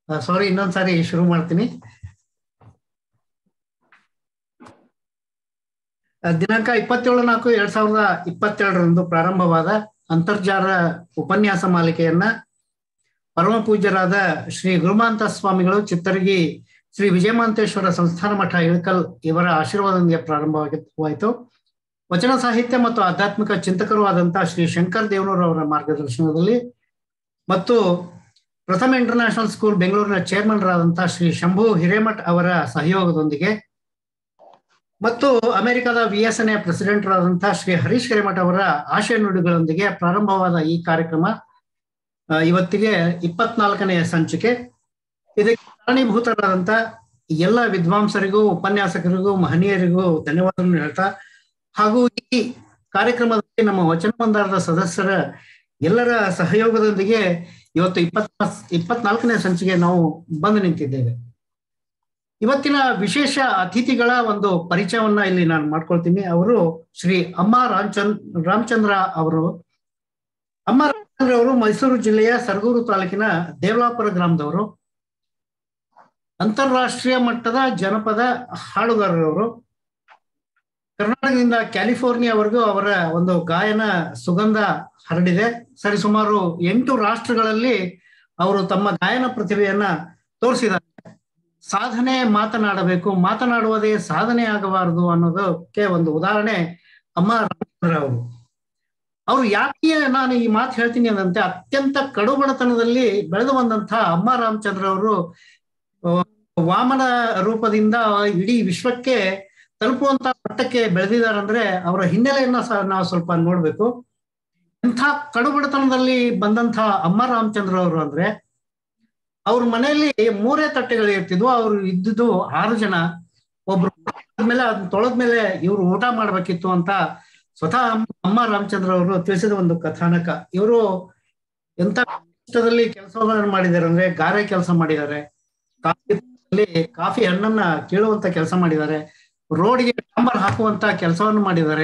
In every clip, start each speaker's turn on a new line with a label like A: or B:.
A: ಸಾರಿ ಇನ್ನೊಂದ್ಸಾರಿ ಶುರು ಮಾಡ್ತೀನಿ ಆ, ದಿನಾಂಕ ಇಪ್ಪತ್ತೇಳು ನಾಲ್ಕು ಎರಡ್ ಸಾವಿರದ ಇಪ್ಪತ್ತೆರಡರಂದು ಪ್ರಾರಂಭವಾದ ಅಂತರ್ಜಾಲ ಉಪನ್ಯಾಸ ಮಾಲಿಕೆಯನ್ನ ಪರಮ ಪೂಜ್ಯರಾದ ಶ್ರೀ ಗುರುಮಾಂತ ಸ್ವಾಮಿಗಳು ಚಿತ್ತರಗಿ ಶ್ರೀ ವಿಜಯಮಾಂತೇಶ್ವರ ಸಂಸ್ಥಾನ ಮಠ ಇಳಕಲ್ ಇವರ ಆಶೀರ್ವಾದದೊಂದಿಗೆ ಪ್ರಾರಂಭವಾಯಿತು ವಚನ ಸಾಹಿತ್ಯ ಮತ್ತು ಆಧ್ಯಾತ್ಮಿಕ ಚಿಂತಕರು ಆದಂತಹ ಶ್ರೀ ಶಂಕರ್ ದೇವನೂರ್ ಅವರ ಮಾರ್ಗದರ್ಶನದಲ್ಲಿ ಮತ್ತು ಪ್ರಥಮ ಇಂಟರ್ನ್ಯಾಷನಲ್ ಸ್ಕೂಲ್ ಬೆಂಗಳೂರಿನ ಚೇರ್ಮನ್ರಾದಂತಹ ಶ್ರೀ ಶಂಭು ಹಿರೇಮಠ್ ಅವರ ಸಹಯೋಗದೊಂದಿಗೆ ಮತ್ತು ಅಮೆರಿಕದ V S N A president ಆದಂತಹ ಶ್ರೀ ಹರೀಶ್ ಹಿರೇಮಠ್ ಅವರ ಆಶಯ ನುಡಿಗಳೊಂದಿಗೆ ಪ್ರಾರಂಭವಾದ ಈ ಕಾರ್ಯಕ್ರಮ ಆ, ಇವತ್ತಿಗೆ ಇಪ್ಪತ್ನಾಲ್ಕನೆಯ ಸಂಚಿಕೆ ಇದಕ್ಕೆ ಕಾರಣೀಭೂತರಾದಂತ ಎಲ್ಲ ವಿದ್ವಾಂಸರಿಗೂ ಉಪನ್ಯಾಸಕರಿಗೂ ಮಹನೀಯರಿಗೂ ಧನ್ಯವಾದಗಳನ್ನು ಹೇಳ್ತಾ ಹಾಗೂ ಈ ಕಾರ್ಯಕ್ರಮದಲ್ಲಿ ನಮ್ಮ ವಚನ ಮಂದಾರದ ಸದಸ್ಯರ ಎಲ್ಲರ ಸಹಯೋಗದೊಂದಿಗೆ ಇವತ್ತು ಇಪ್ಪತ್ ಇಪ್ಪತ್ನಾಲ್ಕನೇ ಸಂಚಿಕೆ ನಾವು ಬಂದು ನಿಂತಿದ್ದೇವೆ ಇವತ್ತಿನ ವಿಶೇಷ ಅತಿಥಿಗಳ ಒಂದು ಪರಿಚಯವನ್ನ ಇಲ್ಲಿ ನಾನು ಮಾಡ್ಕೊಳ್ತೀನಿ ಅವರು ಶ್ರೀ ಅಮ್ಮ ರಾಮಚಂದ್ರ ರಾಮಚಂದ್ರ ಅವರು ಅಮ್ಮ ರಾಮಚಂದ್ರ ಅವರು ಮೈಸೂರು ಜಿಲ್ಲೆಯ ಸರಗೂರು ತಾಲೂಕಿನ ದೇವಲಾಪುರ ಗ್ರಾಮದವರು ಅಂತಾರಾಷ್ಟ್ರೀಯ ಮಟ್ಟದ ಜನಪದ ಹಾಡುಗಾರರವರು ಕರ್ನಾಟಕದಿಂದ ಕ್ಯಾಲಿಫೋರ್ನಿಯಾವರೆಗೂ ಅವರ ಒಂದು ಗಾಯನ ಸುಗಂಧ ಹರಡಿದೆ ಸರಿಸುಮಾರು ಎಂಟು ರಾಷ್ಟ್ರಗಳಲ್ಲಿ ಅವರು ತಮ್ಮ ಗಾಯನ ಪ್ರತಿಭೆಯನ್ನ ತೋರಿಸಿದ್ದಾರೆ ಸಾಧನೆ ಮಾತನಾಡಬೇಕು ಮಾತನಾಡುವುದೇ ಸಾಧನೆ ಆಗಬಾರದು ಅನ್ನೋದಕ್ಕೆ ಒಂದು ಉದಾಹರಣೆ ಅಮ್ಮ ರಾಮಚಂದ್ರ ಅವರು ಅವ್ರು ಯಾಕೆ ನಾನು ಈ ಮಾತು ಹೇಳ್ತೀನಿ ಅಂದಂತೆ ಅತ್ಯಂತ ಕಡುಬಡತನದಲ್ಲಿ ಬೆಳೆದು ಬಂದಂತಹ ಅಮ್ಮ ರಾಮಚಂದ್ರ ಅವರು ಆ, ವಾಮನ ರೂಪದಿಂದ ಇಡೀ ವಿಶ್ವಕ್ಕೆ ತಲುಪುವಂತ ಮಟ್ಟಕ್ಕೆ ಬೆಳೆದಿದ್ದಾರಂದ್ರೆ ಅವರ ಹಿನ್ನೆಲೆಯನ್ನ ಸಹ ನಾವು ಸ್ವಲ್ಪ ನೋಡ್ಬೇಕು ಎಂಥ ಕಡುಬಡತನದಲ್ಲಿ ಬಂದಂತಹ ಅಮ್ಮ ರಾಮಚಂದ್ರ ಅವರು ಅಂದ್ರೆ ಅವ್ರ ಮನೆಯಲ್ಲಿ ಮೂರೇ ತಟ್ಟೆಗಳು ಇರ್ತಿದ್ವು ಅವ್ರು ಇದ್ದಿದ್ದು ಆರು ಜನ ಒಬ್ರು ಮೇಲೆ ಅದನ್ನ ತೊಳೆದ್ಮೇಲೆ ಇವ್ರು ಊಟ ಮಾಡ್ಬೇಕಿತ್ತು ಅಂತ ಸ್ವತಃ ಅಮ್ಮ- ಅಮ್ಮ ರಾಮಚಂದ್ರ ಅವರು ತಿಳಿಸಿದ ಒಂದು ಕಥಾನಕ ಇವರು ಎಂತ ಕಷ್ಟದಲ್ಲಿ ಕೆಲಸವನ್ನು ಮಾಡಿದ್ದಾರೆ ಅಂದ್ರೆ ಗಾರೆ ಕೆಲಸ ಮಾಡಿದ್ದಾರೆ ಕಾಫಿ ಕಾಫಿ ಹಣ್ಣನ್ನ ಕೀಳುವಂತ ಕೆಲಸ ಮಾಡಿದ್ದಾರೆ ರೋಡ್ಗೆ ಡಾಂಬರ್ ಹಾಕುವಂತ ಕೆಲಸವನ್ನು ಮಾಡಿದ್ದಾರೆ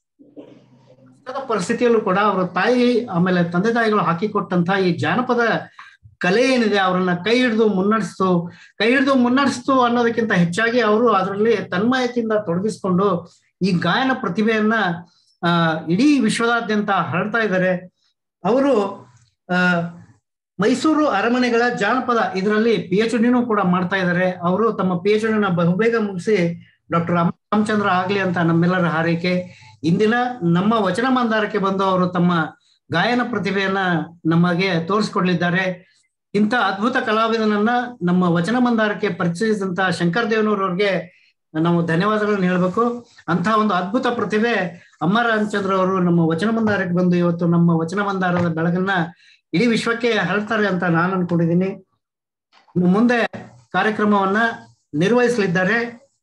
A: ಕಷ್ಟದ ಪರಿಸ್ಥಿತಿಯಲ್ಲೂ ಕೂಡ ಅವರ ತಾಯಿ ಆಮೇಲೆ ತಂದೆ ತಾಯಿಗಳು ಹಾಕಿಕೊಟ್ಟಂತ ಈ ಜಾನಪದ ಕಲೆ ಏನಿದೆ ಅವರನ್ನ ಕೈ ಹಿಡಿದು ಮುನ್ನಡೆಸ್ತು ಕೈ ಹಿಡಿದು ಮುನ್ನಡೆಸ್ತು ಅನ್ನೋದಕ್ಕಿಂತ ಹೆಚ್ಚಾಗಿ ಅವರು ಅದರಲ್ಲಿ ತನ್ಮಯತೆಯಿಂದ ತೊಡಗಿಸ್ಕೊಂಡು ಈ ಗಾಯನ ಪ್ರತಿಭೆಯನ್ನ ಆ ಇಡೀ ವಿಶ್ವದಾದ್ಯಂತ ಹರಡ್ತಾ ಇದ್ದಾರೆ ಅವರು ಆ ಮೈಸೂರು ಅರಮನೆಗಳ ಜಾನಪದ ಇದರಲ್ಲಿ ಪಿ ಎಚ್ ಡಿನೂ ಕೂಡ ಮಾಡ್ತಾ ಇದ್ದಾರೆ ಅವರು ತಮ್ಮ ಪಿ ಎಚ್ ಡಿನ ಬಹುಬೇಗ ಮುಗಿಸಿ ಡಾಕ್ಟರ್ ರಾಮಚಂದ್ರ ಆಗ್ಲಿ ಅಂತ ನಮ್ಮೆಲ್ಲರ ಹಾರೈಕೆ ಇಂದಿನ ನಮ್ಮ ವಚನ ಮಂದಾರಕ್ಕೆ ಬಂದು ಅವರು ತಮ್ಮ ಗಾಯನ ಪ್ರತಿಭೆಯನ್ನ ನಮಗೆ ತೋರಿಸ್ಕೊಡ್ಲಿದ್ದಾರೆ ಇಂಥ ಅದ್ಭುತ ಕಲಾವಿದನನ್ನ ನಮ್ಮ ವಚನ ಮಂದಾರಕ್ಕೆ ಪರಿಚಯಿಸಿದಂತ ಶಂಕರ್ ದೇವನೂರ್ ಅವ್ರಿಗೆ ನಾವು ಧನ್ಯವಾದಗಳನ್ನ ಹೇಳ್ಬೇಕು ಅಂತಹ ಒಂದು ಅದ್ಭುತ ಪ್ರತಿಭೆ ಅಮ್ಮ ರಾಮಚಂದ್ರ ಅವರು ನಮ್ಮ ವಚನ ಮಂದಾರಕ್ಕೆ ಬಂದು ಇವತ್ತು ನಮ್ಮ ವಚನ ಮಂದಾರದ ಬೆಳಗನ್ನ ಇಡೀ ವಿಶ್ವಕ್ಕೆ ಹರಡ್ತಾರೆ ಅಂತ ನಾನು ಅನ್ಕೊಂಡಿದ್ದೀನಿ ಇನ್ನು ಮುಂದೆ ಕಾರ್ಯಕ್ರಮವನ್ನ ನಿರ್ವಹಿಸಲಿದ್ದಾರೆ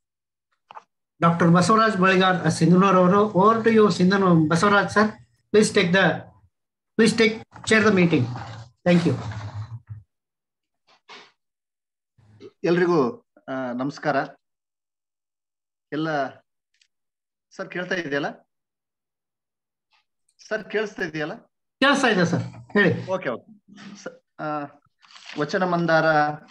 A: ಡಾಕ್ಟರ್ ಬಸವರಾಜ್ ಬಳಿಗಾರ್ ಸಿಂಧನೂರ್ ಅವರು ಓವರ್ ಟು ಯು ಸಿಂಧನು Basavaraj sir please take the please take chair the meeting thank you
B: ಎಲ್ರಿಗೂ ಆ, ನಮಸ್ಕಾರ ಎಲ್ಲ ಸರ್ ಕೇಳ್ತಾ ಇದೆಯಲ್ಲ ಸರ್ ಕೇಳಿಸ್ತಾ ಇದೆಯಲ್ಲ
A: ಕೇಳಿಸ್ತಾ ಇದೆ ಸರ್ ಹೇಳಿ
B: ಓಕೆ ಓಕೆ ವಚನ ಮಂದಾರ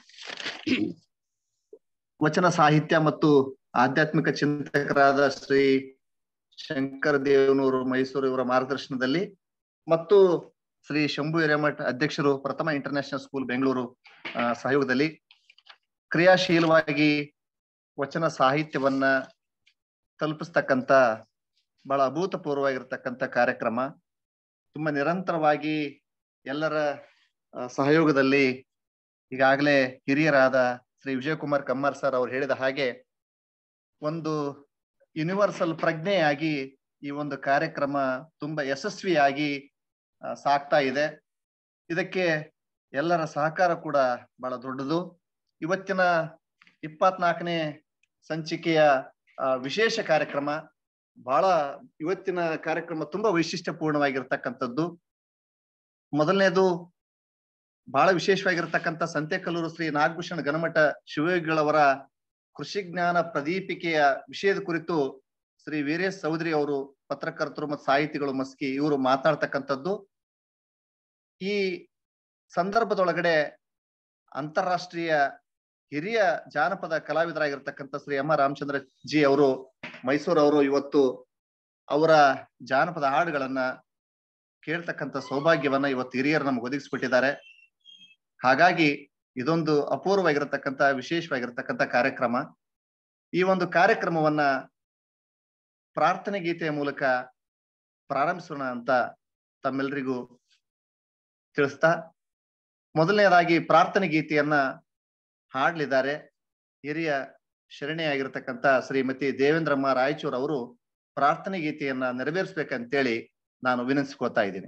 B: ವಚನ ಸಾಹಿತ್ಯ ಮತ್ತು ಆಧ್ಯಾತ್ಮಿಕ ಚಿಂತಕರಾದ ಶ್ರೀ ಶಂಕರ್ ದೇವನೂರು ಮೈಸೂರು ಇವರ ಮಾರ್ಗದರ್ಶನದಲ್ಲಿ ಮತ್ತು ಶ್ರೀ ಶಂಭು ಹಿರೇಮಠ್ ಅಧ್ಯಕ್ಷರು ಪ್ರಥಮ ಇಂಟರ್ನ್ಯಾಷನಲ್ ಸ್ಕೂಲ್ ಬೆಂಗಳೂರು ಆ, ಸಹಯೋಗದಲ್ಲಿ ಕ್ರಿಯಾಶೀಲವಾಗಿ ವಚನ ಸಾಹಿತ್ಯವನ್ನ ತಲುಪಿಸ್ತಕ್ಕಂತ ಬಹಳ ಅಭೂತಪೂರ್ವವಾಗಿರ್ತಕ್ಕಂಥ ಕಾರ್ಯಕ್ರಮ ತುಂಬಾ ನಿರಂತರವಾಗಿ ಎಲ್ಲರ ಆ, ಸಹಯೋಗದಲ್ಲಿ ಈಗಾಗಲೇ ಹಿರಿಯರಾದ ಶ್ರೀ ವಿಜಯಕುಮಾರ್ ಕಮ್ಮಾರ್ ಸರ್ ಅವರು ಹೇಳಿದ ಹಾಗೆ ಒಂದು ಯೂನಿವರ್ಸಲ್ ಪ್ರಜ್ಞೆಯಾಗಿ ಈ ಒಂದು ಕಾರ್ಯಕ್ರಮ ತುಂಬಾ ಯಶಸ್ವಿಯಾಗಿ ಆ, ಸಾಗ್ತಾ ಇದೆ ಇದಕ್ಕೆ ಎಲ್ಲರ ಸಹಕಾರ ಕೂಡ ಬಹಳ ದೊಡ್ಡದು ಇವತ್ತಿನ ಇಪ್ಪತ್ನಾಲ್ಕನೇ ಸಂಚಿಕೆಯ ಆ, ವಿಶೇಷ ಕಾರ್ಯಕ್ರಮ ಬಹಳ ಇವತ್ತಿನ ಕಾರ್ಯಕ್ರಮ ತುಂಬಾ ವೈಶಿಷ್ಟ್ಯಪೂರ್ಣವಾಗಿರ್ತಕ್ಕಂಥದ್ದು ಮೊದಲನೇದು ಬಹಳ ವಿಶೇಷವಾಗಿರ್ತಕ್ಕಂಥ ಸಂತೆಕಲ್ಲೂರು ಶ್ರೀ ನಾಗಭೂಷಣ ಗಣಮಠ ಶಿವಯೋಗಿಗಳವರ ಕೃಷಿ ಜ್ಞಾನ ಪ್ರದೀಪಿಕೆಯ ವಿಷಯದ ಕುರಿತು ಶ್ರೀ ವೀರೇಶ್ ಚೌಧರಿ ಅವರು ಪತ್ರಕರ್ತರು ಮತ್ತು ಸಾಹಿತಿಗಳು ಮಸ್ಕಿ ಇವರು ಮಾತಾಡ್ತಕ್ಕಂಥದ್ದು ಈ ಸಂದರ್ಭದೊಳಗಡೆ ಅಂತಾರಾಷ್ಟ್ರೀಯ ಹಿರಿಯ ಜಾನಪದ ಕಲಾವಿದರಾಗಿರ್ತಕ್ಕಂಥ ಶ್ರೀ ಎಂ ಆರ್ ರಾಮಚಂದ್ರ ಜಿ ಅವರು ಮೈಸೂರು ಅವರು ಇವತ್ತು ಅವರ ಜಾನಪದ ಹಾಡುಗಳನ್ನ ಕೇಳ್ತಕ್ಕಂಥ ಸೌಭಾಗ್ಯವನ್ನ ಇವತ್ತು ಹಿರಿಯರು ನಮ್ಗೆ ಒದಗಿಸ್ಬಿಟ್ಟಿದ್ದಾರೆ ಹಾಗಾಗಿ ಇದೊಂದು ಅಪೂರ್ವವಾಗಿರತಕ್ಕಂತ ವಿಶೇಷವಾಗಿರತಕ್ಕಂತ ಕಾರ್ಯಕ್ರಮ ಈ ಒಂದು ಕಾರ್ಯಕ್ರಮವನ್ನ ಪ್ರಾರ್ಥನೆ ಗೀತೆಯ ಮೂಲಕ ಪ್ರಾರಂಭಿಸೋಣ ಅಂತ ತಮ್ಮೆಲ್ಲರಿಗೂ ತಿಳಿಸ್ತಾ ಮೊದಲನೇದಾಗಿ ಪ್ರಾರ್ಥನೆ ಗೀತೆಯನ್ನ ಹಾಡ್ಲಿದ್ದಾರೆ ಹಿರಿಯ ಶರಣೆಯಾಗಿರ್ತಕ್ಕಂಥ ಶ್ರೀಮತಿ ದೇವೇಂದ್ರಮ್ಮ ರಾಯಚೂರ್ ಅವರು ಪ್ರಾರ್ಥನೆ ಗೀತೆಯನ್ನ ನೆರವೇರಿಸ್ಬೇಕಂತೇಳಿ ನಾನು ವಿನಂತಿಸ್ಕೋತಾ ಇದ್ದೀನಿ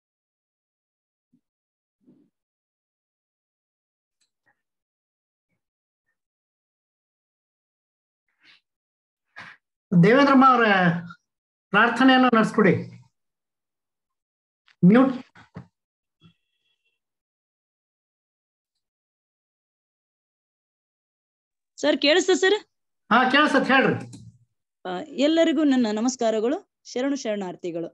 A: ದೇವೇಂದ್ರಮ್ಮ ಅವರ ಪ್ರಾರ್ಥನೆಯನ್ನು ನಡೆಸ್ಕೊಡಿ ಮ್ಯೂಟ್
C: ಸರ್ ಕೇಳಿಸ್ತ ಸರ್
A: ಹಾ ಕೇಳಿಸತ್ ಹೇಳ್ರಿ
C: ಆ, ಎಲ್ಲರಿಗೂ ನನ್ನ ನಮಸ್ಕಾರಗಳು ಶರಣು ಶರಣಾರ್ಥಿಗಳು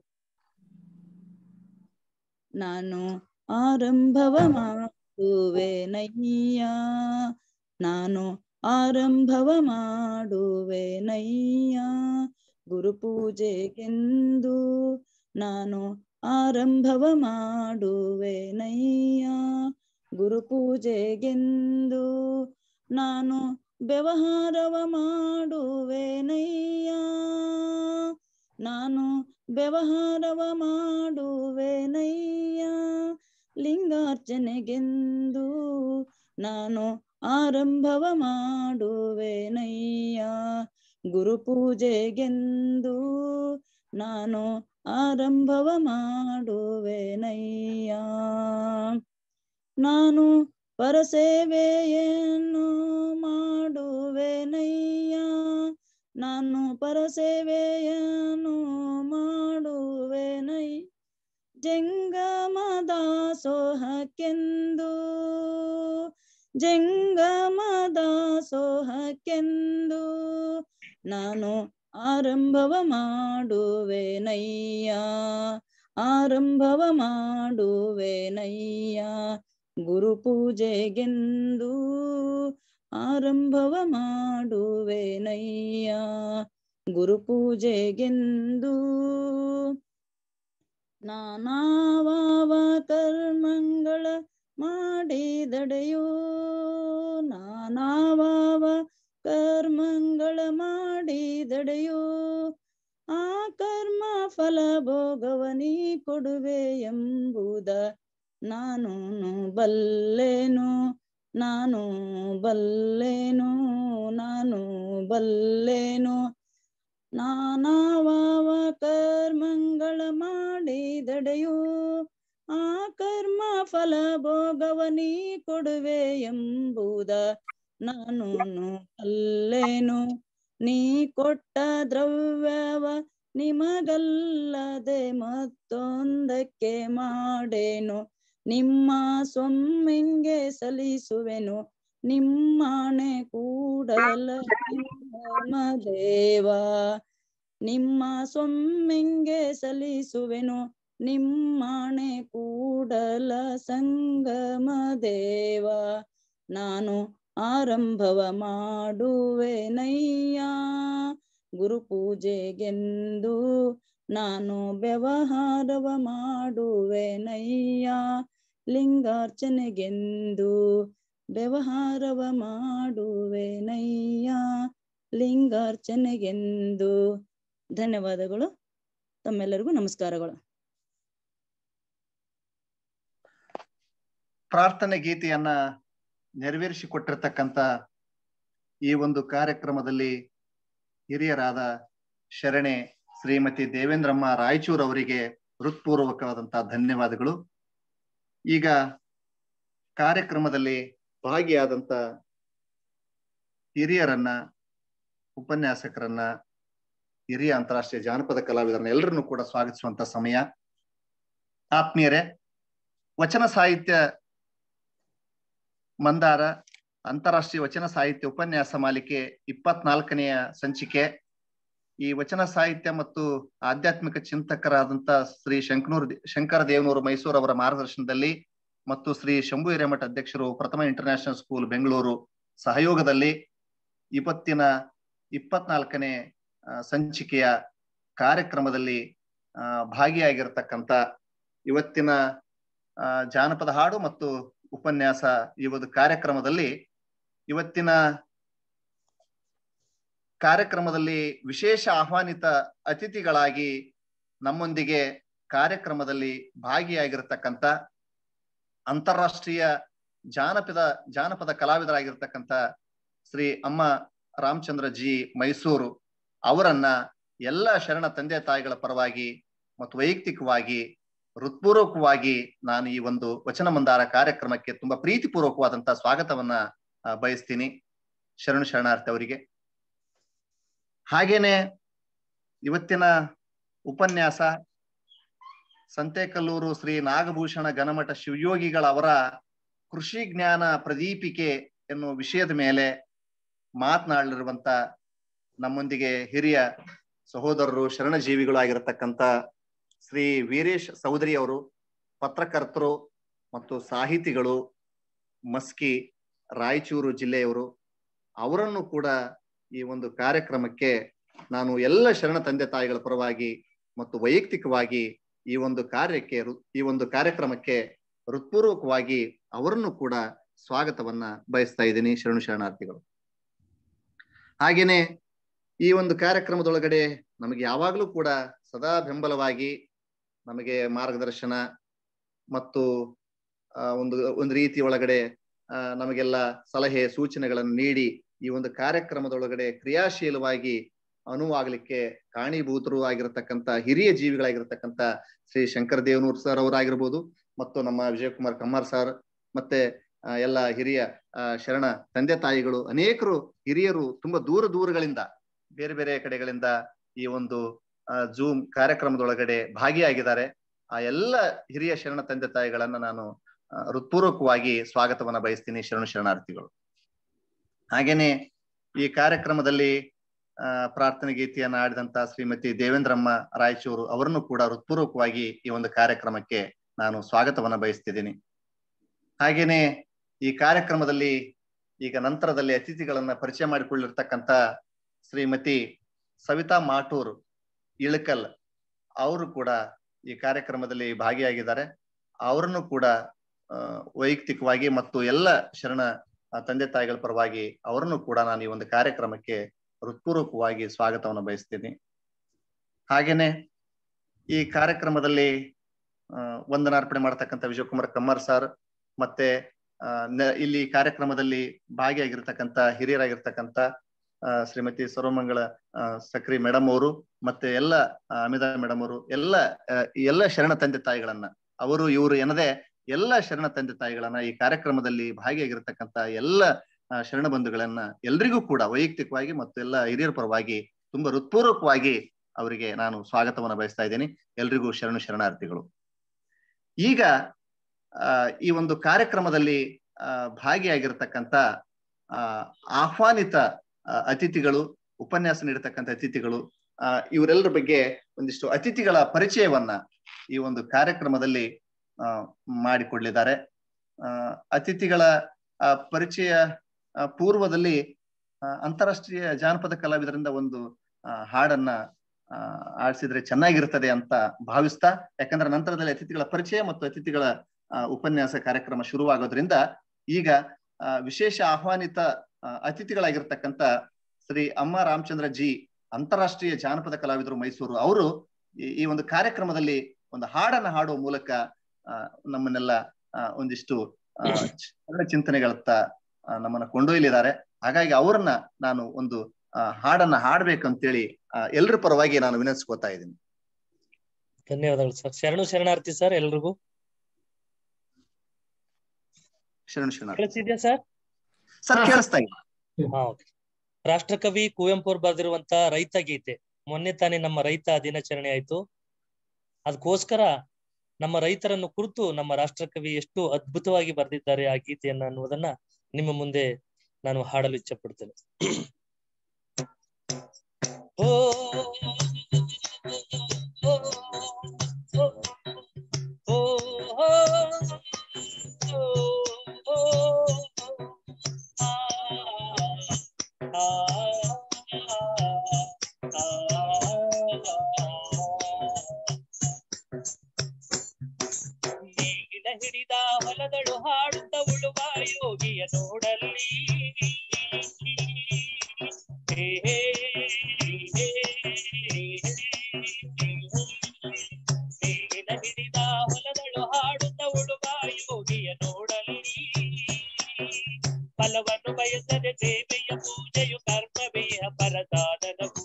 C: ನಾನು ಆರಂಭವ ಮಾಡುವೆನಯ್ಯ ನಾನು ಆರಂಭವ ಮಾಡುವೆನಯ್ಯ ಗುರುಪೂಜೆಗೆಂದು ನಾನು ಆರಂಭವ ಮಾಡುವೆನಯ್ಯ ಗುರುಪೂಜೆಗೆಂದು ನಾನು ವ್ಯವಹಾರವ ಮಾಡುವೆನಯ್ಯ ನಾನು ವ್ಯವಹಾರವ ಮಾಡುವೆನಯ್ಯ ಲಿಂಗಾರ್ಚನೆಗೆಂದು ನಾನು ಆರಂಭವ ಮಾಡುವೆನಯ್ಯ ಗುರುಪೂಜೆಗೆಂದು ನಾನು ಆರಂಭವ ಮಾಡುವೆನಯ್ಯ ನಾನು ಪರಸೇವೆಯನ್ನು ಮಾಡುವೆನಯ್ಯ ನಾನು ಪರಸೇವೆಯನ್ನು ಮಾಡುವೆನೈ ಜಂಗಮದ ಸೋಹಕ್ಕೆಂದು ಜಂಗಮದ ಸೋಹಕ್ಕೆಂದು ನಾನು ಆರಂಭವ ಮಾಡುವೆನಯ್ಯ ಆರಂಭವ ಮಾಡುವೆನಯ್ಯ ಗುರುಪೂಜೆಗೆಂದು ಆರಂಭವ ಮಾಡುವೆನಯ್ಯ ಗುರುಪೂಜೆಗೆಂದು ನಾನಾವಾವ ಕರ್ಮಗಳ ಮಾಡಿದಡೆಯೋ ನಾನಾವಾವ ಕರ್ಮಗಳ ಮಾಡಿದಡೆಯೋ ಆ ಕರ್ಮ ಫಲ ಭೋಗವನಿ ಕೊಡುವೆ ಎಂಬುದ ನಾನು ಬಲ್ಲೆನು ನಾನು ಬಲ್ಲೆನು ನಾನು ಬಲ್ಲೆನು ನಾನಾವಾವ ಕರ್ಮಗಳ ಮಾಡಿದಡೆಯೋ ಆ ಕರ್ಮ ಫಲ ಭೋಗವನಿ ಕೊಡುವೆ ಎಂಬುದ ನಾನು ಅಲ್ಲೇನು ನೀ ಕೊಟ್ಟ ದ್ರವ್ಯವ ನಿಮಗಲ್ಲದೆ ಮತ್ತೊಂದಕ್ಕೆ ಮಾಡೇನು ನಿಮ್ಮ ಸೊಮ್ಮೆಂಗೆ ಸಲ್ಲಿಸುವೆನು ನಿಮ್ಮಣೆ ಕೂಡಲ ದೇವ ನಿಮ್ಮ ಸೊಮ್ಮೆಂಗೆ ಸಲ್ಲಿಸುವೆನು ನಿಮ್ಮಣೆ ಕೂಡಲ ಸಂಗಮ ದೇವ ನಾನು ಆರಂಭವ ಮಾಡುವೆನಯ್ಯ ಗುರುಪೂಜೆಗೆಂದು ನಾನು ವ್ಯವಹಾರವ ಮಾಡುವೆನಯ್ಯ ಲಿಂಗಾರ್ಚನೆಗೆಂದು ವ್ಯವಹಾರವ ಮಾಡುವೆನಯ್ಯ ಲಿಂಗಾರ್ಚನೆಗೆಂದು ಧನ್ಯವಾದಗಳು ತಮ್ಮೆಲ್ಲರಿಗೂ ನಮಸ್ಕಾರಗಳು
B: ಪ್ರಾರ್ಥನೆ ಗೀತೆಯನ್ನ ನೆರವೇರಿಸಿಕೊಟ್ಟಿರ್ತಕ್ಕಂಥ ಈ ಒಂದು ಕಾರ್ಯಕ್ರಮದಲ್ಲಿ ಹಿರಿಯರಾದ ಶರಣೆ ಶ್ರೀಮತಿ ದೇವೇಂದ್ರಮ್ಮ ರಾಯಚೂರ್ ಅವರಿಗೆ ಹೃತ್ಪೂರ್ವಕವಾದಂತಹ ಧನ್ಯವಾದಗಳು ಈಗ ಕಾರ್ಯಕ್ರಮದಲ್ಲಿ ಭಾಗಿಯಾದಂತ ಹಿರಿಯರನ್ನ ಉಪನ್ಯಾಸಕರನ್ನ ಹಿರಿಯ ಅಂತಾರಾಷ್ಟ್ರೀಯ ಜಾನಪದ ಕಲಾವಿದರನ್ನ ಎಲ್ಲರನ್ನು ಕೂಡ ಸ್ವಾಗತಿಸುವಂತ ಸಮಯ ಆತ್ಮೀಯರೇ ವಚನ ಸಾಹಿತ್ಯ ಮಂದಾರ ಅಂತಾರಾಷ್ಟ್ರೀಯ ವಚನ ಸಾಹಿತ್ಯ ಉಪನ್ಯಾಸ ಮಾಲಿಕೆ ಇಪ್ಪತ್ನಾಲ್ಕನೆಯ ಸಂಚಿಕೆ ಈ ವಚನ ಸಾಹಿತ್ಯ ಮತ್ತು ಆಧ್ಯಾತ್ಮಿಕ ಚಿಂತಕರಾದಂತ ಶ್ರೀ ಶಂಕನೂರ್ ಶಂಕರ ದೇವನೂರು ಮೈಸೂರು ಅವರ ಮಾರ್ಗದರ್ಶನದಲ್ಲಿ ಮತ್ತು ಶ್ರೀ ಶಂಭು ಹಿರೇಮಠ ಅಧ್ಯಕ್ಷರು ಪ್ರಥಮ ಇಂಟರ್ನ್ಯಾಷನಲ್ ಸ್ಕೂಲ್ ಬೆಂಗಳೂರು ಸಹಯೋಗದಲ್ಲಿ ಇವತ್ತಿನ ಇಪ್ಪತ್ನಾಲ್ಕನೇ ಆ, ಸಂಚಿಕೆಯ ಕಾರ್ಯಕ್ರಮದಲ್ಲಿ ಆ, ಭಾಗಿಯಾಗಿರ್ತಕ್ಕಂಥ ಇವತ್ತಿನ ಆ, ಜಾನಪದ ಹಾಡು ಮತ್ತು ಉಪನ್ಯಾಸ ಈ ಒಂದು ಕಾರ್ಯಕ್ರಮದಲ್ಲಿ ಇವತ್ತಿನ ಕಾರ್ಯಕ್ರಮದಲ್ಲಿ ವಿಶೇಷ ಆಹ್ವಾನಿತ ಅತಿಥಿಗಳಾಗಿ ನಮ್ಮೊಂದಿಗೆ ಕಾರ್ಯಕ್ರಮದಲ್ಲಿ ಭಾಗಿಯಾಗಿರ್ತಕ್ಕಂಥ ಅಂತಾರಾಷ್ಟ್ರೀಯ ಜಾನಪದ ಜಾನಪದ ಕಲಾವಿದರಾಗಿರ್ತಕ್ಕಂಥ ಶ್ರೀ ಅಮ್ಮ ರಾಮಚಂದ್ರ ಜಿ ಮೈಸೂರು ಅವರನ್ನ ಎಲ್ಲ ಶರಣ ತಂದೆ ತಾಯಿಗಳ ಪರವಾಗಿ ಮತ್ತು ವೈಯಕ್ತಿಕವಾಗಿ ಹೃತ್ಪೂರ್ವಕವಾಗಿ ನಾನು ಈ ಒಂದು ವಚನ ಮಂದಾರ ಕಾರ್ಯಕ್ರಮಕ್ಕೆ ತುಂಬಾ ಪ್ರೀತಿಪೂರ್ವಕವಾದಂತಹ ಸ್ವಾಗತವನ್ನ ಆ, ಬಯಸ್ತೀನಿ ಶರಣು ಶರಣಾರ್ಥಿ ಅವರಿಗೆ ಹಾಗೇನೆ ಇವತ್ತಿನ ಉಪನ್ಯಾಸ ಸಂತೆಕಲ್ಲೂರು ಶ್ರೀ ನಾಗಭೂಷಣ ಘನಮಠ ಶಿವಯೋಗಿಗಳವರ ಕೃಷಿ ಜ್ಞಾನ ಪ್ರದೀಪಿಕೆ ಎನ್ನುವ ವಿಷಯದ ಮೇಲೆ ಮಾತನಾಡಲಿರುವಂತ ನಮ್ಮೊಂದಿಗೆ ಹಿರಿಯ ಸಹೋದರರು ಶರಣಜೀವಿಗಳು ಆಗಿರತಕ್ಕಂತ ಶ್ರೀ ವೀರೇಶ್ ಸೌದರಿ ಅವರು ಪತ್ರಕರ್ತರು ಮತ್ತು ಸಾಹಿತಿಗಳು ಮಸ್ಕಿ ರಾಯಚೂರು ಜಿಲ್ಲೆಯವರು ಅವರನ್ನು ಕೂಡ ಈ ಒಂದು ಕಾರ್ಯಕ್ರಮಕ್ಕೆ ನಾನು ಎಲ್ಲ ಶರಣ ತಂದೆ ತಾಯಿಗಳ ಪರವಾಗಿ ಮತ್ತು ವೈಯಕ್ತಿಕವಾಗಿ ಈ ಒಂದು ಕಾರ್ಯಕ್ಕೆ ಹೃ- ಈ ಒಂದು ಕಾರ್ಯಕ್ರಮಕ್ಕೆ ಹೃತ್ಪೂರ್ವಕವಾಗಿ ಅವರನ್ನು ಕೂಡ ಸ್ವಾಗತವನ್ನ ಬಯಸ್ತಾ ಇದ್ದೀನಿ ಶರಣು ಶರಣಾರ್ಥಿಗಳು ಹಾಗೇನೆ ಈ ಒಂದು ಕಾರ್ಯಕ್ರಮದೊಳಗಡೆ ನಮಗೆ ಯಾವಾಗಲೂ ಕೂಡ ಸದಾ ಬೆಂಬಲವಾಗಿ ನಮಗೆ ಮಾರ್ಗದರ್ಶನ ಮತ್ತು ಆ, ಒಂದು ಒಂದು ರೀತಿ ಒಳಗಡೆ ಆ, ನಮಗೆಲ್ಲ ಸಲಹೆ ಸೂಚನೆಗಳನ್ನು ನೀಡಿ ಈ ಒಂದು ಕಾರ್ಯಕ್ರಮದೊಳಗಡೆ ಕ್ರಿಯಾಶೀಲವಾಗಿ ಅನುವಾಗಲಿಕ್ಕೆ ಕಾರಣೀಭೂತರು ಆಗಿರತಕ್ಕಂತ ಹಿರಿಯ ಜೀವಿಗಳಾಗಿರ್ತಕ್ಕಂತ ಶ್ರೀ ಶಂಕರ ದೇವನೂರ್ ಸರ್ ಅವರಾಗಿರ್ಬೋದು ಮತ್ತು ನಮ್ಮ ವಿಜಯಕುಮಾರ್ ಕಮ್ಮಾರ್ ಸರ್ ಮತ್ತೆ ಆ, ಎಲ್ಲ ಹಿರಿಯ ಆ, ಶರಣ ತಂದೆ ತಾಯಿಗಳು ಅನೇಕರು ಹಿರಿಯರು ತುಂಬಾ ದೂರ ದೂರಗಳಿಂದ ಬೇರೆ ಬೇರೆ ಕಡೆಗಳಿಂದ ಈ ಒಂದು ಜೂಮ್ ಕಾರ್ಯಕ್ರಮದೊಳಗಡೆ ಭಾಗಿಯಾಗಿದ್ದಾರೆ ಆ ಎಲ್ಲ ಹಿರಿಯ ಶರಣ ತಂದೆ ತಾಯಿಗಳನ್ನ ನಾನು ಆ, ಹೃತ್ಪೂರ್ವಕವಾಗಿ ಸ್ವಾಗತವನ್ನ ಬಯಸ್ತೀನಿ ಶರಣು ಶರಣಾರ್ಥಿಗಳು ಹಾಗೇನೆ ಈ ಕಾರ್ಯಕ್ರಮದಲ್ಲಿ ಆ ಪ್ರಾರ್ಥನೆ ಗೀತೆಯನ್ನ ಆಡಿದಂತ ಶ್ರೀಮತಿ ದೇವೇಂದ್ರಮ್ಮ ರಾಯಚೂರು ಅವರನ್ನು ಕೂಡ ಹೃತ್ಪೂರ್ವಕವಾಗಿ ಈ ಒಂದು ಕಾರ್ಯಕ್ರಮಕ್ಕೆ ನಾನು ಸ್ವಾಗತವನ್ನ ಬಯಸ್ತಿದ್ದೀನಿ ಹಾಗೇನೆ ಈ ಕಾರ್ಯಕ್ರಮದಲ್ಲಿ ಈಗ ನಂತರದಲ್ಲಿ ಅತಿಥಿಗಳನ್ನ ಪರಿಚಯ ಮಾಡಿಕೊಳ್ಳಿರ್ತಕ್ಕಂತ ಶ್ರೀಮತಿ ಸವಿತಾ ಮಾಟೂರ್ ಇಳಕಲ್ ಅವರು ಕೂಡ ಈ ಕಾರ್ಯಕ್ರಮದಲ್ಲಿ ಭಾಗಿಯಾಗಿದ್ದಾರೆ ಅವರನ್ನು ಕೂಡ ಆ, ವೈಯಕ್ತಿಕವಾಗಿ ಮತ್ತು ಎಲ್ಲ ಶರಣ ಆ, ತಂದೆ ತಾಯಿಗಳ ಪರವಾಗಿ ಅವರನ್ನು ಕೂಡ ನಾನು ಈ ಒಂದು ಕಾರ್ಯಕ್ರಮಕ್ಕೆ ಹೃತ್ಪೂರ್ವಕವಾಗಿ ಸ್ವಾಗತವನ್ನು ಬಯಸ್ತೀನಿ ಹಾಗೇನೆ ಈ ಕಾರ್ಯಕ್ರಮದಲ್ಲಿ ಆ, ವಂದನಾರ್ಪಣೆ ಮಾಡತಕ್ಕಂಥ ವಿಜಯಕುಮಾರ್ ಕಮ್ಮರ್ ಸರ್ ಮತ್ತೆ ಆ, ನ- ಇಲ್ಲಿ ಕಾರ್ಯಕ್ರಮದಲ್ಲಿ ಭಾಗಿಯಾಗಿರ್ತಕ್ಕಂಥ ಹಿರಿಯರಾಗಿರ್ತಕ್ಕಂಥ ಆ, ಶ್ರೀಮತಿ ಸರ್ವಮಂಗಳ ಆ, ಸಕ್ರಿ ಮೇಡಮ್ ಅವರು ಮತ್ತೆ ಎಲ್ಲ ಆ, ಅಮಿತಾ ಮೇಡಮ್ ಅವರು ಎಲ್ಲ ಆ, ಈ ಎಲ್ಲ ಶರಣ ತಂದೆ ತಾಯಿಗಳನ್ನ ಅವರು ಇವರು ಏನದೇ ಎಲ್ಲ ಶರಣ ತಂದೆ ತಾಯಿಗಳನ್ನ ಈ ಕಾರ್ಯಕ್ರಮದಲ್ಲಿ ಭಾಗಿಯಾಗಿರ್ತಕ್ಕಂಥ ಎಲ್ಲ ಆ, ಶರಣ ಬಂಧುಗಳನ್ನ ಎಲ್ರಿಗೂ ಕೂಡ ವೈಯಕ್ತಿಕವಾಗಿ ಮತ್ತು ಎಲ್ಲ ಹಿರಿಯರ ಪರವಾಗಿ ತುಂಬಾ ಹೃತ್ಪೂರ್ವಕವಾಗಿ ಅವರಿಗೆ ನಾನು ಸ್ವಾಗತವನ್ನ ಬಯಸ್ತಾ ಇದ್ದೀನಿ ಎಲ್ರಿಗೂ ಶರಣು ಶರಣಾರ್ಥಿಗಳು ಈಗ ಆ, ಈ ಒಂದು ಕಾರ್ಯಕ್ರಮದಲ್ಲಿ ಆ, ಭಾಗಿಯಾಗಿರ್ತಕ್ಕಂಥ ಆ, ಆಹ್ವಾನಿತ ಆ, ಅತಿಥಿಗಳು ಉಪನ್ಯಾಸ ನೀಡತಕ್ಕಂಥ ಅತಿಥಿಗಳು ಆ ಇವರೆಲ್ಲರ ಬಗ್ಗೆ ಒಂದಿಷ್ಟು ಅತಿಥಿಗಳ ಪರಿಚಯವನ್ನ ಈ ಒಂದು ಕಾರ್ಯಕ್ರಮದಲ್ಲಿ ಆ, ಮಾಡಿಕೊಡ್ಲಿದ್ದಾರೆ ಆ, ಅತಿಥಿಗಳ ಆ, ಪರಿಚಯ ಆ, ಪೂರ್ವದಲ್ಲಿ ಆ, ಅಂತಾರಾಷ್ಟ್ರೀಯ ಜಾನಪದ ಕಲಾವಿದರಿಂದ ಒಂದು ಆ, ಹಾಡನ್ನ ಆ, ಆಡಿಸಿದ್ರೆ ಚೆನ್ನಾಗಿರ್ತದೆ ಅಂತ ಭಾವಿಸ್ತಾ ಯಾಕಂದ್ರೆ ನಂತರದಲ್ಲಿ ಅತಿಥಿಗಳ ಪರಿಚಯ ಮತ್ತು ಅತಿಥಿಗಳ ಆ, ಉಪನ್ಯಾಸ ಕಾರ್ಯಕ್ರಮ ಶುರುವಾಗೋದ್ರಿಂದ ಈಗ ಆ, ವಿಶೇಷ ಆಹ್ವಾನಿತ ಆ, ಅತಿಥಿಗಳಾಗಿರ್ತಕ್ಕಂಥ ಶ್ರೀ ಅಮ್ಮ ರಾಮಚಂದ್ರ ಜಿ ಅಂತಾರಾಷ್ಟ್ರೀಯ ಜಾನಪದ ಕಲಾವಿದರು ಮೈಸೂರು ಅವರು ಈ- ಈ ಒಂದು ಕಾರ್ಯಕ್ರಮದಲ್ಲಿ ಒಂದು ಹಾಡನ್ನ ಹಾಡುವ ಮೂಲಕ ಆ, ನಮ್ಮನ್ನೆಲ್ಲ ಆ, ಒಂದಿಷ್ಟು ಆ, ಚ- ಚಿಂತನೆಗಳತ್ತ ಆ, ನಮ್ಮನ್ನ ಕೊಂಡೊಯ್ಯಲಿದ್ದಾರೆ ಹಾಗಾಗಿ ಅವರನ್ನ ನಾನು ಒಂದು ಆ, ಹಾಡನ್ನ ಹಾಡ್ಬೇಕಂತೇಳಿ ಆ, ಎಲ್ರ ಪರವಾಗಿ ನಾನು ವಿನಂತಿಸ್ಕೊತಾ ಇದ್ದೀನಿ
D: ಧನ್ಯವಾದಗಳು ಸರ್ ಶರಣು ಶರಣಾರ್ಥಿ ಸರ್ ಎಲ್ರಿಗೂ
B: ಶರಣ ಶರಣ
D: ಕೇಳಿಸಿದ್ಯಾ ಸರ್
B: ಸರ್
A: ಹಾ,
B: ಕೇಳಿಸ್ತಾ ಇದೆ
D: ಹಾ ಓಕೆ ರಾಷ್ಟ್ರಕವಿ ಕುವೆಂಪು ಅವ್ರು ಬರೆದಿರುವಂತ ರೈತ ಗೀತೆ ಮೊನ್ನೆ ತಾನೇ ನಮ್ಮ ರೈತ ದಿನಾಚರಣೆ ಆಯ್ತು ಅದಕ್ಕೋಸ್ಕರ ನಮ್ಮ ರೈತರನ್ನು ಕುರಿತು ನಮ್ಮ ರಾಷ್ಟ್ರಕವಿ ಎಷ್ಟು ಅದ್ಭುತವಾಗಿ ಬರೆದಿದ್ದಾರೆ ಆ ಗೀತೆಯನ್ನ ಅನ್ನುವುದನ್ನ ನಿಮ್ಮ ಮುಂದೆ ನಾನು ಹಾಡಲು ಇಚ್ಛೆ ಪಡ್ತೇನೆ ಓ ಓ, ಓ, ಓ,
E: ಹೊಲದಳು ಹಾಡುತ್ತ ಉಳುವ ಯೋಗಿಯ ನೋಡಲ್ಲಿ ಹೇ ಹೇ ಹೇ ನೇಗಿಲ ಹಿಡಿದ ಹೊಲದಳು ಹಾಡುತ್ತ ಉಳುವ ಯೋಗಿಯ ನೋಡಲ್ಲಿ ಫಲವನ್ನು ಬಯಸದೆ ಸೇವೆಯ ಪೂಜೆಯು ಕರ್ಮವೇಯ ಪರಸಾಧನವು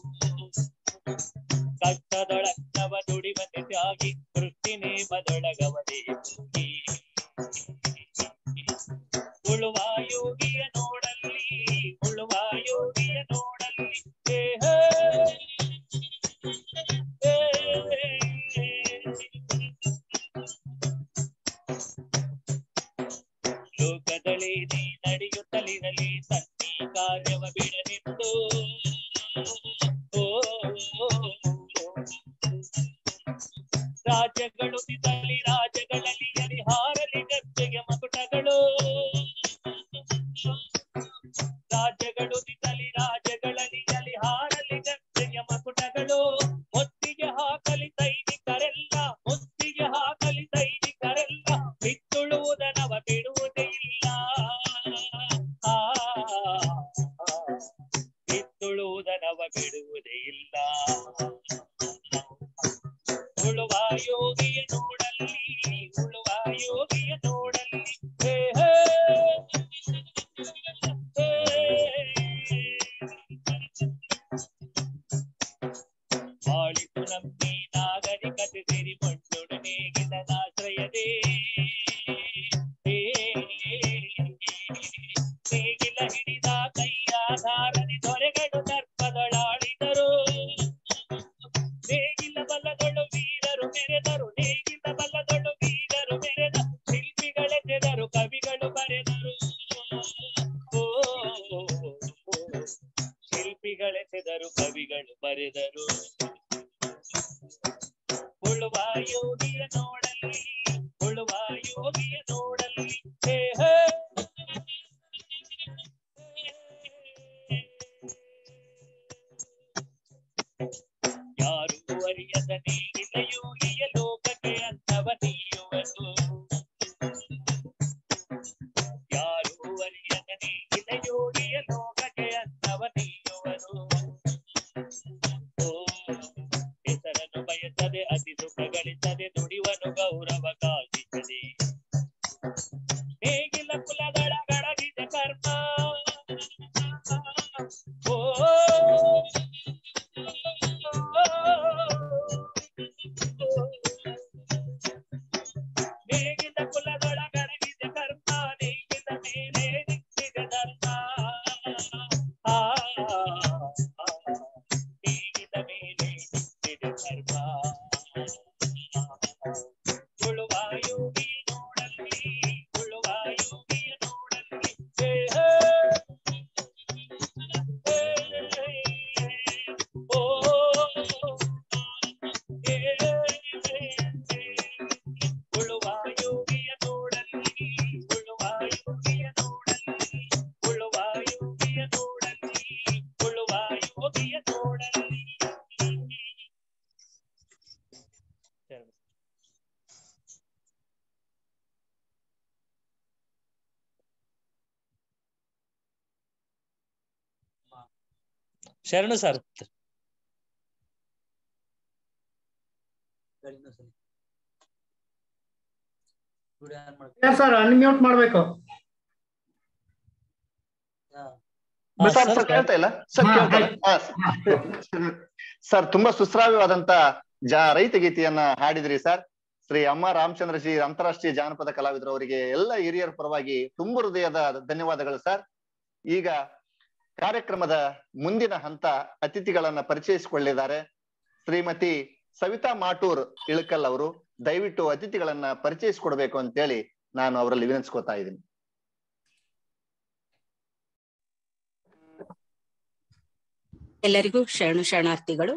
E: ಕಷ್ಟದೊಳಗ್ನವ ದುಡಿಮನೆ ತ್ಯಾಗಿ ವೃತ್ತಿ ನೇಮದೊಳಗವನೇ ಹೋಗಿ ಉಳುವ ಯೋಗಿಯ ನೋಡಲ್ಲಿ ಉಳುವ ಯೋಗಿಯ ನೋಡಲ್ಲಿ ಹೇ ಹೇ ಹೇ ಲೋಕದಳಿ ನೀ ನಡೆಯುತ್ತಲಿರಲಿ ಸನ್ನಿ ಕಾರ್ಯವ ಬಿಡನೆಂದು ಓ ರಾಜ್ಯಗಳು ತಿದ್ದಲಿ ರಾಜ್ಯಗಳಲ್ಲಿ ಹರಿಹಾರಲಿ ಗದ್ದೆಗೆ ಮಗುಟಗಳು ರಾಜ್ಯಗಳು ತಿದ್ದಲಿ ರಾಜ್ಯಗಳಲ್ಲಿ ಹರಿಹಾರಲಿ ಗದ್ದೆಗೆ ಮಗುಟಗಳು ಒತ್ತಿಗೆ ಹಾಕಲಿ ಸೈನಿಕರೆಲ್ಲ ಒತ್ತಿಗೆ ಹಾಕಲಿ ಸೈನಿಕರೆಲ್ಲ ಬಿತ್ತುಳುವುದನವ ಬಿಡುವುದೇ ಇಲ್ಲ ಆ ಬಿತ್ತುಳುವುದನವ ಬಿಡುವುದೇ ಇಲ್ಲ ಉಳುವ ಯೋಗಿಯ ನೋಡಲ್ಲಿ ಉಳುವ ಯೋಗಿಯ ನೋಡಲ್ಲಿ ಹೇ ಹೇ ಬಾಳಿತು ನಂಬಿ ನಾಗರಿಕತೆ ಸೇರಿ ಮಣ್ಣೊಡನೆ ಗಿಡದಾಶ್ರಯದೇ ನೇಗಿಲ ಹಿಡಿದ ಕೈಯಾಧಾರನೆ ದೊರೆಗಳು ದರ್ಪದಳಾಳಿದರು ನೇಗಿಲ ಬಲ್ಲದೊಳು ವೀರರು ಮೆರೆದರು ನೇಗಿಲ ಬಲ್ಲದೊಳು ವೀರರು ಮೆರೆದ ಶಿಲ್ಪಿಗಳೆಸೆದರು ಕವಿಗಳು ಬರೆದರು ಓ ಶಿಲ್ಪಿಗಳೆಸೆದರು ಕವಿಗಳು ಬರೆದರು ಉಳುವ ಯೋಗಿಯ ನೋಡಲ್ಲಿ ಉಳುವ ಯೋಗಿಯ ನೋಡಲ್ಲಿ ಹೇ ಹೇ ಯಾರು ಅರಿಯದ ನೀಗಿದ ಯೋಗಿಯ ಲೋಕಕ್ಕೆ ಅನ್ನವ ನೀಯುವನು ಯಾರು ಅರಿಯದ ನೀಗಿದ ಯೋಗಿಯ ಲೋಕಕ್ಕೆ ಅನ್ನವ ನೀಯುವನು ಓ ಹೆಸರನ್ನು ಬಯಸದೆ ಅತಿ ಸುಖ ಗಳಿಸದೆ ದುಡಿವನು ಗೌರವ ಕಾದಿಸದೆ ನೇಗಿಲ ಕುಲಗಳ ಗಡಗಿದ ಕರ್ಮ ಓ ನೇಗಿದ ಕುಲಗಳ ಗಡಗಿದ ಕರ್ಮ ನೇಗಿದ ಮೇಲೆ ನಿಂತಿದ ಧರ್ಮ ಆ ನೇಗಿದ ಮೇಲೆ ನಿಂತಿದ ಧರ್ಮ ಉಳುವ ಯೋಗಿ ನೋಡಲ್ಲಿ ಉಳುವ ಯೋಗಿ ನೋಡಲ್ಲಿ ಹೇ ಹೇ ಓ ಉಳುವ ಯೋಗಿಯ ನೋಡಲ್ಲಿ ಉಳುವ ಯೋಗಿಯ ನೋಡಲ್ಲಿ ಉಳುವ ಯೋಗಿಯ ನೋಡಲ್ಲಿ ಉಳುವ ಯೋಗಿಯ ನೋಡಲ್ಲಿ
D: ಶರಣು ಸರ್
A: ಸರ್ ಅನ್ಮ್ಯೂಟ್ ಮಾಡ್ಬೇಕು
D: ಹಾ,
B: ಸರ್
D: ಸರ್,
B: ಸರ್ ಕೇಳ್ತಾ ಇಲ್ಲ ಸರ್
A: ಹಾ,
B: ಕೇಳ್ತಾ ಇಲ್ಲ ಹಾ,
A: ಹಾ.
B: ಸರ್ ತುಂಬಾ ಸುಶ್ರಾವ್ಯವಾದಂತ ಜಾ ರೈತ ಗೀತೆಯನ್ನ ಹಾಡಿದ್ರಿ ಸರ್ ಶ್ರೀ ಅಮ್ಮ ರಾಮಚಂದ್ರ ಜಿ ಅಂತಾರಾಷ್ಟ್ರೀಯ ಜಾನಪದ ಕಲಾವಿದರು ಅವರಿಗೆ ಎಲ್ಲ ಹಿರಿಯರ ಪರವಾಗಿ ತುಂಬ ಹೃದಯದ ಧನ್ಯವಾದಗಳು ಸರ್ ಈಗ ಕಾರ್ಯಕ್ರಮದ ಮುಂದಿನ ಹಂತ ಅತಿಥಿಗಳನ್ನ ಪರಿಚಯಿಸಿಕೊಳ್ಳಿದ್ದಾರೆ ಶ್ರೀಮತಿ ಸವಿತಾ ಮಾಟೂರ್ ಇಳಕಲ್ ಅವರು ದಯವಿಟ್ಟು ಅತಿಥಿಗಳನ್ನ ಪರಿಚಯಿಸಿಕೊಡ್ಬೇಕು ಅಂತೇಳಿ ನಾನು ಅವರಲ್ಲಿ ವಿನಂತಿಸ್ಕೊತಾ ಇದ್ದೀನಿ
F: ಎಲ್ಲರಿಗೂ ಶರಣು ಶರಣಾರ್ಥಿಗಳು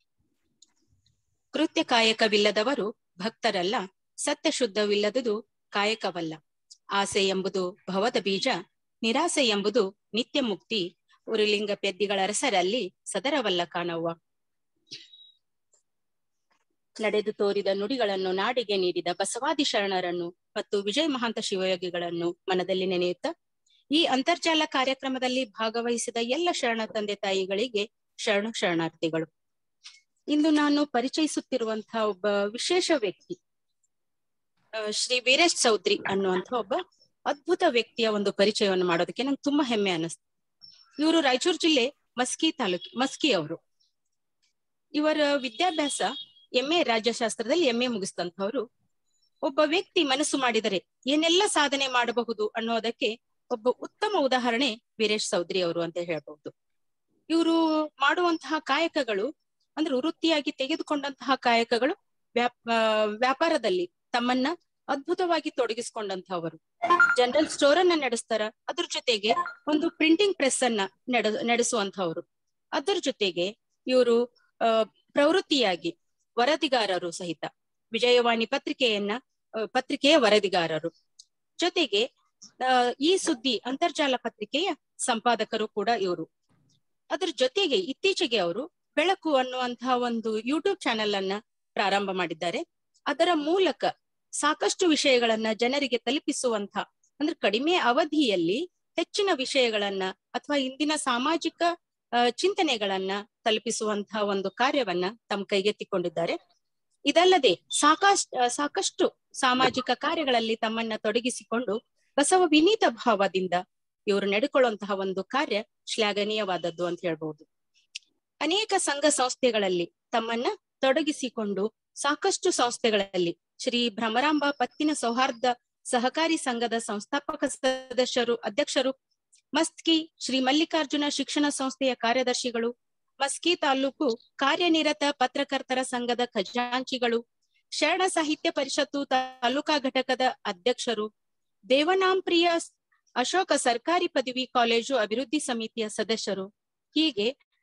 F: ಕೃತ್ಯ ಕಾಯಕವಿಲ್ಲದವರು ಭಕ್ತರಲ್ಲ ಸತ್ಯ ಶುದ್ಧವಿಲ್ಲದುದು ಕಾಯಕವಲ್ಲ ಆಸೆ ಎಂಬುದು ಭವದ ಬೀಜ ನಿರಾಸೆ ಎಂಬುದು ನಿತ್ಯ ಮುಕ್ತಿ ಉರುಲಿಂಗ ಪೆದ್ದಿಗಳ ಅರಸರಲ್ಲಿ ಸದರವಲ್ಲ ಕಾಣವ್ವ ನಡೆದು ತೋರಿದ ನುಡಿಗಳನ್ನು ನಾಡಿಗೆ ನೀಡಿದ ಬಸವಾದಿ ಶರಣರನ್ನು ಮತ್ತು ವಿಜಯ ಮಹಾಂತ ಶಿವಯೋಗಿಗಳನ್ನು ಮನದಲ್ಲಿ ನೆನೆಯುತ್ತಾ ಈ ಅಂತರ್ಜಾಲ ಕಾರ್ಯಕ್ರಮದಲ್ಲಿ ಭಾಗವಹಿಸಿದ ಎಲ್ಲ ಶರಣ ತಂದೆ ತಾಯಿಗಳಿಗೆ ಶರಣು ಶರಣಾರ್ಥಿಗಳು ಇಂದು ನಾನು ಪರಿಚಯಿಸುತ್ತಿರುವಂತಹ ಒಬ್ಬ ವಿಶೇಷ ವ್ಯಕ್ತಿ ಆ, ಶ್ರೀ ವೀರೇಶ್ ಚೌಧರಿ ಅನ್ನುವಂಥ ಒಬ್ಬ ಅದ್ಭುತ ವ್ಯಕ್ತಿಯ ಒಂದು ಪರಿಚಯವನ್ನು ಮಾಡೋದಕ್ಕೆ ನಂಗೆ ತುಂಬಾ ಹೆಮ್ಮೆ ಅನಿಸ್ತು ಇವರು ರಾಯಚೂರು ಜಿಲ್ಲೆ ಮಸ್ಕಿ ತಾಲೂಕಿ ಮಸ್ಕಿ ಅವರು ಇವರ ವಿದ್ಯಾಭ್ಯಾಸ ಎಂ ಎ ರಾಜ್ಯಶಾಸ್ತ್ರದಲ್ಲಿ ಎಂ ಎ ಮುಗಿಸಿದಂಥವ್ರು ಒಬ್ಬ ವ್ಯಕ್ತಿ ಮನಸ್ಸು ಮಾಡಿದರೆ ಏನೆಲ್ಲ ಸಾಧನೆ ಮಾಡಬಹುದು ಅನ್ನೋದಕ್ಕೆ ಒಬ್ಬ ಉತ್ತಮ ಉದಾಹರಣೆ ವೀರೇಶ್ ಚೌಧರಿ ಅವರು ಅಂತ ಹೇಳ್ಬಹುದು ಇವರು ಮಾಡುವಂತಹ ಕಾಯಕಗಳು ಅಂದ್ರೆ ವೃತ್ತಿಯಾಗಿ ತೆಗೆದುಕೊಂಡಂತಹ ಕಾಯಕಗಳು ವ್ಯಾಪ್ ಆ, ವ್ಯಾಪಾರದಲ್ಲಿ ತಮ್ಮನ್ನ ಅದ್ಭುತವಾಗಿ ತೊಡಗಿಸಿಕೊಂಡಂತಹವರು ಜನರಲ್ ಸ್ಟೋರ್ ಅನ್ನ ನಡೆಸ್ತಾರ ಅದ್ರ ಜೊತೆಗೆ ಒಂದು ಪ್ರಿಂಟಿಂಗ್ ಪ್ರೆಸ್ ಅನ್ನ ನಡ ನಡೆಸುವಂತಹವರು ಅದ್ರ ಜೊತೆಗೆ ಇವರು ಆ ಪ್ರವೃತ್ತಿಯಾಗಿ ವರದಿಗಾರರು ಸಹಿತ ವಿಜಯವಾಣಿ ಪತ್ರಿಕೆಯನ್ನ ಆ, ಪತ್ರಿಕೆಯ ವರದಿಗಾರರು ಜೊತೆಗೆ ಆ, ಈ ಸುದ್ದಿ ಅಂತರ್ಜಾಲ ಪತ್ರಿಕೆಯ ಸಂಪಾದಕರು ಕೂಡ ಇವರು ಅದ್ರ ಜೊತೆಗೆ ಇತ್ತೀಚೆಗೆ ಅವರು ಬೆಳಕು ಅನ್ನುವಂತಹ ಒಂದು ಯೂಟ್ಯೂಬ್ ಚಾನೆಲ್ ಅನ್ನ ಪ್ರಾರಂಭ ಮಾಡಿದ್ದಾರೆ ಅದರ ಮೂಲಕ ಸಾಕಷ್ಟು ವಿಷಯಗಳನ್ನ ಜನರಿಗೆ ತಲುಪಿಸುವಂತ ಅಂದ್ರೆ ಕಡಿಮೆ ಅವಧಿಯಲ್ಲಿ ಹೆಚ್ಚಿನ ವಿಷಯಗಳನ್ನ ಅಥವಾ ಇಂದಿನ ಸಾಮಾಜಿಕ ಆ, ಚಿಂತನೆಗಳನ್ನ ತಲುಪಿಸುವಂತಹ ಒಂದು ಕಾರ್ಯವನ್ನ ತಮ್ಮ ಕೈಗೆತ್ತಿಕೊಂಡಿದ್ದಾರೆ ಇದಲ್ಲದೆ ಸಾಕಷ್ಟು ಸಾಕಷ್ಟು ಸಾಮಾಜಿಕ ಕಾರ್ಯಗಳಲ್ಲಿ ತಮ್ಮನ್ನ ತೊಡಗಿಸಿಕೊಂಡು ಬಸವ ವಿನೀತ ಭಾವದಿಂದ ಇವರು ನಡೆಕೊಳ್ಳುವಂತಹ ಒಂದು ಕಾರ್ಯ ಶ್ಲಾಘನೀಯವಾದದ್ದು ಅಂತ ಹೇಳ್ಬಹುದು ಅನೇಕ ಸಂಘ ಸಂಸ್ಥೆಗಳಲ್ಲಿ ತಮ್ಮನ್ನ ತೊಡಗಿಸಿಕೊಂಡು ಸಾಕಷ್ಟು ಸಂಸ್ಥೆಗಳಲ್ಲಿ ಶ್ರೀ ಭ್ರಮರಾಂಬ ಪತ್ತಿನ ಸೌಹಾರ್ದ ಸಹಕಾರಿ ಸಂಘದ ಸಂಸ್ಥಾಪಕ ಸದಸ್ಯರು ಅಧ್ಯಕ್ಷರು ಮಸ್ಕಿ ಶ್ರೀ ಮಲ್ಲಿಕಾರ್ಜುನ ಶಿಕ್ಷಣ ಸಂಸ್ಥೆಯ ಕಾರ್ಯದರ್ಶಿಗಳು ಮಸ್ಕಿ ತಾಲೂಕು ಕಾರ್ಯನಿರತ ಪತ್ರಕರ್ತರ ಸಂಘದ ಖಜಾಂಚಿಗಳು ಶರಣ ಸಾಹಿತ್ಯ ಪರಿಷತ್ತು ತಾಲೂಕಾ ಘಟಕದ ಅಧ್ಯಕ್ಷರು ದೇವನಾಂಪ್ರಿಯ ಅಶೋಕ ಸರ್ಕಾರಿ ಪದವಿ ಕಾಲೇಜು ಅಭಿವೃದ್ಧಿ ಸಮಿತಿಯ ಸದಸ್ಯರು ಹೀಗೆ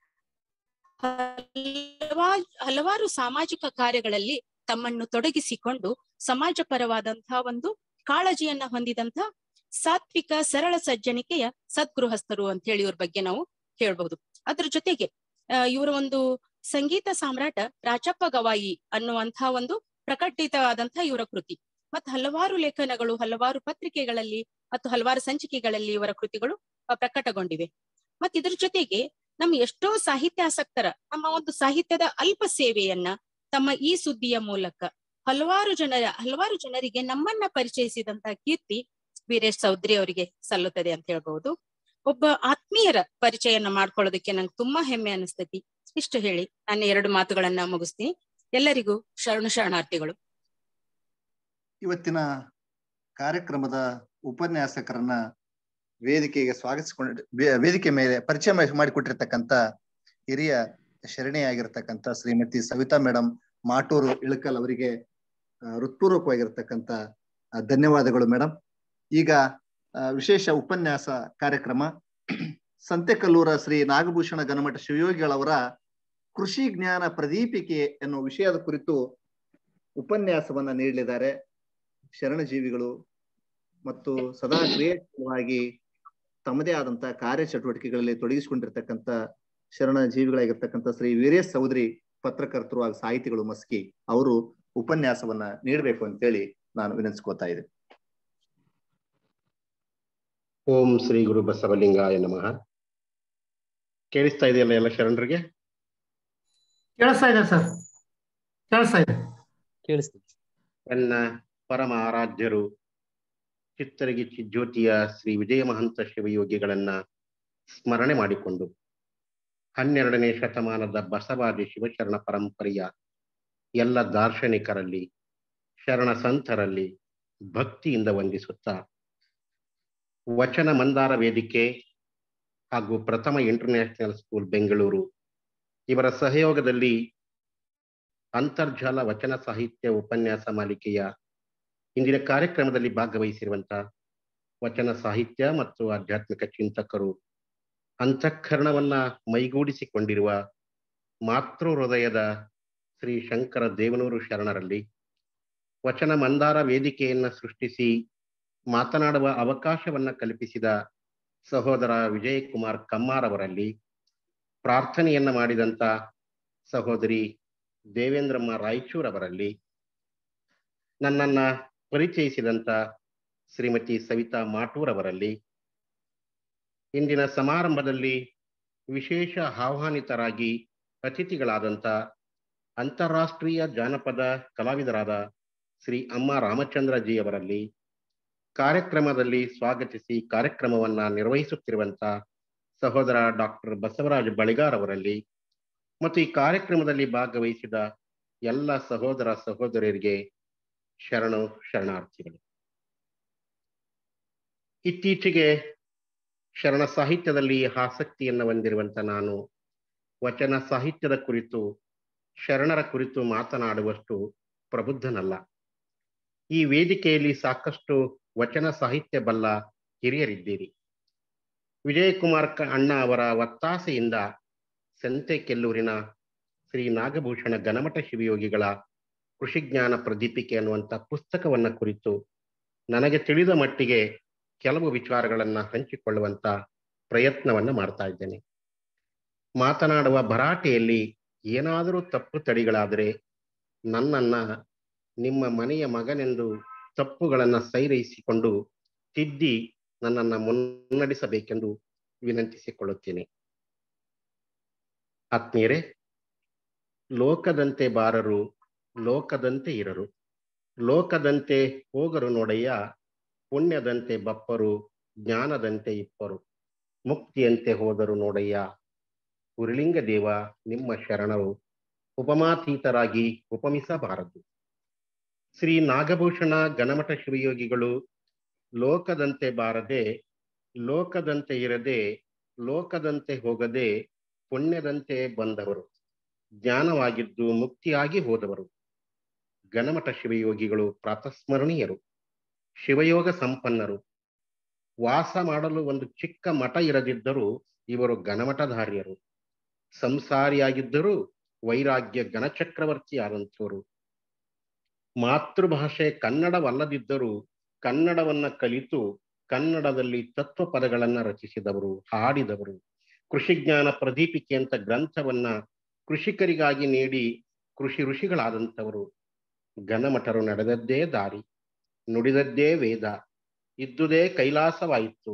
F: ಹಲವಾರು ಹಲವಾರು ಸಾಮಾಜಿಕ ಕಾರ್ಯಗಳಲ್ಲಿ ತಮ್ಮನ್ನು ತೊಡಗಿಸಿಕೊಂಡು ಸಮಾಜ ಪರವಾದಂತಹ ಒಂದು ಕಾಳಜಿಯನ್ನ ಹೊಂದಿದಂತಹ ಸಾತ್ವಿಕ ಸರಳ ಸಜ್ಜನಿಕೆಯ ಸದ್ಗೃಹಸ್ಥರು ಅಂತ ಹೇಳಿ ಇವ್ರ ಬಗ್ಗೆ ನಾವು ಹೇಳ್ಬಹುದು ಅದ್ರ ಜೊತೆಗೆ ಆ, ಇವರ ಒಂದು ಸಂಗೀತ ಸಾಮ್ರಾಟ ರಾಚಪ್ಪ ಗವಾಯಿ ಅನ್ನುವಂತಹ ಒಂದು ಪ್ರಕಟಿತವಾದಂತಹ ಇವರ ಕೃತಿ ಮತ್ತು ಹಲವಾರು ಲೇಖನಗಳು ಹಲವಾರು ಪತ್ರಿಕೆಗಳಲ್ಲಿ ಮತ್ತು ಹಲವಾರು ಸಂಚಿಕೆಗಳಲ್ಲಿ ಇವರ ಕೃತಿಗಳು ಆ, ಪ್ರಕಟಗೊಂಡಿವೆ ಮತ್ತು ಇದ್ರ ಜೊತೆಗೆ ನಮ್ಮ ಎಷ್ಟೋ ಸಾಹಿತ್ಯಾಸಕ್ತರ ನಮ್ಮ ಒಂದು ಸಾಹಿತ್ಯದ ಅಲ್ಪ ಸೇವೆಯನ್ನ ತಮ್ಮ ಈ ಸುದ್ದಿಯ ಮೂಲಕ ಹಲವಾರು ಜನರ ಹಲವಾರು ಜನರಿಗೆ ನಮ್ಮನ್ನ ಪರಿಚಯಿಸಿದಂತ ಕೀರ್ತಿ ವೀರೇಶ್ ಚೌಧರಿ ಅವರಿಗೆ ಸಲ್ಲುತ್ತದೆ ಅಂತ ಹೇಳ್ಬಹುದು ಒಬ್ಬ ಆತ್ಮೀಯರ ಪರಿಚಯನ ಮಾಡ್ಕೊಳ್ಳೋದಕ್ಕೆ ನಂಗೆ ತುಂಬಾ ಹೆಮ್ಮೆ ಅನಿಸ್ತೈತಿ ಇಷ್ಟು ಹೇಳಿ ನಾನು ಎರಡು ಮಾತುಗಳನ್ನ ಮುಗಿಸ್ತೀನಿ ಎಲ್ಲರಿಗೂ ಶರಣು ಶರಣಾರ್ಥಿಗಳು
B: ಇವತ್ತಿನ ಕಾರ್ಯಕ್ರಮದ ಉಪನ್ಯಾಸಕರನ್ನ ವೇದಿಕೆಗೆ ಸ್ವಾಗತಿಸಿಕೊಂಡ ವೇ- ವೇದಿಕೆ ಮೇಲೆ ಪರಿಚಯ ಮಾಡಿ- ಮಾಡಿಕೊಟ್ಟಿರ್ತಕ್ಕಂಥ ಹಿರಿಯ ಶರಣೆಯಾಗಿರ್ತಕ್ಕಂಥ ಶ್ರೀಮತಿ ಸವಿತಾ ಮೇಡಮ್ ಮಾಟೂರು ಇಳಕಲ್ ಅವರಿಗೆ ಆ, ಹೃತ್ಪೂರ್ವಕವಾಗಿರ್ತಕ್ಕಂಥ ಆ, ಧನ್ಯವಾದಗಳು ಮೇಡಮ್ ಈಗ ಆ, ವಿಶೇಷ ಉಪನ್ಯಾಸ ಕಾರ್ಯಕ್ರಮ ಸಂತೆಕಲ್ಲೂರ ಶ್ರೀ ನಾಗಭೂಷಣ ಗಣಮಠ ಶಿವಯೋಗಿಗಳವರ ಕೃಷಿ ಜ್ಞಾನ ಪ್ರದೀಪಿಕೆ ಎನ್ನುವ ವಿಷಯದ ಕುರಿತು ಉಪನ್ಯಾಸವನ್ನ ನೀಡಲಿದ್ದಾರೆ ಶರಣಜೀವಿಗಳು ಮತ್ತು ಸದಾ ಕ್ರಿಯಾಶೀಲವಾಗಿ ತಮ್ಮದೇ ಆದಂತಹ ಕಾರ್ಯಚಟುವಟಿಕೆಗಳಲ್ಲಿ ತೊಡಗಿಸಿಕೊಂಡಿರ್ತಕ್ಕಂಥ ಶರಣ ಜೀವಿಗಳಾಗಿರ್ತಕ್ಕಂಥ ಶ್ರೀ ವೀರೇಶ್ ಚೌಧರಿ ಪತ್ರಕರ್ತರು ಹಾಗೂ ಸಾಹಿತಿಗಳು ಮಸ್ಕಿ ಅವರು ಉಪನ್ಯಾಸವನ್ನ ನೀಡಬೇಕು ಅಂತೇಳಿ ನಾನು ವಿನಂತಿಸ್ಕೋತಾ ಇದ್ದೆ
G: ಓಂ ಶ್ರೀ ಗುರು ಬಸವಲಿಂಗಾಯ ನಮಃ ಕೇಳಿಸ್ತಾ ಇದೆಯಲ್ಲ ಎಲ್ಲ ಶರಣರಿಗೆ
A: ಕೇಳಿಸ್ತಾ ಇದೆ ಸರ್ ಕೇಳಿಸ್ತಾ ಇದೆ
D: ಕೇಳಿಸ್ತೀವಿ
G: ನನ್ನ ಪರಮ ಆರಾಧ್ಯರು ಚಿತ್ತರಗಿ ಜ್ಯೋತಿಯ ಶ್ರೀ ವಿಜಯ ಮಹಂತ ಶಿವಯೋಗಿಗಳನ್ನ ಸ್ಮರಣೆ ಮಾಡಿಕೊಂಡು ಹನ್ನೆರಡನೇ ಶತಮಾನದ ಬಸವಾದಿ ಶಿವಶರಣ ಪರಂಪರೆಯ ಎಲ್ಲ ದಾರ್ಶನಿಕರಲ್ಲಿ ಶರಣ ಸಂತರಲ್ಲಿ ಭಕ್ತಿಯಿಂದ ವಂದಿಸುತ್ತಾ ವಚನ ಮಂದಾರ ವೇದಿಕೆ ಹಾಗೂ ಪ್ರಥಮ ಇಂಟರ್ನ್ಯಾಷನಲ್ ಸ್ಕೂಲ್ ಬೆಂಗಳೂರು ಇವರ ಸಹಯೋಗದಲ್ಲಿ ಅಂತರ್ಜಾಲ ವಚನ ಸಾಹಿತ್ಯ ಉಪನ್ಯಾಸ ಮಾಲಿಕೆಯ ಇಂದಿನ ಕಾರ್ಯಕ್ರಮದಲ್ಲಿ ಭಾಗವಹಿಸಿರುವಂತ ವಚನ ಸಾಹಿತ್ಯ ಮತ್ತು ಆಧ್ಯಾತ್ಮಿಕ ಚಿಂತಕರು ಅಂತಃಕರಣವನ್ನ ಮೈಗೂಡಿಸಿಕೊಂಡಿರುವ ಮಾತೃ ಹೃದಯದ ಶ್ರೀ ಶಂಕರ ದೇವನೂರು ಶರಣರಲ್ಲಿ ವಚನ ಮಂದಾರ ವೇದಿಕೆಯನ್ನ ಸೃಷ್ಟಿಸಿ ಮಾತನಾಡುವ ಅವಕಾಶವನ್ನ ಕಲ್ಪಿಸಿದ ಸಹೋದರ ವಿಜಯಕುಮಾರ್ ಕಮ್ಮಾರ್ ಅವರಲ್ಲಿ ಪ್ರಾರ್ಥನೆಯನ್ನ ಮಾಡಿದಂತ ಸಹೋದರಿ ದೇವೇಂದ್ರಮ್ಮ ರಾಯಚೂರ್ ಅವರಲ್ಲಿ ನನ್ನನ್ನ ಪರಿಚಯಿಸಿದಂತ ಶ್ರೀಮತಿ ಸವಿತಾ ಮಾಟೂರ್ ಅವರಲ್ಲಿ ಇಂದಿನ ಸಮಾರಂಭದಲ್ಲಿ ವಿಶೇಷ ಆಹ್ವಾನಿತರಾಗಿ ಅತಿಥಿಗಳಾದಂಥ ಅಂತಾರಾಷ್ಟ್ರೀಯ ಜಾನಪದ ಕಲಾವಿದರಾದ ಶ್ರೀ ಅಮ್ಮ ರಾಮಚಂದ್ರ ಜಿ ಅವರಲ್ಲಿ ಕಾರ್ಯಕ್ರಮದಲ್ಲಿ ಸ್ವಾಗತಿಸಿ ಕಾರ್ಯಕ್ರಮವನ್ನ ನಿರ್ವಹಿಸುತ್ತಿರುವಂತ ಸಹೋದರ ಡಾಕ್ಟರ್ ಬಸವರಾಜ ಬಳಿಗಾರ್ ಅವರಲ್ಲಿ ಮತ್ತು ಈ ಕಾರ್ಯಕ್ರಮದಲ್ಲಿ ಭಾಗವಹಿಸಿದ ಎಲ್ಲ ಸಹೋದರ ಸಹೋದರಿಯರಿಗೆ ಶರಣು ಶರಣಾರ್ಥಿಗಳು ಇತ್ತೀಚೆಗೆ ಶರಣ ಸಾಹಿತ್ಯದಲ್ಲಿ ಆಸಕ್ತಿಯನ್ನು ಹೊಂದಿರುವಂತ ನಾನು ವಚನ ಸಾಹಿತ್ಯದ ಕುರಿತು ಶರಣರ ಕುರಿತು ಮಾತನಾಡುವಷ್ಟು ಪ್ರಬುದ್ಧನಲ್ಲ ಈ ವೇದಿಕೆಯಲ್ಲಿ ಸಾಕಷ್ಟು ವಚನ ಸಾಹಿತ್ಯ ಬಲ್ಲ ಹಿರಿಯರಿದ್ದೀರಿ ವಿಜಯಕುಮಾರ್ ಕ- ಅಣ್ಣ ಅವರ ಒತ್ತಾಸೆಯಿಂದ ಸಂತೆಕೆಲ್ಲೂರಿನ ಶ್ರೀ ನಾಗಭೂಷಣ ಗಣಮಠ ಶಿವಯೋಗಿಗಳ ಕೃಷಿಜ್ಞಾನ ಪ್ರದೀಪಿಕೆ ಅನ್ನುವಂಥ ಪುಸ್ತಕವನ್ನ ಕುರಿತು ನನಗೆ ತಿಳಿದ ಮಟ್ಟಿಗೆ ಕೆಲವು ವಿಚಾರಗಳನ್ನ ಹಂಚಿಕೊಳ್ಳುವಂತ ಪ್ರಯತ್ನವನ್ನ ಮಾಡ್ತಾ ಇದ್ದೇನೆ ಮಾತನಾಡುವ ಭರಾಟೆಯಲ್ಲಿ ಏನಾದರೂ ತಪ್ಪು ತಡಿಗಳಾದರೆ ನನ್ನನ್ನ ನಿಮ್ಮ ಮನೆಯ ಮಗನೆಂದು ತಪ್ಪುಗಳನ್ನ ಸೈರೈಸಿಕೊಂಡು ತಿದ್ದಿ ನನ್ನನ್ನ ಮುನ್ನಡೆಸಬೇಕೆಂದು ವಿನಂತಿಸಿಕೊಳ್ಳುತ್ತೇನೆ ಆತ್ಮೀಯರೇ ಲೋಕದಂತೆ ಬಾರರು ಲೋಕದಂತೆ ಇರರು ಲೋಕದಂತೆ ಹೋಗರು ನೋಡಯ್ಯ ಪುಣ್ಯದಂತೆ ಬಪ್ಪರು ಜ್ಞಾನದಂತೆ ಇಪ್ಪರು ಮುಕ್ತಿಯಂತೆ ಹೋದರು ನೋಡಯ್ಯ ಉರುಳಿಂಗ ದೇವ ನಿಮ್ಮ ಶರಣರು ಉಪಮಾತೀತರಾಗಿ ಉಪಮಿಸಬಾರದು ಶ್ರೀ ನಾಗಭೂಷಣ ಗಣಮಠ ಶಿವಯೋಗಿಗಳು ಲೋಕದಂತೆ ಬಾರದೆ ಲೋಕದಂತೆ ಇರದೆ ಲೋಕದಂತೆ ಹೋಗದೆ ಪುಣ್ಯದಂತೆ ಬಂದವರು ಜ್ಞಾನವಾಗಿದ್ದು ಮುಕ್ತಿಯಾಗಿ ಹೋದವರು ಗಣಮಠ ಶಿವಯೋಗಿಗಳು ಪ್ರಾತಸ್ಮರಣೀಯರು ಶಿವಯೋಗ ಸಂಪನ್ನರು ವಾಸ ಮಾಡಲು ಒಂದು ಚಿಕ್ಕ ಮಠ ಇರದಿದ್ದರೂ ಇವರು ಗಣಮಠಧಾರ್ಯರು ಸಂಸಾರಿಯಾಗಿದ್ದರೂ ವೈರಾಗ್ಯ ಗಣಚಕ್ರವರ್ತಿ ಆದಂಥವರು ಮಾತೃಭಾಷೆ ಕನ್ನಡವಲ್ಲದಿದ್ದರೂ ಕನ್ನಡವನ್ನ ಕಲಿತು ಕನ್ನಡದಲ್ಲಿ ತತ್ವ ಪದಗಳನ್ನ ರಚಿಸಿದವರು ಹಾಡಿದವರು ಕೃಷಿಜ್ಞಾನ ಪ್ರದೀಪಿಕೆ ಅಂತ ಗ್ರಂಥವನ್ನ ಕೃಷಿಕರಿಗಾಗಿ ನೀಡಿ ಕೃಷಿ ಋಷಿಗಳಾದಂಥವರು ಘನಮಠರು ನಡೆದದ್ದೇ ದಾರಿ ನುಡಿದದ್ದೇ ವೇದ ಇದ್ದುದೇ ಕೈಲಾಸವಾಯಿತು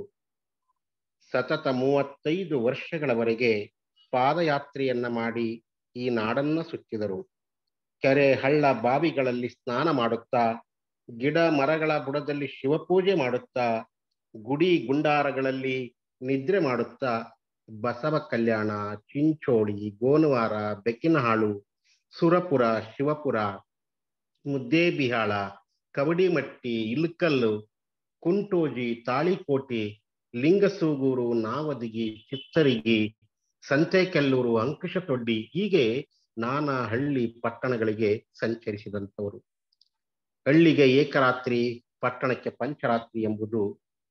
G: ಸತತ ಮೂವತ್ತೈದು ವರ್ಷಗಳವರೆಗೆ ಪಾದಯಾತ್ರೆಯನ್ನ ಮಾಡಿ ಈ ನಾಡನ್ನ ಸುತ್ತಿದರು ಕೆರೆ ಹಳ್ಳ ಬಾವಿಗಳಲ್ಲಿ ಸ್ನಾನ ಮಾಡುತ್ತಾ ಗಿಡ ಮರಗಳ ಬುಡದಲ್ಲಿ ಶಿವಪೂಜೆ ಮಾಡುತ್ತಾ ಗುಡಿ ಗುಂಡಾರಗಳಲ್ಲಿ ನಿದ್ರೆ ಮಾಡುತ್ತಾ ಬಸವ ಕಲ್ಯಾಣ ಚಿಂಚೋಳಿ ಗೋನವಾರ ಬೆಕ್ಕಿನಹಾಳು ಸುರಪುರ ಶಿವಪುರ ಮುದ್ದೇಬಿಹಾಳ ಕವಡಿಮಟ್ಟಿ ಇಲ್ಕಲ್ಲು ಕುಂಟೋಜಿ ತಾಳಿಕೋಟೆ ಲಿಂಗಸೂಗೂರು ನಾವದಿಗಿ ಚಿತ್ತರಿಗಿ ಸಂತೆಕೆಲ್ಲೂರು ಅಂಕುಶತೊಡ್ಡಿ ಹೀಗೆ ನಾನಾ ಹಳ್ಳಿ ಪಟ್ಟಣಗಳಿಗೆ ಸಂಚರಿಸಿದಂಥವರು ಹಳ್ಳಿಗೆ ಏಕರಾತ್ರಿ ಪಟ್ಟಣಕ್ಕೆ ಪಂಚರಾತ್ರಿ ಎಂಬುದು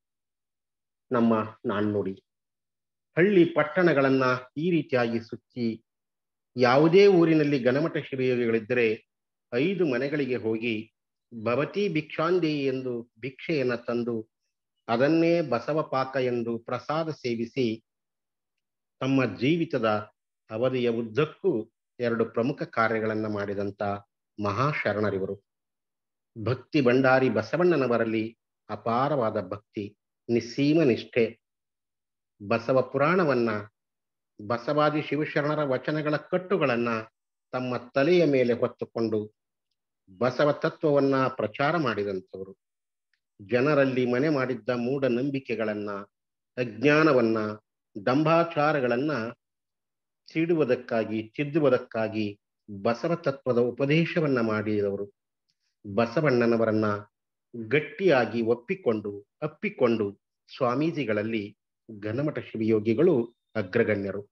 G: ನಮ್ಮ ನಾಣ್ಣುಡಿ ಹಳ್ಳಿ ಪಟ್ಟಣಗಳನ್ನ ಈ ರೀತಿಯಾಗಿ ಸುತ್ತಿ ಯಾವುದೇ ಊರಿನಲ್ಲಿ ಗಣಮಠ ಶಿವಯೋಗಿಗಳಿದ್ದರೆ ಐದು ಮನೆಗಳಿಗೆ ಹೋಗಿ ಭವತಿ ಭಿಕ್ಷಾಂದೇಯಿ ಎಂದು ಭಿಕ್ಷೆಯನ್ನ ತಂದು ಅದನ್ನೇ ಬಸವ ಪಾಕ ಎಂದು ಪ್ರಸಾದ ಸೇವಿಸಿ ತಮ್ಮ ಜೀವಿತದ ಅವಧಿಯ ಉದ್ದಕ್ಕೂ ಎರಡು ಪ್ರಮುಖ ಕಾರ್ಯಗಳನ್ನ ಮಾಡಿದಂತ ಮಹಾಶರಣರಿವರು ಭಕ್ತಿ ಭಂಡಾರಿ ಬಸವಣ್ಣನವರಲ್ಲಿ ಅಪಾರವಾದ ಭಕ್ತಿ ನಿಸ್ಸೀಮ ನಿಷ್ಠೆ ಬಸವ ಪುರಾಣವನ್ನ ಬಸವಾದಿ ಶಿವಶರಣರ ವಚನಗಳ ಕಟ್ಟುಗಳನ್ನ ತಮ್ಮ ತಲೆಯ ಮೇಲೆ ಹೊತ್ತುಕೊಂಡು ಬಸವ ತತ್ವವನ್ನ ಪ್ರಚಾರ ಮಾಡಿದಂಥವರು ಜನರಲ್ಲಿ ಮನೆ ಮಾಡಿದ್ದ ಮೂಢನಂಬಿಕೆಗಳನ್ನ ಅಜ್ಞಾನವನ್ನ ದಂಭಾಚಾರಗಳನ್ನ ಸಿಡುವುದಕ್ಕಾಗಿ ತಿದ್ದುವುದಕ್ಕಾಗಿ ಬಸವ ತತ್ವದ ಉಪದೇಶವನ್ನ ಮಾಡಿದವರು ಬಸವಣ್ಣನವರನ್ನ ಗಟ್ಟಿಯಾಗಿ ಒಪ್ಪಿಕೊಂಡು ಅಪ್ಪಿಕೊಂಡು ಸ್ವಾಮೀಜಿಗಳಲ್ಲಿ ಘನಮಠ ಶಿವಯೋಗಿಗಳು ಅಗ್ರಗಣ್ಯರು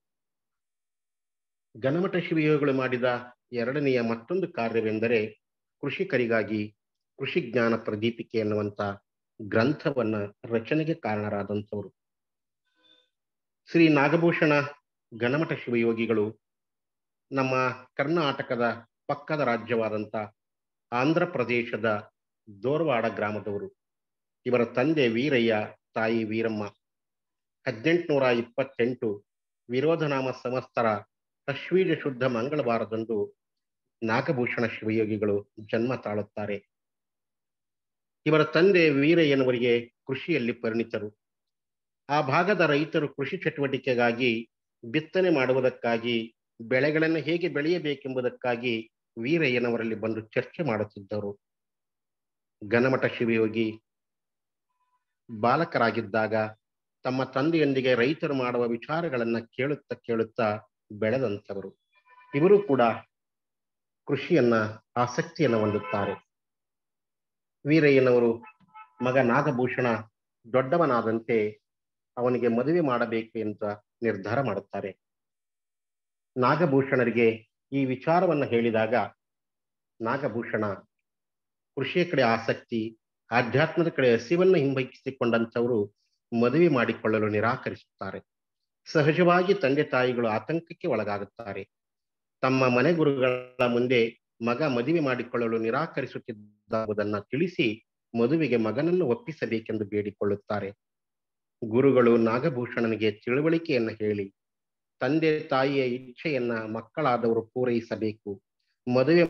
G: ಘನಮಠ ಶಿವಯೋಗಿಗಳು ಮಾಡಿದ ಎರಡನೆಯ ಮತ್ತೊಂದು ಕಾರ್ಯವೆಂದರೆ ಕೃಷಿಕರಿಗಾಗಿ ಕೃಷಿ ಜ್ಞಾನ ಪ್ರದೀಪಿಕೆ ಎನ್ನುವಂತ ಗ್ರಂಥವನ್ನ ರಚನೆಗೆ ಕಾರಣರಾದಂಥವರು ಶ್ರೀ ನಾಗಭೂಷಣ ಘನಮಠ ಶಿವಯೋಗಿಗಳು ನಮ್ಮ ಕರ್ನಾಟಕದ ಪಕ್ಕದ ರಾಜ್ಯವಾದಂತ ಆಂಧ್ರ ಪ್ರದೇಶದ ದೋರ್ವಾಡ ಗ್ರಾಮದವರು ಇವರ ತಂದೆ ವೀರಯ್ಯ ತಾಯಿ ವೀರಮ್ಮ ಹದಿನೆಂಟುನೂರ ಇಪ್ಪತ್ತೆಂಟು ವಿರೋಧನಾಮ ಸಂವತ್ಸರ ಅಶ್ವೀಜ ಶುದ್ಧ ಮಂಗಳವಾರದಂದು ನಾಗಭೂಷಣ ಶಿವಯೋಗಿಗಳು ಜನ್ಮ ತಾಳುತ್ತಾರೆ ಇವರ ತಂದೆ ವೀರಯ್ಯನವರಿಗೆ ಕೃಷಿಯಲ್ಲಿ ಪರಿಣಿತರು ಆ ಭಾಗದ ರೈತರು ಕೃಷಿ ಚಟುವಟಿಕೆಗಾಗಿ ಬಿತ್ತನೆ ಮಾಡುವುದಕ್ಕಾಗಿ ಬೆಳೆಗಳನ್ನು ಹೇಗೆ ಬೆಳೆಯಬೇಕೆಂಬುದಕ್ಕಾಗಿ ವೀರಯ್ಯನವರಲ್ಲಿ ಬಂದು ಚರ್ಚೆ ಮಾಡುತ್ತಿದ್ದರು ಘನಮಠ ಶಿವಯೋಗಿ ಬಾಲಕರಾಗಿದ್ದಾಗ ತಮ್ಮ ತಂದೆಯೊಂದಿಗೆ ರೈತರು ಮಾಡುವ ವಿಚಾರಗಳನ್ನ ಕೇಳುತ್ತಾ ಕೇಳುತ್ತಾ ಬೆಳೆದಂಥವರು ಇವರು ಕೂಡ ಕೃಷಿಯನ್ನ ಆಸಕ್ತಿಯನ್ನು ಹೊಂದುತ್ತಾರೆ ವೀರಯ್ಯನವರು ಮಗ ನಾಗಭೂಷಣ ದೊಡ್ಡವನಾದಂತೆ ಅವನಿಗೆ ಮದುವೆ ಮಾಡಬೇಕು ಅಂತ ನಿರ್ಧಾರ ಮಾಡುತ್ತಾರೆ ನಾಗಭೂಷಣರಿಗೆ ಈ ವಿಚಾರವನ್ನು ಹೇಳಿದಾಗ ನಾಗಭೂಷಣ ಕೃಷಿಯ ಕಡೆ ಆಸಕ್ತಿ ಆಧ್ಯಾತ್ಮದ ಕಡೆ ಹಸಿವನ್ನು ಹಿಂಬೈಸಿಕೊಂಡಂಥವರು ಮದುವೆ ಮಾಡಿಕೊಳ್ಳಲು ನಿರಾಕರಿಸುತ್ತಾರೆ ಸಹಜವಾಗಿ ತಂದೆ ತಾಯಿಗಳು ಆತಂಕಕ್ಕೆ ಒಳಗಾಗುತ್ತಾರೆ ತಮ್ಮ ಮನೆ ಗುರುಗಳ ಮುಂದೆ ಮಗ ಮದುವೆ ಮಾಡಿಕೊಳ್ಳಲು ನಿರಾಕರಿಸುತ್ತಿದ್ದುದನ್ನ ತಿಳಿಸಿ ಮದುವೆಗೆ ಮಗನನ್ನು ಒಪ್ಪಿಸಬೇಕೆಂದು ಬೇಡಿಕೊಳ್ಳುತ್ತಾರೆ ಗುರುಗಳು ನಾಗಭೂಷಣನಿಗೆ ತಿಳುವಳಿಕೆಯನ್ನು ಹೇಳಿ ತಂದೆ ತಾಯಿಯ ಇಚ್ಛೆಯನ್ನ ಮಕ್ಕಳಾದವರು ಪೂರೈಸಬೇಕು ಮದುವೆ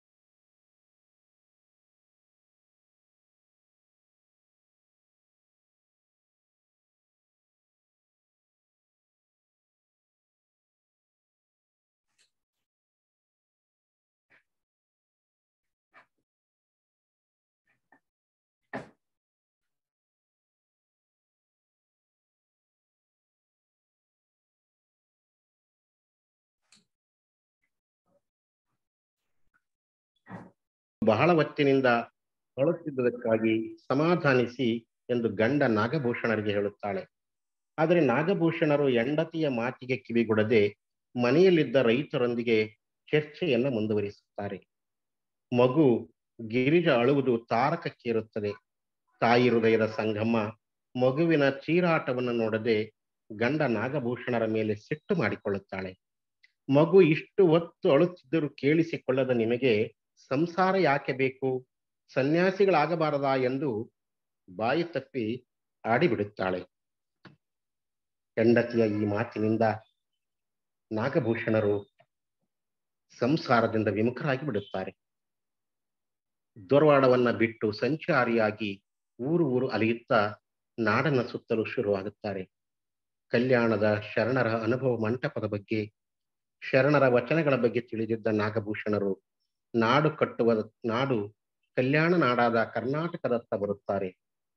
G: ಬಹಳ ಹೊತ್ತಿನಿಂದ ಅಳುತ್ತಿದ್ದುದಕ್ಕಾಗಿ ಸಮಾಧಾನಿಸಿ ಎಂದು ಗಂಡ ನಾಗಭೂಷಣರಿಗೆ ಹೇಳುತ್ತಾಳೆ ಆದರೆ ನಾಗಭೂಷಣರು ಹೆಂಡತಿಯ ಮಾತಿಗೆ ಕಿವಿಗೊಡದೆ ಮನೆಯಲ್ಲಿದ್ದ ರೈತರೊಂದಿಗೆ ಚರ್ಚೆಯನ್ನು ಮುಂದುವರಿಸುತ್ತಾರೆ ಮಗು ಗಿರಿಜ ಅಳುವುದು ತಾರಕಕ್ಕೇರುತ್ತದೆ ತಾಯಿ ಹೃದಯದ ಸಂಗಮ ಮಗುವಿನ ಚೀರಾಟವನ್ನು ನೋಡದೆ ಗಂಡ ನಾಗಭೂಷಣರ ಮೇಲೆ ಸಿಟ್ಟು ಮಾಡಿಕೊಳ್ಳುತ್ತಾಳೆ ಮಗು ಇಷ್ಟು ಹೊತ್ತು ಅಳುತ್ತಿದ್ದರೂ ಕೇಳಿಸಿಕೊಳ್ಳದ ನಿಮಗೆ ಸಂಸಾರ ಯಾಕೆ ಬೇಕು ಸನ್ಯಾಸಿಗಳಾಗಬಾರದಾ ಎಂದು ಬಾಯಿ ತಪ್ಪಿ ಆಡಿಬಿಡುತ್ತಾಳೆ ಹೆಂಡತಿಯ ಈ ಮಾತಿನಿಂದ ನಾಗಭೂಷಣರು ಸಂಸಾರದಿಂದ ವಿಮುಖರಾಗಿ ಬಿಡುತ್ತಾರೆ ದುರ್ವಾಡವನ್ನ ಬಿಟ್ಟು ಸಂಚಾರಿಯಾಗಿ ಊರು ಊರು ಅಲಿಯುತ್ತಾ ನಾಡನ್ನ ಸುತ್ತಲು ಶುರುವಾಗುತ್ತಾರೆ ಕಲ್ಯಾಣದ ಶರಣರ ಅನುಭವ ಮಂಟಪದ ಬಗ್ಗೆ ಶರಣರ ವಚನಗಳ ಬಗ್ಗೆ ತಿಳಿದಿದ್ದ ನಾಗಭೂಷಣರು ನಾಡು ಕಟ್ಟುವ ನಾಡು ಕಲ್ಯಾಣ ನಾಡಾದ ಕರ್ನಾಟಕದತ್ತ ಬರುತ್ತಾರೆ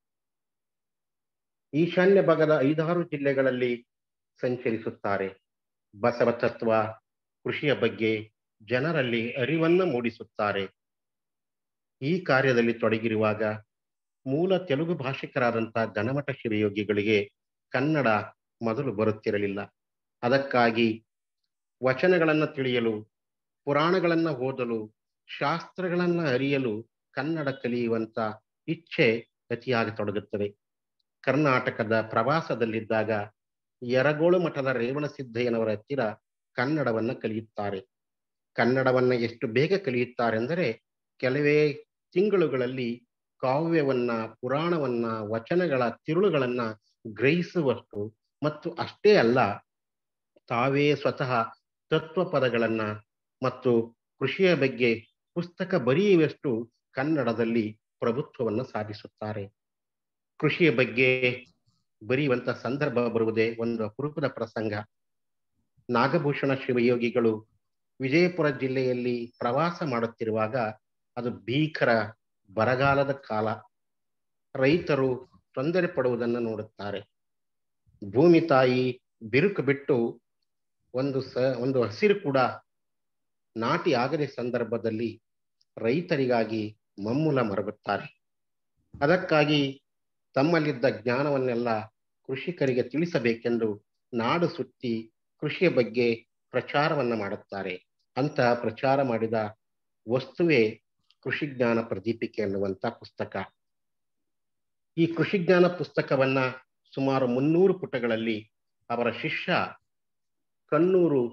G: ಈಶಾನ್ಯ ಭಾಗದ ಐದಾರು ಜಿಲ್ಲೆಗಳಲ್ಲಿ ಸಂಚರಿಸುತ್ತಾರೆ ಬಸವ ತತ್ವ ಕೃಷಿಯ ಬಗ್ಗೆ ಜನರಲ್ಲಿ ಅರಿವನ್ನ ಮೂಡಿಸುತ್ತಾರೆ ಈ ಕಾರ್ಯದಲ್ಲಿ ತೊಡಗಿರುವಾಗ ಮೂಲ ತೆಲುಗು ಭಾಷಿಕರಾದಂತಹ ಘನಮಠ ಶಿವಯೋಗಿಗಳಿಗೆ ಕನ್ನಡ ಮೊದಲು ಬರುತ್ತಿರಲಿಲ್ಲ ಅದಕ್ಕಾಗಿ ವಚನಗಳನ್ನ ತಿಳಿಯಲು ಪುರಾಣಗಳನ್ನ ಓದಲು ಶಾಸ್ತ್ರಗಳನ್ನ ಅರಿಯಲು ಕನ್ನಡ ಕಲಿಯುವಂತ ಇಚ್ಛೆ ಅತಿಯಾಗಿ ತೊಡಗುತ್ತದೆ ಕರ್ನಾಟಕದ ಪ್ರವಾಸದಲ್ಲಿದ್ದಾಗ ಯರಗೋಳು ಮಠದ ರೇವಣ ಸಿದ್ದಯ್ಯನವರ ಹತ್ತಿರ ಕನ್ನಡವನ್ನ ಕಲಿಯುತ್ತಾರೆ ಕನ್ನಡವನ್ನ ಎಷ್ಟು ಬೇಗ ಕಲಿಯುತ್ತಾರೆ ಅಂದರೆ ಕೆಲವೇ ತಿಂಗಳುಗಳಲ್ಲಿ ಕಾವ್ಯವನ್ನ ಪುರಾಣವನ್ನ ವಚನಗಳ ತಿರುಳುಗಳನ್ನ ಗ್ರಹಿಸುವಷ್ಟು ಮತ್ತು ಅಷ್ಟೇ ಅಲ್ಲ ತಾವೇ ಸ್ವತಃ ತತ್ವ ಪದಗಳನ್ನ ಮತ್ತು ಕೃಷಿಯ ಬಗ್ಗೆ ಪುಸ್ತಕ ಬರೆಯುವಷ್ಟು ಕನ್ನಡದಲ್ಲಿ ಪ್ರಭುತ್ವವನ್ನು ಸಾಧಿಸುತ್ತಾರೆ ಕೃಷಿಯ ಬಗ್ಗೆ ಬರೆಯುವಂತ ಸಂದರ್ಭ ಬರುವುದೇ ಒಂದು ಅಪರೂಪದ ಪ್ರಸಂಗ ನಾಗಭೂಷಣ ಶಿವಯೋಗಿಗಳು ವಿಜಯಪುರ ಜಿಲ್ಲೆಯಲ್ಲಿ ಪ್ರವಾಸ ಮಾಡುತ್ತಿರುವಾಗ ಅದು ಭೀಕರ ಬರಗಾಲದ ಕಾಲ ರೈತರು ತೊಂದರೆ ಪಡುವುದನ್ನು ನೋಡುತ್ತಾರೆ ಭೂಮಿ ತಾಯಿ ಬಿರುಕು ಬಿಟ್ಟು ಒಂದು ಸ ಒಂದು ಹಸಿರು ಕೂಡ ನಾಟಿ ಆಗದ ಸಂದರ್ಭದಲ್ಲಿ ರೈತರಿಗಾಗಿ ಮಮ್ಮೂಲ ಮರಗುತ್ತಾರೆ ಅದಕ್ಕಾಗಿ ತಮ್ಮಲ್ಲಿದ್ದ ಜ್ಞಾನವನ್ನೆಲ್ಲ ಕೃಷಿಕರಿಗೆ ತಿಳಿಸಬೇಕೆಂದು ನಾಡು ಸುತ್ತಿ ಕೃಷಿಯ ಬಗ್ಗೆ ಪ್ರಚಾರವನ್ನ ಮಾಡುತ್ತಾರೆ ಅಂತಹ ಪ್ರಚಾರ ಮಾಡಿದ ವಸ್ತುವೇ ಕೃಷಿ ಜ್ಞಾನ ಪ್ರದೀಪಿಕೆ ಎನ್ನುವಂತ ಪುಸ್ತಕ ಈ ಕೃಷಿ ಜ್ಞಾನ ಪುಸ್ತಕವನ್ನ ಸುಮಾರು ಮುನ್ನೂರು ಪುಟಗಳಲ್ಲಿ ಅವರ ಶಿಷ್ಯ ಕನ್ನೂರು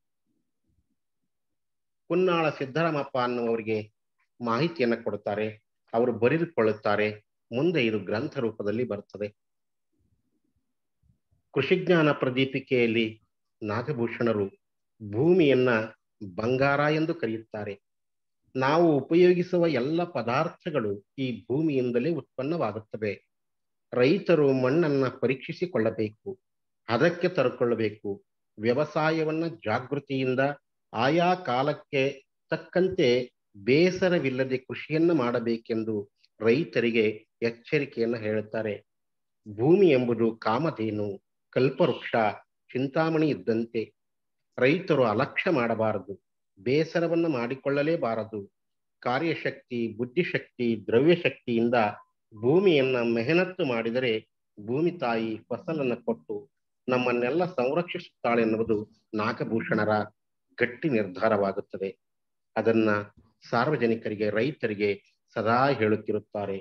G: ಕುನ್ನಾಳ ಸಿದ್ದರಾಮಪ್ಪ ಅನ್ನುವರಿಗೆ ಮಾಹಿತಿಯನ್ನ ಕೊಡುತ್ತಾರೆ ಅವರು ಬರೆದುಕೊಳ್ಳುತ್ತಾರೆ ಮುಂದೆ ಇದು ಗ್ರಂಥ ರೂಪದಲ್ಲಿ ಬರುತ್ತದೆ ಕೃಷಿಜ್ಞಾನ ಪ್ರದೀಪಿಕೆಯಲ್ಲಿ ನಾಗಭೂಷಣರು ಭೂಮಿಯನ್ನ ಬಂಗಾರ ಎಂದು ಕರೆಯುತ್ತಾರೆ ನಾವು ಉಪಯೋಗಿಸುವ ಎಲ್ಲ ಪದಾರ್ಥಗಳು ಈ ಭೂಮಿಯಿಂದಲೇ ಉತ್ಪನ್ನವಾಗುತ್ತವೆ ರೈತರು ಮಣ್ಣನ್ನ ಪರೀಕ್ಷಿಸಿಕೊಳ್ಳಬೇಕು ಅದಕ್ಕೆ ತರಕೊಳ್ಳಬೇಕು ವ್ಯವಸಾಯವನ್ನ ಜಾಗೃತಿಯಿಂದ ಆಯಾ ಕಾಲಕ್ಕೆ ತಕ್ಕಂತೆ ಬೇಸರವಿಲ್ಲದೆ ಕೃಷಿಯನ್ನ ಮಾಡಬೇಕೆಂದು ರೈತರಿಗೆ ಎಚ್ಚರಿಕೆಯನ್ನ ಹೇಳುತ್ತಾರೆ ಭೂಮಿ ಎಂಬುದು ಕಾಮಧೇನು ಕಲ್ಪವೃಕ್ಷ ಚಿಂತಾಮಣಿ ಇದ್ದಂತೆ ರೈತರು ಅಲಕ್ಷ್ಯ ಮಾಡಬಾರದು ಬೇಸರವನ್ನ ಮಾಡಿಕೊಳ್ಳಲೇಬಾರದು ಕಾರ್ಯಶಕ್ತಿ ಬುದ್ಧಿಶಕ್ತಿ ದ್ರವ್ಯಶಕ್ತಿಯಿಂದ ಭೂಮಿಯನ್ನ ಮೆಹನತ್ತು ಮಾಡಿದರೆ ಭೂಮಿ ತಾಯಿ ಫಸಲನ್ನ ಕೊಟ್ಟು ನಮ್ಮನ್ನೆಲ್ಲ ಸಂರಕ್ಷಿಸುತ್ತಾಳೆ ಎನ್ನುವುದು ನಾಗಭೂಷಣರ ಗಟ್ಟಿ ನಿರ್ಧಾರವಾಗುತ್ತದೆ ಅದನ್ನ ಸಾರ್ವಜನಿಕರಿಗೆ ರೈತರಿಗೆ ಸದಾ ಹೇಳುತ್ತಿರುತ್ತಾರೆ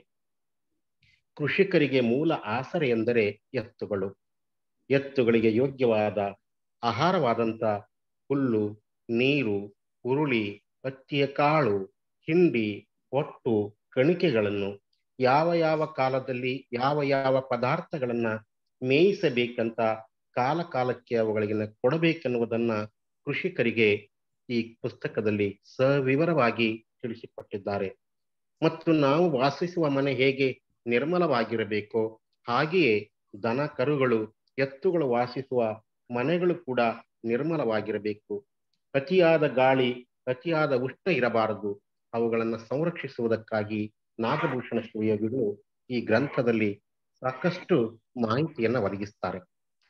G: ಕೃಷಿಕರಿಗೆ ಮೂಲ ಆಸರೆ ಎಂದರೆ ಎತ್ತುಗಳು ಎತ್ತುಗಳಿಗೆ ಯೋಗ್ಯವಾದ ಆಹಾರವಾದಂತ ಹುಲ್ಲು ನೀರು ಉರುಳಿ ಹತ್ತಿಯ ಕಾಳು ಹಿಂಡಿ ಒಟ್ಟು ಕಣಿಕೆಗಳನ್ನು ಯಾವ ಯಾವ ಕಾಲದಲ್ಲಿ ಯಾವ ಯಾವ ಪದಾರ್ಥಗಳನ್ನ ಮೇಯಿಸಬೇಕಂತ ಕಾಲ ಕಾಲಕ್ಕೆ ಅವುಗಳಿಗೆ ಕೊಡಬೇಕೆನ್ನುವುದನ್ನ ಕೃಷಿಕರಿಗೆ ಈ ಪುಸ್ತಕದಲ್ಲಿ ಸವಿವರವಾಗಿ ತಿಳಿಸಿಕೊಟ್ಟಿದ್ದಾರೆ ಮತ್ತು ನಾವು ವಾಸಿಸುವ ಮನೆ ಹೇಗೆ ನಿರ್ಮಲವಾಗಿರಬೇಕೋ ಹಾಗೆಯೇ ದನ ಕರುಗಳು ಎತ್ತುಗಳು ವಾಸಿಸುವ ಮನೆಗಳು ಕೂಡ ನಿರ್ಮಲವಾಗಿರಬೇಕು ಅತಿಯಾದ ಗಾಳಿ ಅತಿಯಾದ ಉಷ್ಣ ಇರಬಾರದು ಅವುಗಳನ್ನು ಸಂರಕ್ಷಿಸುವುದಕ್ಕಾಗಿ ನಾಗಭೂಷಣ ಶಿವಯೋಗಿಗಳು ಈ ಗ್ರಂಥದಲ್ಲಿ ಸಾಕಷ್ಟು ಮಾಹಿತಿಯನ್ನ ಒದಗಿಸ್ತಾರೆ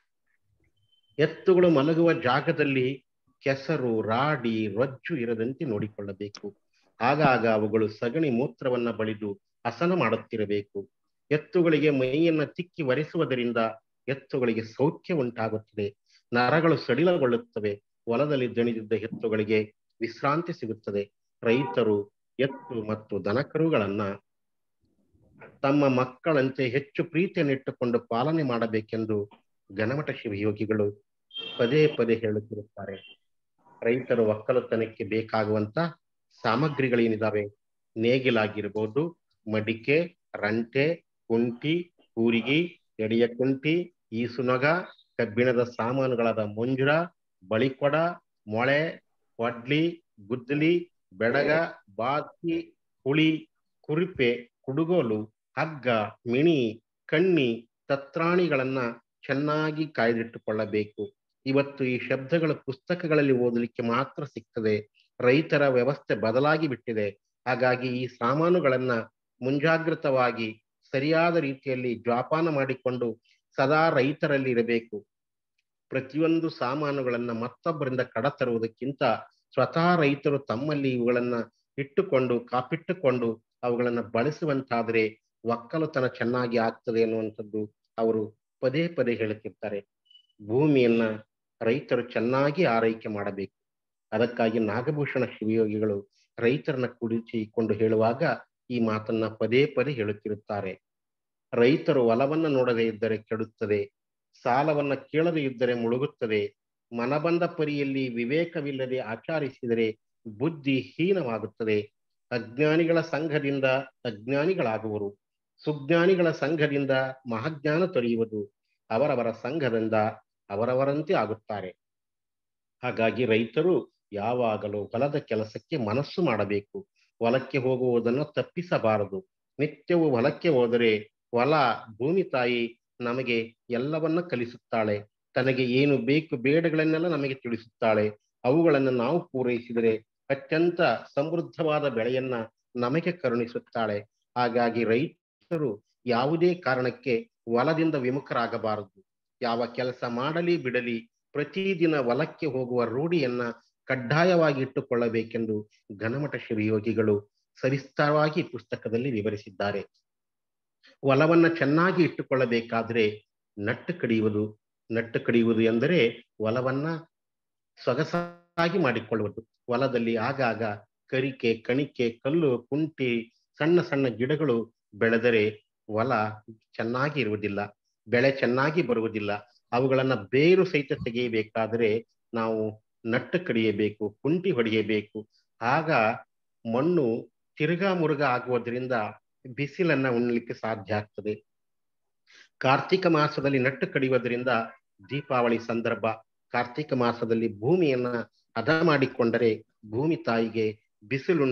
G: ಎತ್ತುಗಳು ಮಲಗುವ ಜಾಗದಲ್ಲಿ ಕೆಸರು ರಾಡಿ ರಜ್ಜು ಇರದಂತೆ ನೋಡಿಕೊಳ್ಳಬೇಕು ಆಗಾಗ ಅವುಗಳು ಸಗಣಿ ಮೂತ್ರವನ್ನ ಬಳಿದು ಹಸನ ಮಾಡುತ್ತಿರಬೇಕು ಎತ್ತುಗಳಿಗೆ ಮೈಯನ್ನ ತಿಕ್ಕಿ ಒರೆಸುವುದರಿಂದ ಎತ್ತುಗಳಿಗೆ ಸೌಖ್ಯ ಉಂಟಾಗುತ್ತದೆ ನರಗಳು ಸಡಿಲಗೊಳ್ಳುತ್ತವೆ ಹೊಲದಲ್ಲಿ ದಣಿದಿದ್ದ ಎತ್ತುಗಳಿಗೆ ವಿಶ್ರಾಂತಿ ಸಿಗುತ್ತದೆ ರೈತರು ಎತ್ತು ಮತ್ತು ದನಕರುಗಳನ್ನ ತಮ್ಮ ಮಕ್ಕಳಂತೆ ಹೆಚ್ಚು ಪ್ರೀತಿಯನ್ನಿಟ್ಟುಕೊಂಡು ಪಾಲನೆ ಮಾಡಬೇಕೆಂದು ಘನಮಠ ಶಿವಯೋಗಿಗಳು ಪದೇ ಪದೇ ಹೇಳುತ್ತಿರುತ್ತಾರೆ ರೈತರು ಒಕ್ಕಲುತನಕ್ಕೆ ಬೇಕಾಗುವಂತ ಸಾಮಗ್ರಿಗಳೇನಿದಾವೆ ನೇಗಿಲಾಗಿರ್ಬೋದು ಮಡಿಕೆ ರಂಟೆ ಕುಂಟಿ ಕೂರಿಗಿ ಎಡೆಯ ಕುಂಟಿ ಈಸುನಗ ಕಬ್ಬಿಣದ ಸಾಮಾನುಗಳಾದ ಮುಂಜುರ ಬಳಿಕೊಡ ಮೊಳೆ ಒಡ್ಲಿ ಗುದ್ದಲಿ ಬೆಡಗ ಬಾತಿ ಹುಳಿ ಕುರಿಪೆ ಕುಡುಗೋಲು ಹಗ್ಗ ಮಿಣಿ ಕಣ್ಣಿ ತತ್ರಾಣಿಗಳನ್ನ ಚೆನ್ನಾಗಿ ಕಾಯ್ದಿಟ್ಟುಕೊಳ್ಳಬೇಕು ಇವತ್ತು ಈ ಶಬ್ದಗಳ ಪುಸ್ತಕಗಳಲ್ಲಿ ಓದಲಿಕ್ಕೆ ಮಾತ್ರ ಸಿಗ್ತದೆ ರೈತರ ವ್ಯವಸ್ಥೆ ಬದಲಾಗಿ ಬಿಟ್ಟಿದೆ ಹಾಗಾಗಿ ಈ ಸಾಮಾನುಗಳನ್ನ ಮುಂಜಾಗ್ರತವಾಗಿ ಸರಿಯಾದ ರೀತಿಯಲ್ಲಿ ಜೋಪಾನ ಮಾಡಿಕೊಂಡು ಸದಾ ರೈತರಲ್ಲಿ ಇರಬೇಕು ಪ್ರತಿಯೊಂದು ಸಾಮಾನುಗಳನ್ನ ಮತ್ತೊಬ್ಬರಿಂದ ಕಡತರುವುದಕ್ಕಿಂತ ಸ್ವತಃ ರೈತರು ತಮ್ಮಲ್ಲಿ ಇವುಗಳನ್ನ ಇಟ್ಟುಕೊಂಡು ಕಾಪಿಟ್ಟುಕೊಂಡು ಅವುಗಳನ್ನ ಬಳಸುವಂತಾದ್ರೆ ಒಕ್ಕಲುತನ ಚೆನ್ನಾಗಿ ಆಗ್ತದೆ ಅನ್ನುವಂಥದ್ದು ಅವರು ಪದೇ ಪದೇ ಹೇಳುತ್ತಿರ್ತಾರೆ ಭೂಮಿಯನ್ನ ರೈತರು ಚೆನ್ನಾಗಿ ಆರೈಕೆ ಮಾಡಬೇಕು ಅದಕ್ಕಾಗಿ ನಾಗಭೂಷಣ ಶಿವಯೋಗಿಗಳು ರೈತರನ್ನ ಕುಡಿಸಿಕೊಂಡು ಹೇಳುವಾಗ ಈ ಮಾತನ್ನ ಪದೇ ಪದೇ ಹೇಳುತ್ತಿರುತ್ತಾರೆ ರೈತರು ಹೊಲವನ್ನ ನೋಡದೇ ಇದ್ದರೆ ಕೆಡುತ್ತದೆ ಸಾಲವನ್ನ ಕೇಳದೇ ಇದ್ದರೆ ಮುಳುಗುತ್ತದೆ ಮನಬಂದ ಪರಿಯಲ್ಲಿ ವಿವೇಕವಿಲ್ಲದೆ ಆಚರಿಸಿದರೆ ಬುದ್ಧಿ ಹೀನವಾಗುತ್ತದೆ ಅಜ್ಞಾನಿಗಳ ಸಂಘದಿಂದ ಅಜ್ಞಾನಿಗಳಾಗುವರು ಸುಜ್ಞಾನಿಗಳ ಸಂಘದಿಂದ ಮಹಾಜ್ಞಾನ ತೊರೆಯುವುದು ಅವರವರ ಸಂಘದಿಂದ ಅವರವರಂತೆ ಆಗುತ್ತಾರೆ ಹಾಗಾಗಿ ರೈತರು ಯಾವಾಗಲೂ ಹೊಲದ ಕೆಲಸಕ್ಕೆ ಮನಸ್ಸು ಮಾಡಬೇಕು ಹೊಲಕ್ಕೆ ಹೋಗುವುದನ್ನು ತಪ್ಪಿಸಬಾರದು ನಿತ್ಯವೂ ಹೊಲಕ್ಕೆ ಹೋದರೆ ಹೊಲ ಭೂಮಿ ತಾಯಿ ನಮಗೆ ಎಲ್ಲವನ್ನ ಕಲಿಸುತ್ತಾಳೆ ತನಗೆ ಏನು ಬೇಕು ಬೇಡಗಳನ್ನೆಲ್ಲ ನಮಗೆ ತಿಳಿಸುತ್ತಾಳೆ ಅವುಗಳನ್ನು ನಾವು ಪೂರೈಸಿದರೆ ಅತ್ಯಂತ ಸಮೃದ್ಧವಾದ ಬೆಳೆಯನ್ನ ನಮಗೆ ಕರುಣಿಸುತ್ತಾಳೆ ಹಾಗಾಗಿ ರೈತರು ಯಾವುದೇ ಕಾರಣಕ್ಕೆ ಹೊಲದಿಂದ ವಿಮುಖರಾಗಬಾರದು ಯಾವ ಕೆಲಸ ಮಾಡಲಿ ಬಿಡಲಿ ಪ್ರತಿದಿನ ಹೊಲಕ್ಕೆ ಹೋಗುವ ರೂಢಿಯನ್ನ ಕಡ್ಡಾಯವಾಗಿ ಇಟ್ಟುಕೊಳ್ಳಬೇಕೆಂದು ಘನಮಠ ಶಿವಯೋಗಿಗಳು ಸವಿಸ್ತಾರವಾಗಿ ಪುಸ್ತಕದಲ್ಲಿ ವಿವರಿಸಿದ್ದಾರೆ ಹೊಲವನ್ನ ಚೆನ್ನಾಗಿ ಇಟ್ಟುಕೊಳ್ಳಬೇಕಾದ್ರೆ ನಟ್ಟು ಕಡಿಯುವುದು ನಟ್ಟು ಕಡಿಯುವುದು ಎಂದರೆ ಹೊಲವನ್ನ ಸೊಗಸಾಗಿ ಮಾಡಿಕೊಳ್ಳುವುದು ಹೊಲದಲ್ಲಿ ಆಗಾಗ ಕರಿಕೆ ಕಣಿಕೆ ಕಲ್ಲು ಕುಂಟಿ ಸಣ್ಣ ಸಣ್ಣ ಗಿಡಗಳು ಬೆಳೆದರೆ ಹೊಲ ಚೆನ್ನಾಗಿ ಇರುವುದಿಲ್ಲ ಬೆಳೆ ಚೆನ್ನಾಗಿ ಬರುವುದಿಲ್ಲ ಅವುಗಳನ್ನ ಬೇರು ಸಹಿತ ತೆಗೆಯಬೇಕಾದರೆ ನಾವು ನಟ್ಟು ಕಡಿಯಬೇಕು ಕುಂಟಿ ಹೊಡೆಯಬೇಕು ಆಗ ಮಣ್ಣು ತಿರುಗಾ ಮುರುಗ ಆಗುವುದರಿಂದ ಬಿಸಿಲನ್ನ ಉಣ್ಣಲಿಕ್ಕೆ ಸಾಧ್ಯ ಆಗ್ತದೆ ಕಾರ್ತಿಕ ಮಾಸದಲ್ಲಿ ನಟ್ಟು ಕಡಿಯುವುದರಿಂದ ದೀಪಾವಳಿ ಸಂದರ್ಭ ಕಾರ್ತಿಕ ಮಾಸದಲ್ಲಿ ಭೂಮಿಯನ್ನ ಹದ ಮಾಡಿಕೊಂಡರೆ ಭೂಮಿ ತಾಯಿಗೆ ಬಿಸಿಲುಂಡು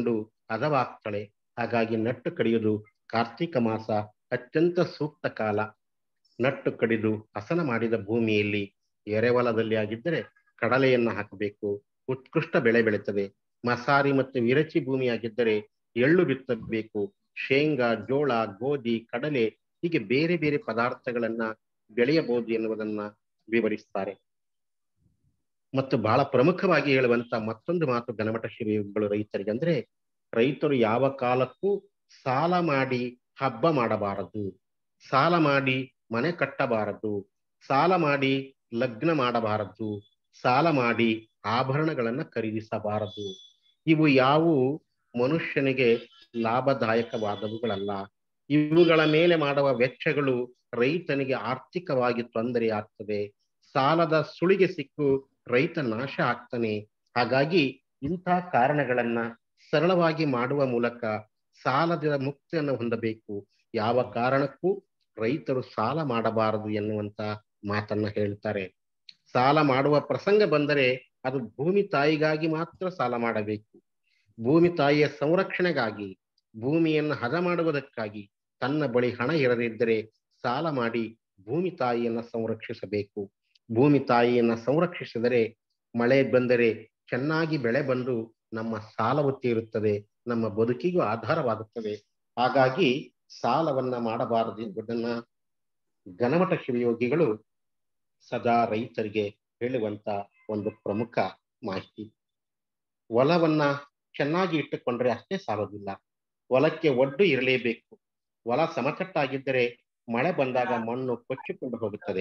G: ಹದವಾಗ್ತಾಳೆ ಹಾಗಾಗಿ ನಟ್ಟು ಕಡಿಯುವುದು ಕಾರ್ತಿಕ ಮಾಸ ಅತ್ಯಂತ ಸೂಕ್ತ ಕಾಲ ನಟ್ಟು ಕಡಿದು ಹಸನ ಮಾಡಿದ ಭೂಮಿಯಲ್ಲಿ ಎರೆಹೊಲದಲ್ಲಿ ಆಗಿದ್ದರೆ ಕಡಲೆಯನ್ನು ಹಾಕಬೇಕು ಉತ್ಕೃಷ್ಟ ಬೆಳೆ ಬೆಳೀತದೆ ಮಸಾರಿ ಮತ್ತು ವಿರಚಿ ಭೂಮಿಯಾಗಿದ್ದರೆ ಎಳ್ಳು ಬಿತ್ತಬೇಕು ಶೇಂಗಾ ಜೋಳ ಗೋಧಿ ಕಡಲೆ ಹೀಗೆ ಬೇರೆ ಬೇರೆ ಪದಾರ್ಥಗಳನ್ನ ಬೆಳೆಯಬಹುದು ಎನ್ನುವುದನ್ನ ವಿವರಿಸ್ತಾರೆ ಮತ್ತು ಬಹಳ ಪ್ರಮುಖವಾಗಿ ಹೇಳುವಂತ ಮತ್ತೊಂದು ಮಾತು ಗಣಮಠ ಶಿವಯೋಗಿಗಳು ರೈತರಿಗೆ ಅಂದ್ರೆ ರೈತರು ಯಾವ ಕಾಲಕ್ಕೂ ಸಾಲ ಮಾಡಿ ಹಬ್ಬ ಮಾಡಬಾರದು ಸಾಲ ಮಾಡಿ ಮನೆ ಕಟ್ಟಬಾರದು ಸಾಲ ಮಾಡಿ ಲಗ್ನ ಮಾಡಬಾರದು ಸಾಲ ಮಾಡಿ ಆಭರಣಗಳನ್ನ ಖರೀದಿಸಬಾರದು ಇವು ಯಾವುವು ಮನುಷ್ಯನಿಗೆ ಲಾಭದಾಯಕವಾದವುಗಳಲ್ಲ ಇವುಗಳ ಮೇಲೆ ಮಾಡುವ ವೆಚ್ಚಗಳು ರೈತನಿಗೆ ಆರ್ಥಿಕವಾಗಿ ತೊಂದರೆ ಆಗ್ತದೆ ಸಾಲದ ಸುಳಿಗೆ ಸಿಕ್ಕು ರೈತ ನಾಶ ಆಗ್ತಾನೆ ಹಾಗಾಗಿ ಇಂಥ ಕಾರಣಗಳನ್ನ ಸರಳವಾಗಿ ಮಾಡುವ ಮೂಲಕ ಸಾಲದ ಮುಕ್ತಿಯನ್ನು ಹೊಂದಬೇಕು ಯಾವ ಕಾರಣಕ್ಕೂ ರೈತರು ಸಾಲ ಮಾಡಬಾರದು ಎನ್ನುವಂತ ಮಾತನ್ನ ಹೇಳ್ತಾರೆ ಸಾಲ ಮಾಡುವ ಪ್ರಸಂಗ ಬಂದರೆ ಅದು ಭೂಮಿ ತಾಯಿಗಾಗಿ ಮಾತ್ರ ಸಾಲ ಮಾಡಬೇಕು ಭೂಮಿ ತಾಯಿಯ ಸಂರಕ್ಷಣೆಗಾಗಿ ಭೂಮಿಯನ್ನು ಹದ ಮಾಡುವುದಕ್ಕಾಗಿ ತನ್ನ ಬಳಿ ಹಣ ಇರದಿದ್ದರೆ ಸಾಲ ಮಾಡಿ ಭೂಮಿ ತಾಯಿಯನ್ನ ಸಂರಕ್ಷಿಸಬೇಕು ಭೂಮಿ ತಾಯಿಯನ್ನ ಸಂರಕ್ಷಿಸಿದರೆ ಮಳೆ ಬಂದರೆ ಚೆನ್ನಾಗಿ ಬೆಳೆ ಬಂದು ನಮ್ಮ ಸಾಲವು ತೀರುತ್ತದೆ ನಮ್ಮ ಬದುಕಿಗೂ ಆಧಾರವಾಗುತ್ತದೆ ಹಾಗಾಗಿ ಸಾಲವನ್ನ ಮಾಡಬಾರದು ಎಂಬುದನ್ನ ಗಣಮಠ ಶಿವಯೋಗಿಗಳು ಸದಾ ರೈತರಿಗೆ ಹೇಳುವಂತ ಒಂದು ಪ್ರಮುಖ ಮಾಹಿತಿ ಹೊಲವನ್ನ ಚೆನ್ನಾಗಿ ಇಟ್ಟುಕೊಂಡ್ರೆ ಅಷ್ಟೇ ಸಾಲೋದಿಲ್ಲ ಹೊಲಕ್ಕೆ ಒಡ್ಡು ಇರಲೇಬೇಕು ಹೊಲ ಸಮತಟ್ಟಾಗಿದ್ದರೆ ಮಳೆ ಬಂದಾಗ ಮಣ್ಣು ಕೊಚ್ಚಿಕೊಂಡು ಹೋಗುತ್ತದೆ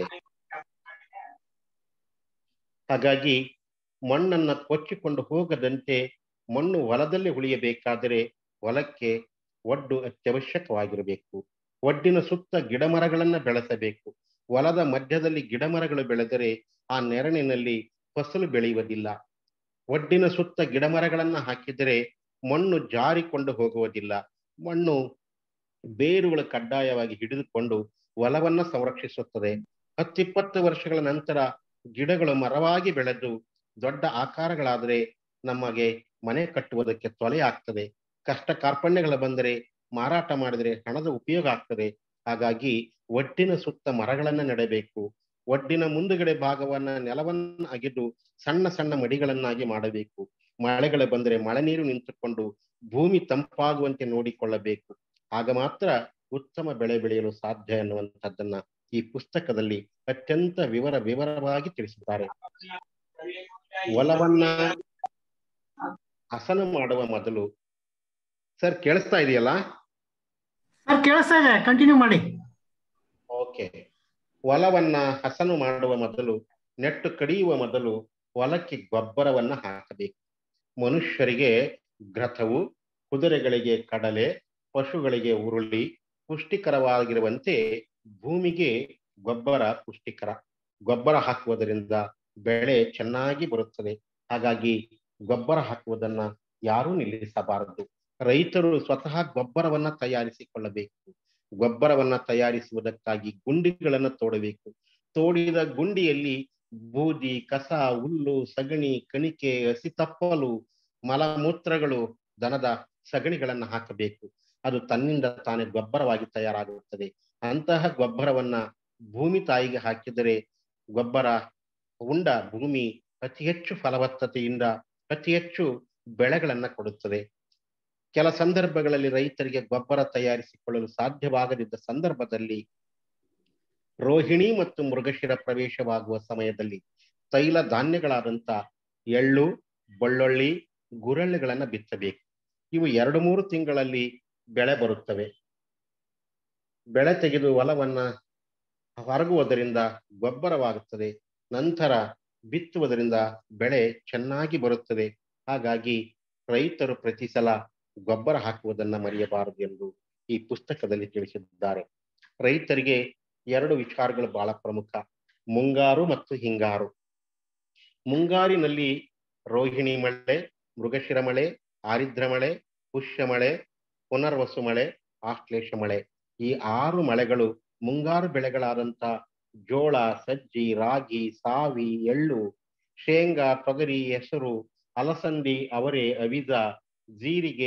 G: ಹಾಗಾಗಿ ಮಣ್ಣನ್ನ ಕೊಚ್ಚಿಕೊಂಡು ಹೋಗದಂತೆ ಮಣ್ಣು ಹೊಲದಲ್ಲಿ ಉಳಿಯಬೇಕಾದರೆ ಹೊಲಕ್ಕೆ ಒಡ್ಡು ಅತ್ಯವಶ್ಯಕವಾಗಿರಬೇಕು ಒಡ್ಡಿನ ಸುತ್ತ ಗಿಡಮರಗಳನ್ನ ಬೆಳೆಸಬೇಕು ಹೊಲದ ಮಧ್ಯದಲ್ಲಿ ಗಿಡಮರಗಳು ಬೆಳೆದರೆ ಆ ನೆರಳಿನಲ್ಲಿ ಫಸಲು ಬೆಳೆಯುವುದಿಲ್ಲ ಒಡ್ಡಿನ ಸುತ್ತ ಗಿಡಮರಗಳನ್ನ ಹಾಕಿದರೆ ಮಣ್ಣು ಜಾರಿಕೊಂಡು ಹೋಗುವುದಿಲ್ಲ ಮಣ್ಣು ಬೇರುಗಳು ಕಡ್ಡಾಯವಾಗಿ ಹಿಡಿದುಕೊಂಡು ಹೊಲವನ್ನ ಸಂರಕ್ಷಿಸುತ್ತದೆ ಹತ್ತಿಪ್ಪತ್ತು ವರ್ಷಗಳ ನಂತರ ಗಿಡಗಳು ಮರವಾಗಿ ಬೆಳೆದು ದೊಡ್ಡ ಆಕಾರಗಳಾದರೆ ನಮಗೆ ಮನೆ ಕಟ್ಟುವುದಕ್ಕೆ ತೊಲೆ ಆಗ್ತದೆ ಕಷ್ಟ ಕಾರ್ಪಣ್ಯಗಳು ಬಂದರೆ ಮಾರಾಟ ಮಾಡಿದರೆ ಹಣದ ಉಪಯೋಗ ಆಗ್ತದೆ ಹಾಗಾಗಿ ಒಡ್ಡಿನ ಸುತ್ತ ಮರಗಳನ್ನ ನೆಡಬೇಕು ಒಡ್ಡಿನ ಮುಂದುಗಡೆ ಭಾಗವನ್ನ ನೆಲವನ್ನ ಅಗೆದು ಸಣ್ಣ ಸಣ್ಣ ಮಡಿಗಳನ್ನಾಗಿ ಮಾಡಬೇಕು ಮಳೆಗಳು ಬಂದರೆ ಮಳೆ ನೀರು ನಿಂತುಕೊಂಡು ಭೂಮಿ ತಂಪಾಗುವಂತೆ ನೋಡಿಕೊಳ್ಳಬೇಕು ಆಗ ಮಾತ್ರ ಉತ್ತಮ ಬೆಳೆ ಬೆಳೆಯಲು ಸಾಧ್ಯ ಎನ್ನುವಂಥದ್ದನ್ನ ಈ ಪುಸ್ತಕದಲ್ಲಿ ಅತ್ಯಂತ ವಿವರ ವಿವರವಾಗಿ ತಿಳಿಸಿದ್ದಾರೆ ಹೊಲವನ್ನ ಹಸನು ಮಾಡುವ ಮೊದಲು ಸರ್ ಕೇಳಿಸ್ತಾ ಇದೆಯಲ್ಲ
A: ಸರ್ ಕೇಳಿಸ್ತಾ ಇದೆ ಕಂಟಿನ್ಯೂ ಮಾಡಿ
G: ಓಕೆ ಹೊಲವನ್ನ ಹಸನು ಮಾಡುವ ಮೊದಲು ನೆಟ್ಟು ಕಡಿಯುವ ಮೊದಲು ಹೊಲಕ್ಕೆ ಗೊಬ್ಬರವನ್ನ ಹಾಕಬೇಕು ಮನುಷ್ಯರಿಗೆ ಗ್ರಥವು ಕುದುರೆಗಳಿಗೆ ಕಡಲೆ ಪಶುಗಳಿಗೆ ಉರುಳಿ ಪುಷ್ಟಿಕರವಾಗಿರುವಂತೆ ಭೂಮಿಗೆ ಗೊಬ್ಬರ ಪುಷ್ಟಿಕರ ಗೊಬ್ಬರ ಹಾಕುವುದರಿಂದ ಬೆಳೆ ಚೆನ್ನಾಗಿ ಬರುತ್ತದೆ ಹಾಗಾಗಿ ಗೊಬ್ಬರ ಹಾಕುವುದನ್ನ ಯಾರೂ ನಿಲ್ಲಿಸಬಾರದು ರೈತರು ಸ್ವತಃ ಗೊಬ್ಬರವನ್ನ ತಯಾರಿಸಿಕೊಳ್ಳಬೇಕು ಗೊಬ್ಬರವನ್ನ ತಯಾರಿಸುವುದಕ್ಕಾಗಿ ಗುಂಡಿಗಳನ್ನ ತೋಡಬೇಕು ತೋಡಿದ ಗುಂಡಿಯಲ್ಲಿ ಬೂದಿ ಕಸ ಹುಲ್ಲು ಸಗಣಿ ಕಣಿಕೆ ಹಸಿ ತಪ್ಪಲು ಮಲಮೂತ್ರಗಳು ದನದ ಸಗಣಿಗಳನ್ನ ಹಾಕಬೇಕು ಅದು ತನ್ನಿಂದ ತಾನೇ ಗೊಬ್ಬರವಾಗಿ ತಯಾರಾಗುತ್ತದೆ ಅಂತಹ ಗೊಬ್ಬರವನ್ನ ಭೂಮಿ ತಾಯಿಗೆ ಹಾಕಿದರೆ ಗೊಬ್ಬರ ಉಂಡ ಭೂಮಿ ಅತಿ ಹೆಚ್ಚು ಫಲವತ್ತತೆಯಿಂದ ಅತಿ ಹೆಚ್ಚು ಬೆಳೆಗಳನ್ನ ಕೊಡುತ್ತದೆ ಕೆಲ ಸಂದರ್ಭಗಳಲ್ಲಿ ರೈತರಿಗೆ ಗೊಬ್ಬರ ತಯಾರಿಸಿಕೊಳ್ಳಲು ಸಾಧ್ಯವಾಗದಿದ್ದ ಸಂದರ್ಭದಲ್ಲಿ ರೋಹಿಣಿ ಮತ್ತು ಮೃಗಶಿರ ಪ್ರವೇಶವಾಗುವ ಸಮಯದಲ್ಲಿ ತೈಲ ಧಾನ್ಯಗಳಾದಂತ ಎಳ್ಳು ಬೆಳ್ಳುಳ್ಳಿ ಗುರಳ್ಳಿಗಳನ್ನ ಬಿತ್ತಬೇಕು ಇವು ಎರಡು ಮೂರು ತಿಂಗಳಲ್ಲಿ ಬೆಳೆ ಬರುತ್ತವೆ ಬೆಳೆ ತೆಗೆದು ಹೊಲವನ್ನ ಹೊರಗುವುದರಿಂದ ಗೊಬ್ಬರವಾಗುತ್ತದೆ ನಂತರ ಬಿತ್ತುವುದರಿಂದ ಬೆಳೆ ಚೆನ್ನಾಗಿ ಬರುತ್ತದೆ ಹಾಗಾಗಿ ರೈತರು ಪ್ರತಿ ಸಲ ಗೊಬ್ಬರ ಹಾಕುವುದನ್ನ ಮರೆಯಬಾರದು ಎಂದು ಈ ಪುಸ್ತಕದಲ್ಲಿ ತಿಳಿಸಿದ್ದಾರೆ ರೈತರಿಗೆ ಎರಡು ವಿಚಾರಗಳು ಬಹಳ ಪ್ರಮುಖ ಮುಂಗಾರು ಮತ್ತು ಹಿಂಗಾರು ಮುಂಗಾರಿನಲ್ಲಿ ರೋಹಿಣಿ ಮಳೆ ಮೃಗಶಿರ ಮಳೆ ಆರಿದ್ರ ಮಳೆ ಪುಷ್ಯ ಮಳೆ ಪುನರ್ವಸು ಮಳೆ ಆಶ್ಲೇಷ ಮಳೆ ಈ ಆರು ಮಳೆಗಳು ಮುಂಗಾರು ಬೆಳೆಗಳಾದಂತ ಜೋಳ ಸಜ್ಜಿ ರಾಗಿ ಸಾವಿ ಎಳ್ಳು ಶೇಂಗಾ ತೊಗರಿ ಹೆಸರು ಅಲಸಂದಿ ಅವರೆ ಅವಿದ ಜೀರಿಗೆ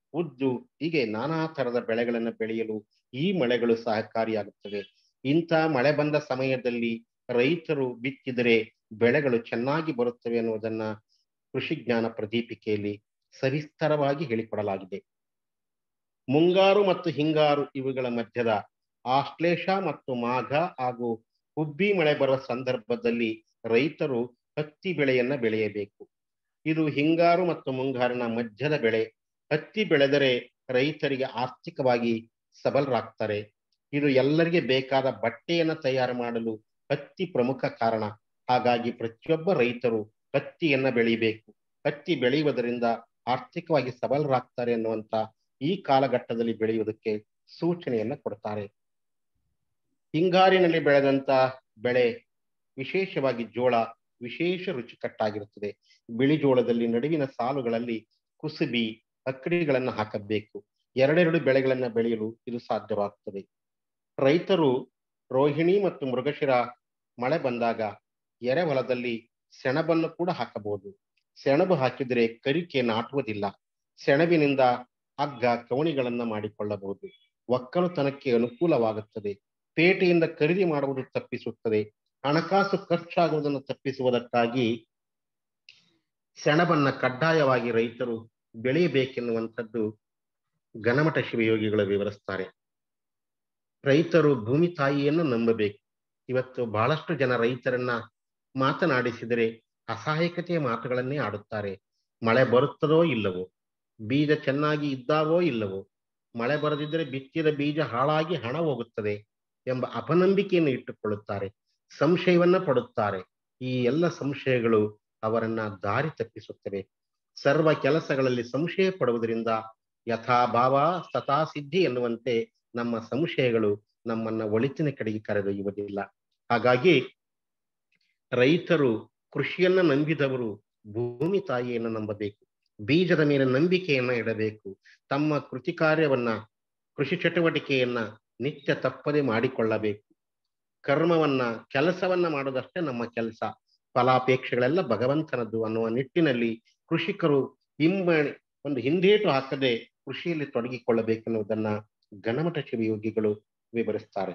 G: ಉದ್ದು ಹೀಗೆ ನಾನಾ ತರದ ಬೆಳೆಗಳನ್ನು ಬೆಳೆಯಲು ಈ ಮಳೆಗಳು ಸಹಕಾರಿಯಾಗುತ್ತವೆ ಇಂಥ ಮಳೆ ಬಂದ ಸಮಯದಲ್ಲಿ ರೈತರು ಬಿತ್ತಿದರೆ ಬೆಳೆಗಳು ಚೆನ್ನಾಗಿ ಬರುತ್ತವೆ ಅನ್ನುವುದನ್ನ ಕೃಷಿ ಜ್ಞಾನ ಪ್ರದೀಪಿಕೆಯಲ್ಲಿ ಸವಿಸ್ತರವಾಗಿ ಹೇಳಿಕೊಡಲಾಗಿದೆ ಮುಂಗಾರು ಮತ್ತು ಹಿಂಗಾರು ಇವುಗಳ ಮಧ್ಯದ ಆಶ್ಲೇಷ ಮತ್ತು ಮಾಘ ಹಾಗೂ ಹುಬ್ಬಿ ಮಳೆ ಬರುವ ಸಂದರ್ಭದಲ್ಲಿ ರೈತರು ಹತ್ತಿ ಬೆಳೆಯನ್ನ ಬೆಳೆಯಬೇಕು ಇದು ಹಿಂಗಾರು ಮತ್ತು ಮುಂಗಾರಿನ ಮಧ್ಯದ ಬೆಳೆ ಹತ್ತಿ ಬೆಳೆದರೆ ರೈತರಿಗೆ ಆರ್ಥಿಕವಾಗಿ ಸಬಲರಾಗ್ತಾರೆ ಇದು ಎಲ್ಲರಿಗೆ ಬೇಕಾದ ಬಟ್ಟೆಯನ್ನ ತಯಾರು ಮಾಡಲು ಹತ್ತಿ ಪ್ರಮುಖ ಕಾರಣ ಹಾಗಾಗಿ ಪ್ರತಿಯೊಬ್ಬ ರೈತರು ಹತ್ತಿಯನ್ನ ಬೆಳಿಬೇಕು ಹತ್ತಿ ಬೆಳೆಯುವುದರಿಂದ ಆರ್ಥಿಕವಾಗಿ ಸಬಲರಾಗ್ತಾರೆ ಅನ್ನುವಂತ ಈ ಕಾಲಘಟ್ಟದಲ್ಲಿ ಬೆಳೆಯುವುದಕ್ಕೆ ಸೂಚನೆಯನ್ನ ಕೊಡ್ತಾರೆ ಹಿಂಗಾರಿನಲ್ಲಿ ಬೆಳೆದಂತ ಬೆಳೆ ವಿಶೇಷವಾಗಿ ಜೋಳ ವಿಶೇಷ ರುಚಿಕಟ್ಟಾಗಿರುತ್ತದೆ ಬಿಳಿ ಜೋಳದಲ್ಲಿ ನಡುವಿನ ಸಾಲುಗಳಲ್ಲಿ ಕುಸುಬಿ ಅಕ್ಕಡಿಗಳನ್ನ ಹಾಕಬೇಕು ಎರಡೆರಡು ಬೆಳೆಗಳನ್ನ ಬೆಳೆಯಲು ಇದು ಸಾಧ್ಯವಾಗುತ್ತದೆ ರೈತರು ರೋಹಿಣಿ ಮತ್ತು ಮೃಗಶಿರ ಮಳೆ ಬಂದಾಗ ಎರೆಹೊಲದಲ್ಲಿ ಸೆಣಬನ್ನು ಕೂಡ ಹಾಕಬಹುದು ಸೆಣಬು ಹಾಕಿದರೆ ಕರಿಕೆ ನಾಟುವುದಿಲ್ಲ ಸೆಣಬಿನಿಂದ ಹಗ್ಗ ಕವಣಿಗಳನ್ನ ಮಾಡಿಕೊಳ್ಳಬಹುದು ಒಕ್ಕಲುತನಕ್ಕೆ ಅನುಕೂಲವಾಗುತ್ತದೆ ಪೇಟೆಯಿಂದ ಖರೀದಿ ಮಾಡುವುದು ತಪ್ಪಿಸುತ್ತದೆ ಹಣಕಾಸು ಖರ್ಚಾಗುವುದನ್ನು ತಪ್ಪಿಸುವುದಕ್ಕಾಗಿ ಸೆಣಬನ್ನ ಕಡ್ಡಾಯವಾಗಿ ರೈತರು ಬೆಳೆಯಬೇಕೆನ್ನುವಂಥದ್ದು ಘನಮಠ ಶಿವಯೋಗಿಗಳು ವಿವರಿಸ್ತಾರೆ ರೈತರು ಭೂಮಿ ತಾಯಿಯನ್ನು ನಂಬಬೇಕು ಇವತ್ತು ಬಹಳಷ್ಟು ಜನ ರೈತರನ್ನ ಮಾತನಾಡಿಸಿದರೆ ಅಸಹಾಯಕತೆಯ ಮಾತುಗಳನ್ನೇ ಆಡುತ್ತಾರೆ ಮಳೆ ಬರುತ್ತದೋ ಇಲ್ಲವೋ ಬೀಜ ಚೆನ್ನಾಗಿ ಇದ್ದಾವೋ ಇಲ್ಲವೋ ಮಳೆ ಬರದಿದ್ದರೆ ಬಿತ್ತಿದ ಬೀಜ ಹಾಳಾಗಿ ಹಣ ಹೋಗುತ್ತದೆ ಎಂಬ ಅಪನಂಬಿಕೆಯನ್ನು ಇಟ್ಟುಕೊಳ್ಳುತ್ತಾರೆ ಸಂಶಯವನ್ನ ಪಡುತ್ತಾರೆ ಈ ಎಲ್ಲ ಸಂಶಯಗಳು ಅವರನ್ನ ದಾರಿ ತಪ್ಪಿಸುತ್ತವೆ ಸರ್ವ ಕೆಲಸಗಳಲ್ಲಿ ಸಂಶಯ ಪಡುವುದರಿಂದ ಯಥಾಭಾವ ತಥಾ ಸಿದ್ಧಿ ಎನ್ನುವಂತೆ ನಮ್ಮ ಸಂಶಯಗಳು ನಮ್ಮನ್ನ ಒಳಿತಿನ ಕಡೆಗೆ ಕರೆದೊಯ್ಯುವುದಿಲ್ಲ ಹಾಗಾಗಿ ರೈತರು ಕೃಷಿಯನ್ನ ನಂಬಿದವರು ಭೂಮಿ ತಾಯಿಯನ್ನು ನಂಬಬೇಕು ಬೀಜದ ಮೇಲೆ ನಂಬಿಕೆಯನ್ನ ಇಡಬೇಕು ತಮ್ಮ ಕೃತಿ ಕಾರ್ಯವನ್ನ ಕೃಷಿ ಚಟುವಟಿಕೆಯನ್ನ ನಿತ್ಯ ತಪ್ಪದೆ ಮಾಡಿಕೊಳ್ಳಬೇಕು ಕರ್ಮವನ್ನ ಕೆಲಸವನ್ನ ಮಾಡೋದಷ್ಟೇ ನಮ್ಮ ಕೆಲಸ ಫಲಾಪೇಕ್ಷೆಗಳೆಲ್ಲ ಭಗವಂತನದ್ದು ಅನ್ನುವ ನಿಟ್ಟಿನಲ್ಲಿ ಕೃಷಿಕರು ಹಿಂಬ ಒಂದು ಹಿಂದೇಟು ಹಾಕದೆ ಕೃಷಿಯಲ್ಲಿ ತೊಡಗಿಕೊಳ್ಳಬೇಕೆನ್ನುವುದನ್ನ ಘನಮಠ ಶಿವಯೋಗಿಗಳು ವಿವರಿಸ್ತಾರೆ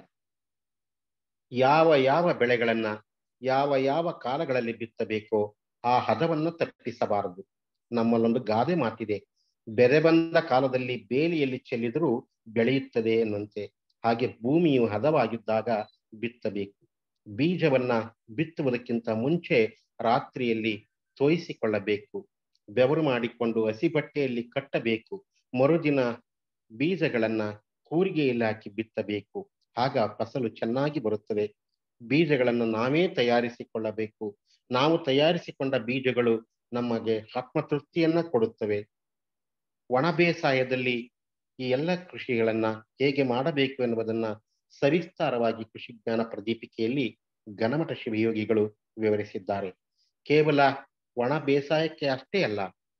G: ಯಾವ ಯಾವ ಬೆಳೆಗಳನ್ನ ಯಾವ ಯಾವ ಕಾಲಗಳಲ್ಲಿ ಬಿತ್ತಬೇಕೋ ಆ ಹದವನ್ನು ತಪ್ಪಿಸಬಾರದು ನಮ್ಮಲ್ಲೊಂದು ಗಾದೆ ಮಾತಿದೆ ಬೆರೆ ಬಂದ ಕಾಲದಲ್ಲಿ ಬೇಲಿಯಲ್ಲಿ ಚೆಲ್ಲಿದರೂ ಬೆಳೆಯುತ್ತದೆ ಎನ್ನುವಂತೆ ಹಾಗೆ ಭೂಮಿಯು ಹದವಾಗಿದ್ದಾಗ ಬಿತ್ತಬೇಕು ಬೀಜವನ್ನ ಬಿತ್ತುವುದಕ್ಕಿಂತ ಮುಂಚೆ ರಾತ್ರಿಯಲ್ಲಿ ತೋಯಿಸಿಕೊಳ್ಳಬೇಕು ಬೆವರು ಮಾಡಿಕೊಂಡು ಹಸಿ ಬಟ್ಟೆಯಲ್ಲಿ ಕಟ್ಟಬೇಕು ಮರುದಿನ ಬೀಜಗಳನ್ನ ಕೂರಿಗೆಯಲ್ಲಿ ಹಾಕಿ ಬಿತ್ತಬೇಕು ಆಗ ಫಸಲು ಚೆನ್ನಾಗಿ ಬರುತ್ತದೆ ಬೀಜಗಳನ್ನು ನಾವೇ ತಯಾರಿಸಿಕೊಳ್ಳಬೇಕು ನಾವು ತಯಾರಿಸಿಕೊಂಡ ಬೀಜಗಳು ನಮಗೆ ಆತ್ಮತೃಪ್ತಿಯನ್ನ ಕೊಡುತ್ತವೆ ಒಣ ಬೇಸಾಯದಲ್ಲಿ ಈ ಎಲ್ಲ ಕೃಷಿಗಳನ್ನ ಹೇಗೆ ಮಾಡಬೇಕು ಎನ್ನುವುದನ್ನ ಸವಿಸ್ತಾರವಾಗಿ ಕೃಷಿ ಜ್ಞಾನ ಪ್ರದೀಪಿಕೆಯಲ್ಲಿ ಘನಮಠ ಶಿವಯೋಗಿಗಳು ವಿವರಿಸಿದ್ದಾರೆ ಕೇವಲ ಒಣ ಬೇಸಾಯಕ್ಕೆ ಅಷ್ಟೇ ಅಲ್ಲ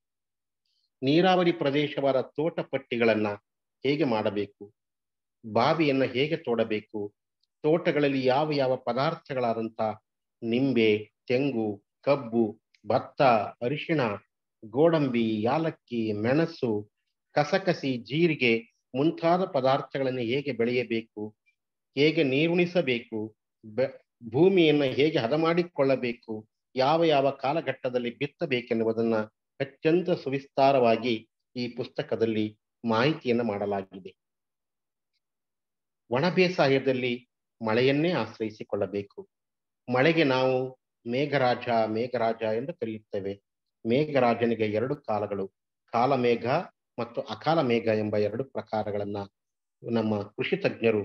G: ನೀರಾವರಿ ಪ್ರದೇಶವಾದ ತೋಟ ಪಟ್ಟಿಗಳನ್ನ ಹೇಗೆ ಮಾಡಬೇಕು ಬಾವಿಯನ್ನ ಹೇಗೆ ತೋಡಬೇಕು ತೋಟಗಳಲ್ಲಿ ಯಾವ ಯಾವ ಪದಾರ್ಥಗಳಾದಂತ ನಿಂಬೆ ತೆಂಗು ಕಬ್ಬು ಭತ್ತ ಅರಿಶಿಣ ಗೋಡಂಬಿ ಯಾಲಕ್ಕಿ ಮೆಣಸು ಕಸಕಸಿ ಜೀರಿಗೆ ಮುಂತಾದ ಪದಾರ್ಥಗಳನ್ನು ಹೇಗೆ ಬೆಳೆಯಬೇಕು ಹೇಗೆ ನೀರುಣಿಸಬೇಕು ಬೆ ಭೂಮಿಯನ್ನ ಹೇಗೆ ಹದ ಮಾಡಿಕೊಳ್ಳಬೇಕು ಯಾವ ಯಾವ ಕಾಲಘಟ್ಟದಲ್ಲಿ ಬಿತ್ತಬೇಕೆನ್ನುವುದನ್ನ ಅತ್ಯಂತ ಸುವಿಸ್ತಾರವಾಗಿ ಈ ಪುಸ್ತಕದಲ್ಲಿ ಮಾಹಿತಿಯನ್ನು ಮಾಡಲಾಗಿದೆ ಒಣ ಬೇಸಾಯದಲ್ಲಿ ಮಳೆಯನ್ನೇ ಆಶ್ರಯಿಸಿಕೊಳ್ಳಬೇಕು ಮಳೆಗೆ ನಾವು ಮೇಘರಾಜ ಮೇಘರಾಜ ಎಂದು ಕರೆಯುತ್ತೇವೆ ಮೇಘರಾಜನಿಗೆ ಎರಡು ಕಾಲಗಳು ಕಾಲಮೇಘ ಮತ್ತು ಅಕಾಲ ಮೇಘ ಎಂಬ ಎರಡು ಪ್ರಕಾರಗಳನ್ನ ನಮ್ಮ ಕೃಷಿ ತಜ್ಞರು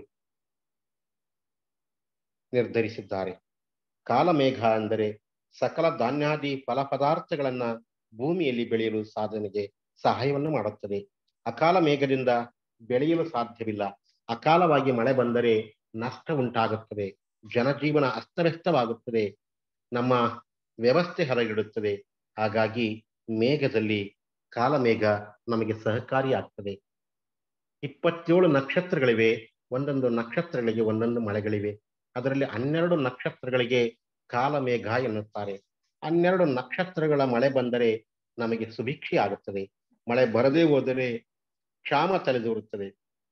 G: ನಿರ್ಧರಿಸಿದ್ದಾರೆ ಕಾಲಮೇಘ ಅಂದರೆ ಸಕಲ ಧಾನ್ಯಾದಿ ಫಲ ಪದಾರ್ಥಗಳನ್ನ ಭೂಮಿಯಲ್ಲಿ ಬೆಳೆಯಲು ಸಾಧನೆಗೆ ಸಹಾಯವನ್ನು ಮಾಡುತ್ತದೆ ಅಕಾಲ ಮೇಘದಿಂದ ಬೆಳೆಯಲು ಸಾಧ್ಯವಿಲ್ಲ ಅಕಾಲವಾಗಿ ಮಳೆ ಬಂದರೆ ನಷ್ಟ ಉಂಟಾಗುತ್ತದೆ ಜನಜೀವನ ಅಸ್ತವ್ಯಸ್ತವಾಗುತ್ತದೆ ನಮ್ಮ ವ್ಯವಸ್ಥೆ ಹದಗೆಡುತ್ತದೆ ಹಾಗಾಗಿ ಮೇಘದಲ್ಲಿ ಕಾಲಮೇಘ ನಮಗೆ ಸಹಕಾರಿಯಾಗ್ತದೆ ಇಪ್ಪತ್ತೇಳು ನಕ್ಷತ್ರಗಳಿವೆ ಒಂದೊಂದು ನಕ್ಷತ್ರಗಳಿಗೆ ಒಂದೊಂದು ಮಳೆಗಳಿವೆ ಅದರಲ್ಲಿ ಹನ್ನೆರಡು ನಕ್ಷತ್ರಗಳಿಗೆ ಕಾಲಮೇಘ ಎನ್ನುತ್ತಾರೆ ಹನ್ನೆರಡು ನಕ್ಷತ್ರಗಳ ಮಳೆ ಬಂದರೆ ನಮಗೆ ಸುಭಿಕ್ಷೆ ಆಗುತ್ತದೆ ಮಳೆ ಬರದೇ ಹೋದರೆ ಕ್ಷಾಮ ತಲೆದೋರುತ್ತದೆ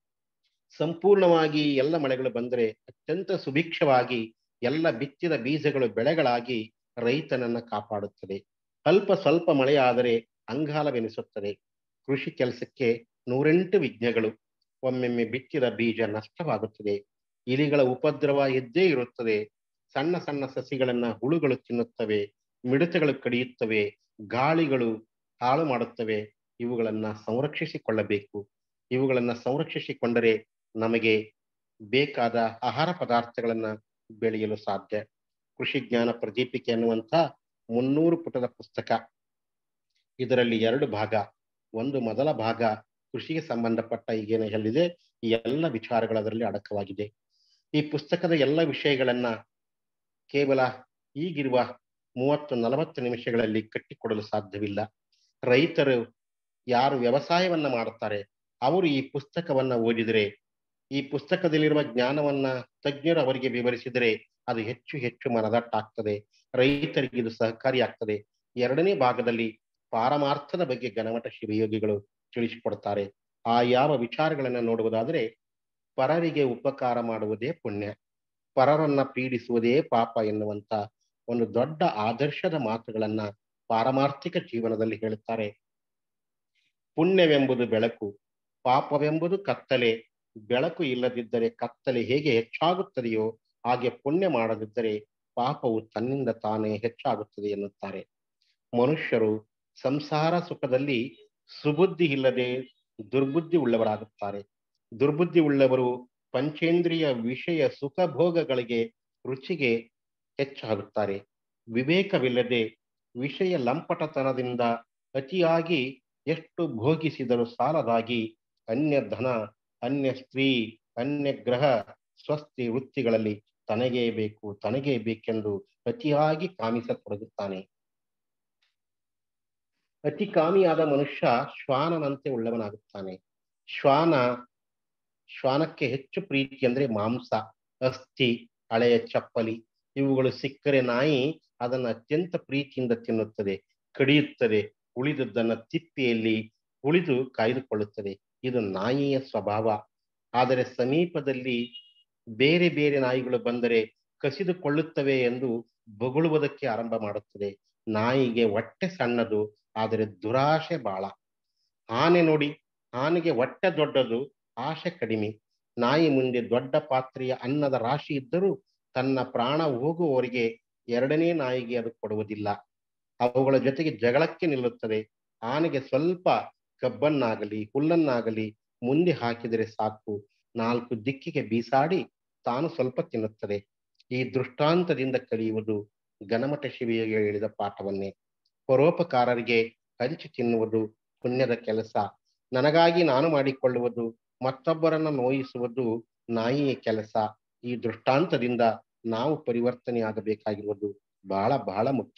G: ಸಂಪೂರ್ಣವಾಗಿ ಎಲ್ಲ ಮಳೆಗಳು ಬಂದರೆ ಅತ್ಯಂತ ಸುಭಿಕ್ಷವಾಗಿ ಎಲ್ಲ ಬಿತ್ತಿದ ಬೀಜಗಳು ಬೆಳೆಗಳಾಗಿ ರೈತನನ್ನ ಕಾಪಾಡುತ್ತದೆ ಅಲ್ಪ ಸ್ವಲ್ಪ ಮಳೆಯಾದರೆ ಅಂಗಾಲವೆನಿಸುತ್ತದೆ ಕೃಷಿ ಕೆಲಸಕ್ಕೆ ನೂರೆಂಟು ವಿಘ್ನಗಳು ಒಮ್ಮೆಮ್ಮೆ ಬಿತ್ತಿದ ಬೀಜ ನಷ್ಟವಾಗುತ್ತದೆ ಇಲಿಗಳ ಉಪದ್ರವ ಇದ್ದೇ ಇರುತ್ತದೆ ಸಣ್ಣ ಸಣ್ಣ ಸಸಿಗಳನ್ನ ಹುಳುಗಳು ತಿನ್ನುತ್ತವೆ ಮಿಡತೆಗಳು ಕಡಿಯುತ್ತವೆ ಗಾಳಿಗಳು ಹಾಳು ಮಾಡುತ್ತವೆ ಇವುಗಳನ್ನ ಸಂರಕ್ಷಿಸಿಕೊಳ್ಳಬೇಕು ಇವುಗಳನ್ನ ಸಂರಕ್ಷಿಸಿಕೊಂಡರೆ ನಮಗೆ ಬೇಕಾದ ಆಹಾರ ಪದಾರ್ಥಗಳನ್ನ ಬೆಳೆಯಲು ಸಾಧ್ಯ ಕೃಷಿ ಜ್ಞಾನ ಪ್ರದೀಪಿಕೆ ಅನ್ನುವಂಥ ಮುನ್ನೂರು ಪುಟದ ಪುಸ್ತಕ ಇದರಲ್ಲಿ ಎರಡು ಭಾಗ ಒಂದು ಮೊದಲ ಭಾಗ ಕೃಷಿಗೆ ಸಂಬಂಧಪಟ್ಟ ಈಗೇನು ಹೇಳಿದೆ ಈ ಎಲ್ಲ ವಿಚಾರಗಳು ಅದರಲ್ಲಿ ಅಡಕವಾಗಿದೆ ಈ ಪುಸ್ತಕದ ಎಲ್ಲ ವಿಷಯಗಳನ್ನ ಕೇವಲ ಈಗಿರುವ ಮೂವತ್ತು ನಲವತ್ತು ನಿಮಿಷಗಳಲ್ಲಿ ಕಟ್ಟಿಕೊಡಲು ಸಾಧ್ಯವಿಲ್ಲ ರೈತರು ಯಾರು ವ್ಯವಸಾಯವನ್ನ ಮಾಡುತ್ತಾರೆ ಅವರು ಈ ಪುಸ್ತಕವನ್ನ ಓದಿದರೆ ಈ ಪುಸ್ತಕದಲ್ಲಿರುವ ಜ್ಞಾನವನ್ನ ತಜ್ಞರು ಅವರಿಗೆ ವಿವರಿಸಿದರೆ ಅದು ಹೆಚ್ಚು ಹೆಚ್ಚು ಮನದಟ್ಟಾಗ್ತದೆ ರೈತರಿಗೆ ಇದು ಸಹಕಾರಿಯಾಗ್ತದೆ ಎರಡನೇ ಭಾಗದಲ್ಲಿ ಪಾರಮಾರ್ಥದ ಬಗ್ಗೆ ಗಣಮಠ ಶಿವಯೋಗಿಗಳು ತಿಳಿಸಿಕೊಡ್ತಾರೆ ಆ ಯಾವ ವಿಚಾರಗಳನ್ನ ನೋಡುವುದಾದರೆ ಪರರಿಗೆ ಉಪಕಾರ ಮಾಡುವುದೇ ಪುಣ್ಯ ಪರರನ್ನ ಪೀಡಿಸುವುದೇ ಪಾಪ ಎನ್ನುವಂತ ಒಂದು ದೊಡ್ಡ ಆದರ್ಶದ ಮಾತುಗಳನ್ನ ಪಾರಮಾರ್ಥಿಕ ಜೀವನದಲ್ಲಿ ಹೇಳುತ್ತಾರೆ ಪುಣ್ಯವೆಂಬುದು ಬೆಳಕು ಪಾಪವೆಂಬುದು ಕತ್ತಲೆ ಬೆಳಕು ಇಲ್ಲದಿದ್ದರೆ ಕತ್ತಲೆ ಹೇಗೆ ಹೆಚ್ಚಾಗುತ್ತದೆಯೋ ಹಾಗೆ ಪುಣ್ಯ ಮಾಡದಿದ್ದರೆ ಪಾಪವು ತನ್ನಿಂದ ತಾನೇ ಹೆಚ್ಚಾಗುತ್ತದೆ ಎನ್ನುತ್ತಾರೆ ಮನುಷ್ಯರು ಸಂಸಾರ ಸುಖದಲ್ಲಿ ಸುಬುದ್ಧಿ ಇಲ್ಲದೆ ದುರ್ಬುದ್ಧಿ ಉಳ್ಳವರಾಗುತ್ತಾರೆ ದುರ್ಬುದ್ಧಿ ಉಳ್ಳವರು ಪಂಚೇಂದ್ರಿಯ ವಿಷಯ ಸುಖ ಭೋಗಗಳಿಗೆ ರುಚಿಗೆ ಹೆಚ್ಚಾಗುತ್ತಾರೆ ವಿವೇಕವಿಲ್ಲದೆ ವಿಷಯ ಲಂಪಟತನದಿಂದ ಅತಿಯಾಗಿ ಎಷ್ಟು ಭೋಗಿಸಿದರೂ ಸಾಲದಾಗಿ ಅನ್ಯ ಧನ ಅನ್ಯ ಸ್ತ್ರೀ ಅನ್ಯ ಗ್ರಹ ಸ್ವಸ್ತಿ ವೃತ್ತಿಗಳಲ್ಲಿ ತನಗೇ ಬೇಕು ತನಗೇ ಬೇಕೆಂದು ಅತಿಯಾಗಿ ಕಾಮಿಸತೊಡಗುತ್ತಾನೆ ಅತಿ ಕಾಮಿಯಾದ ಮನುಷ್ಯ ಶ್ವಾನನಂತೆ ಉಳ್ಳವನಾಗುತ್ತಾನೆ ಶ್ವಾನ ಶ್ವಾನಕ್ಕೆ ಹೆಚ್ಚು ಪ್ರೀತಿ ಅಂದ್ರೆ ಮಾಂಸ ಅಸ್ಥಿ ಹಳೆಯ ಚಪ್ಪಲಿ ಇವುಗಳು ಸಿಕ್ಕರೆ ನಾಯಿ ಅದನ್ನು ಅತ್ಯಂತ ಪ್ರೀತಿಯಿಂದ ತಿನ್ನುತ್ತದೆ ಕಡಿಯುತ್ತದೆ ಉಳಿದದ್ದನ್ನ ತಿಪ್ಪಿಯಲ್ಲಿ ಉಳಿದು ಕಾಯ್ದುಕೊಳ್ಳುತ್ತದೆ ಇದು ನಾಯಿಯ ಸ್ವಭಾವ ಆದರೆ ಸಮೀಪದಲ್ಲಿ ಬೇರೆ ಬೇರೆ ನಾಯಿಗಳು ಬಂದರೆ ಕಸಿದುಕೊಳ್ಳುತ್ತವೆ ಎಂದು ಬೊಗಳುವುದಕ್ಕೆ ಆರಂಭ ಮಾಡುತ್ತದೆ ನಾಯಿಗೆ ಹೊಟ್ಟೆ ಸಣ್ಣದು ಆದರೆ ದುರಾಶೆ ಬಾಳ ಆನೆ ನೋಡಿ ಆನೆಗೆ ಹೊಟ್ಟೆ ದೊಡ್ಡದು ಆಶೆ ಕಡಿಮೆ ನಾಯಿ ಮುಂದೆ ದೊಡ್ಡ ಪಾತ್ರೆಯ ಅನ್ನದ ರಾಶಿ ಇದ್ದರೂ ತನ್ನ ಪ್ರಾಣ ಹೋಗುವವರಿಗೆ ಎರಡನೇ ನಾಯಿಗೆ ಅದು ಕೊಡುವುದಿಲ್ಲ ಅವುಗಳ ಜೊತೆಗೆ ಜಗಳಕ್ಕೆ ನಿಲ್ಲುತ್ತದೆ ಆನೆಗೆ ಸ್ವಲ್ಪ ಕಬ್ಬನ್ನಾಗಲಿ ಹುಲ್ಲನ್ನಾಗಲಿ ಮುಂದೆ ಹಾಕಿದರೆ ಸಾಕು ನಾಲ್ಕು ದಿಕ್ಕಿಗೆ ಬೀಸಾಡಿ ತಾನು ಸ್ವಲ್ಪ ತಿನ್ನುತ್ತದೆ ಈ ದೃಷ್ಟಾಂತದಿಂದ ಕಲಿಯುವುದು ಗಣಮಠ ಶಿವಿಗೆ ಹೇಳಿದ ಪಾಠವನ್ನೇ ಪರೋಪಕಾರರಿಗೆ ಹಂಚಿ ತಿನ್ನುವುದು ಪುಣ್ಯದ ಕೆಲಸ ನನಗಾಗಿ ನಾನು ಮಾಡಿಕೊಳ್ಳುವುದು ಮತ್ತೊಬ್ಬರನ್ನ ನೋಯಿಸುವುದು ನಾಯಿಯ ಕೆಲಸ ಈ ದೃಷ್ಟಾಂತದಿಂದ ನಾವು ಪರಿವರ್ತನೆ ಆಗಬೇಕಾಗಿರುವುದು ಬಹಳ ಬಹಳ ಮುಖ್ಯ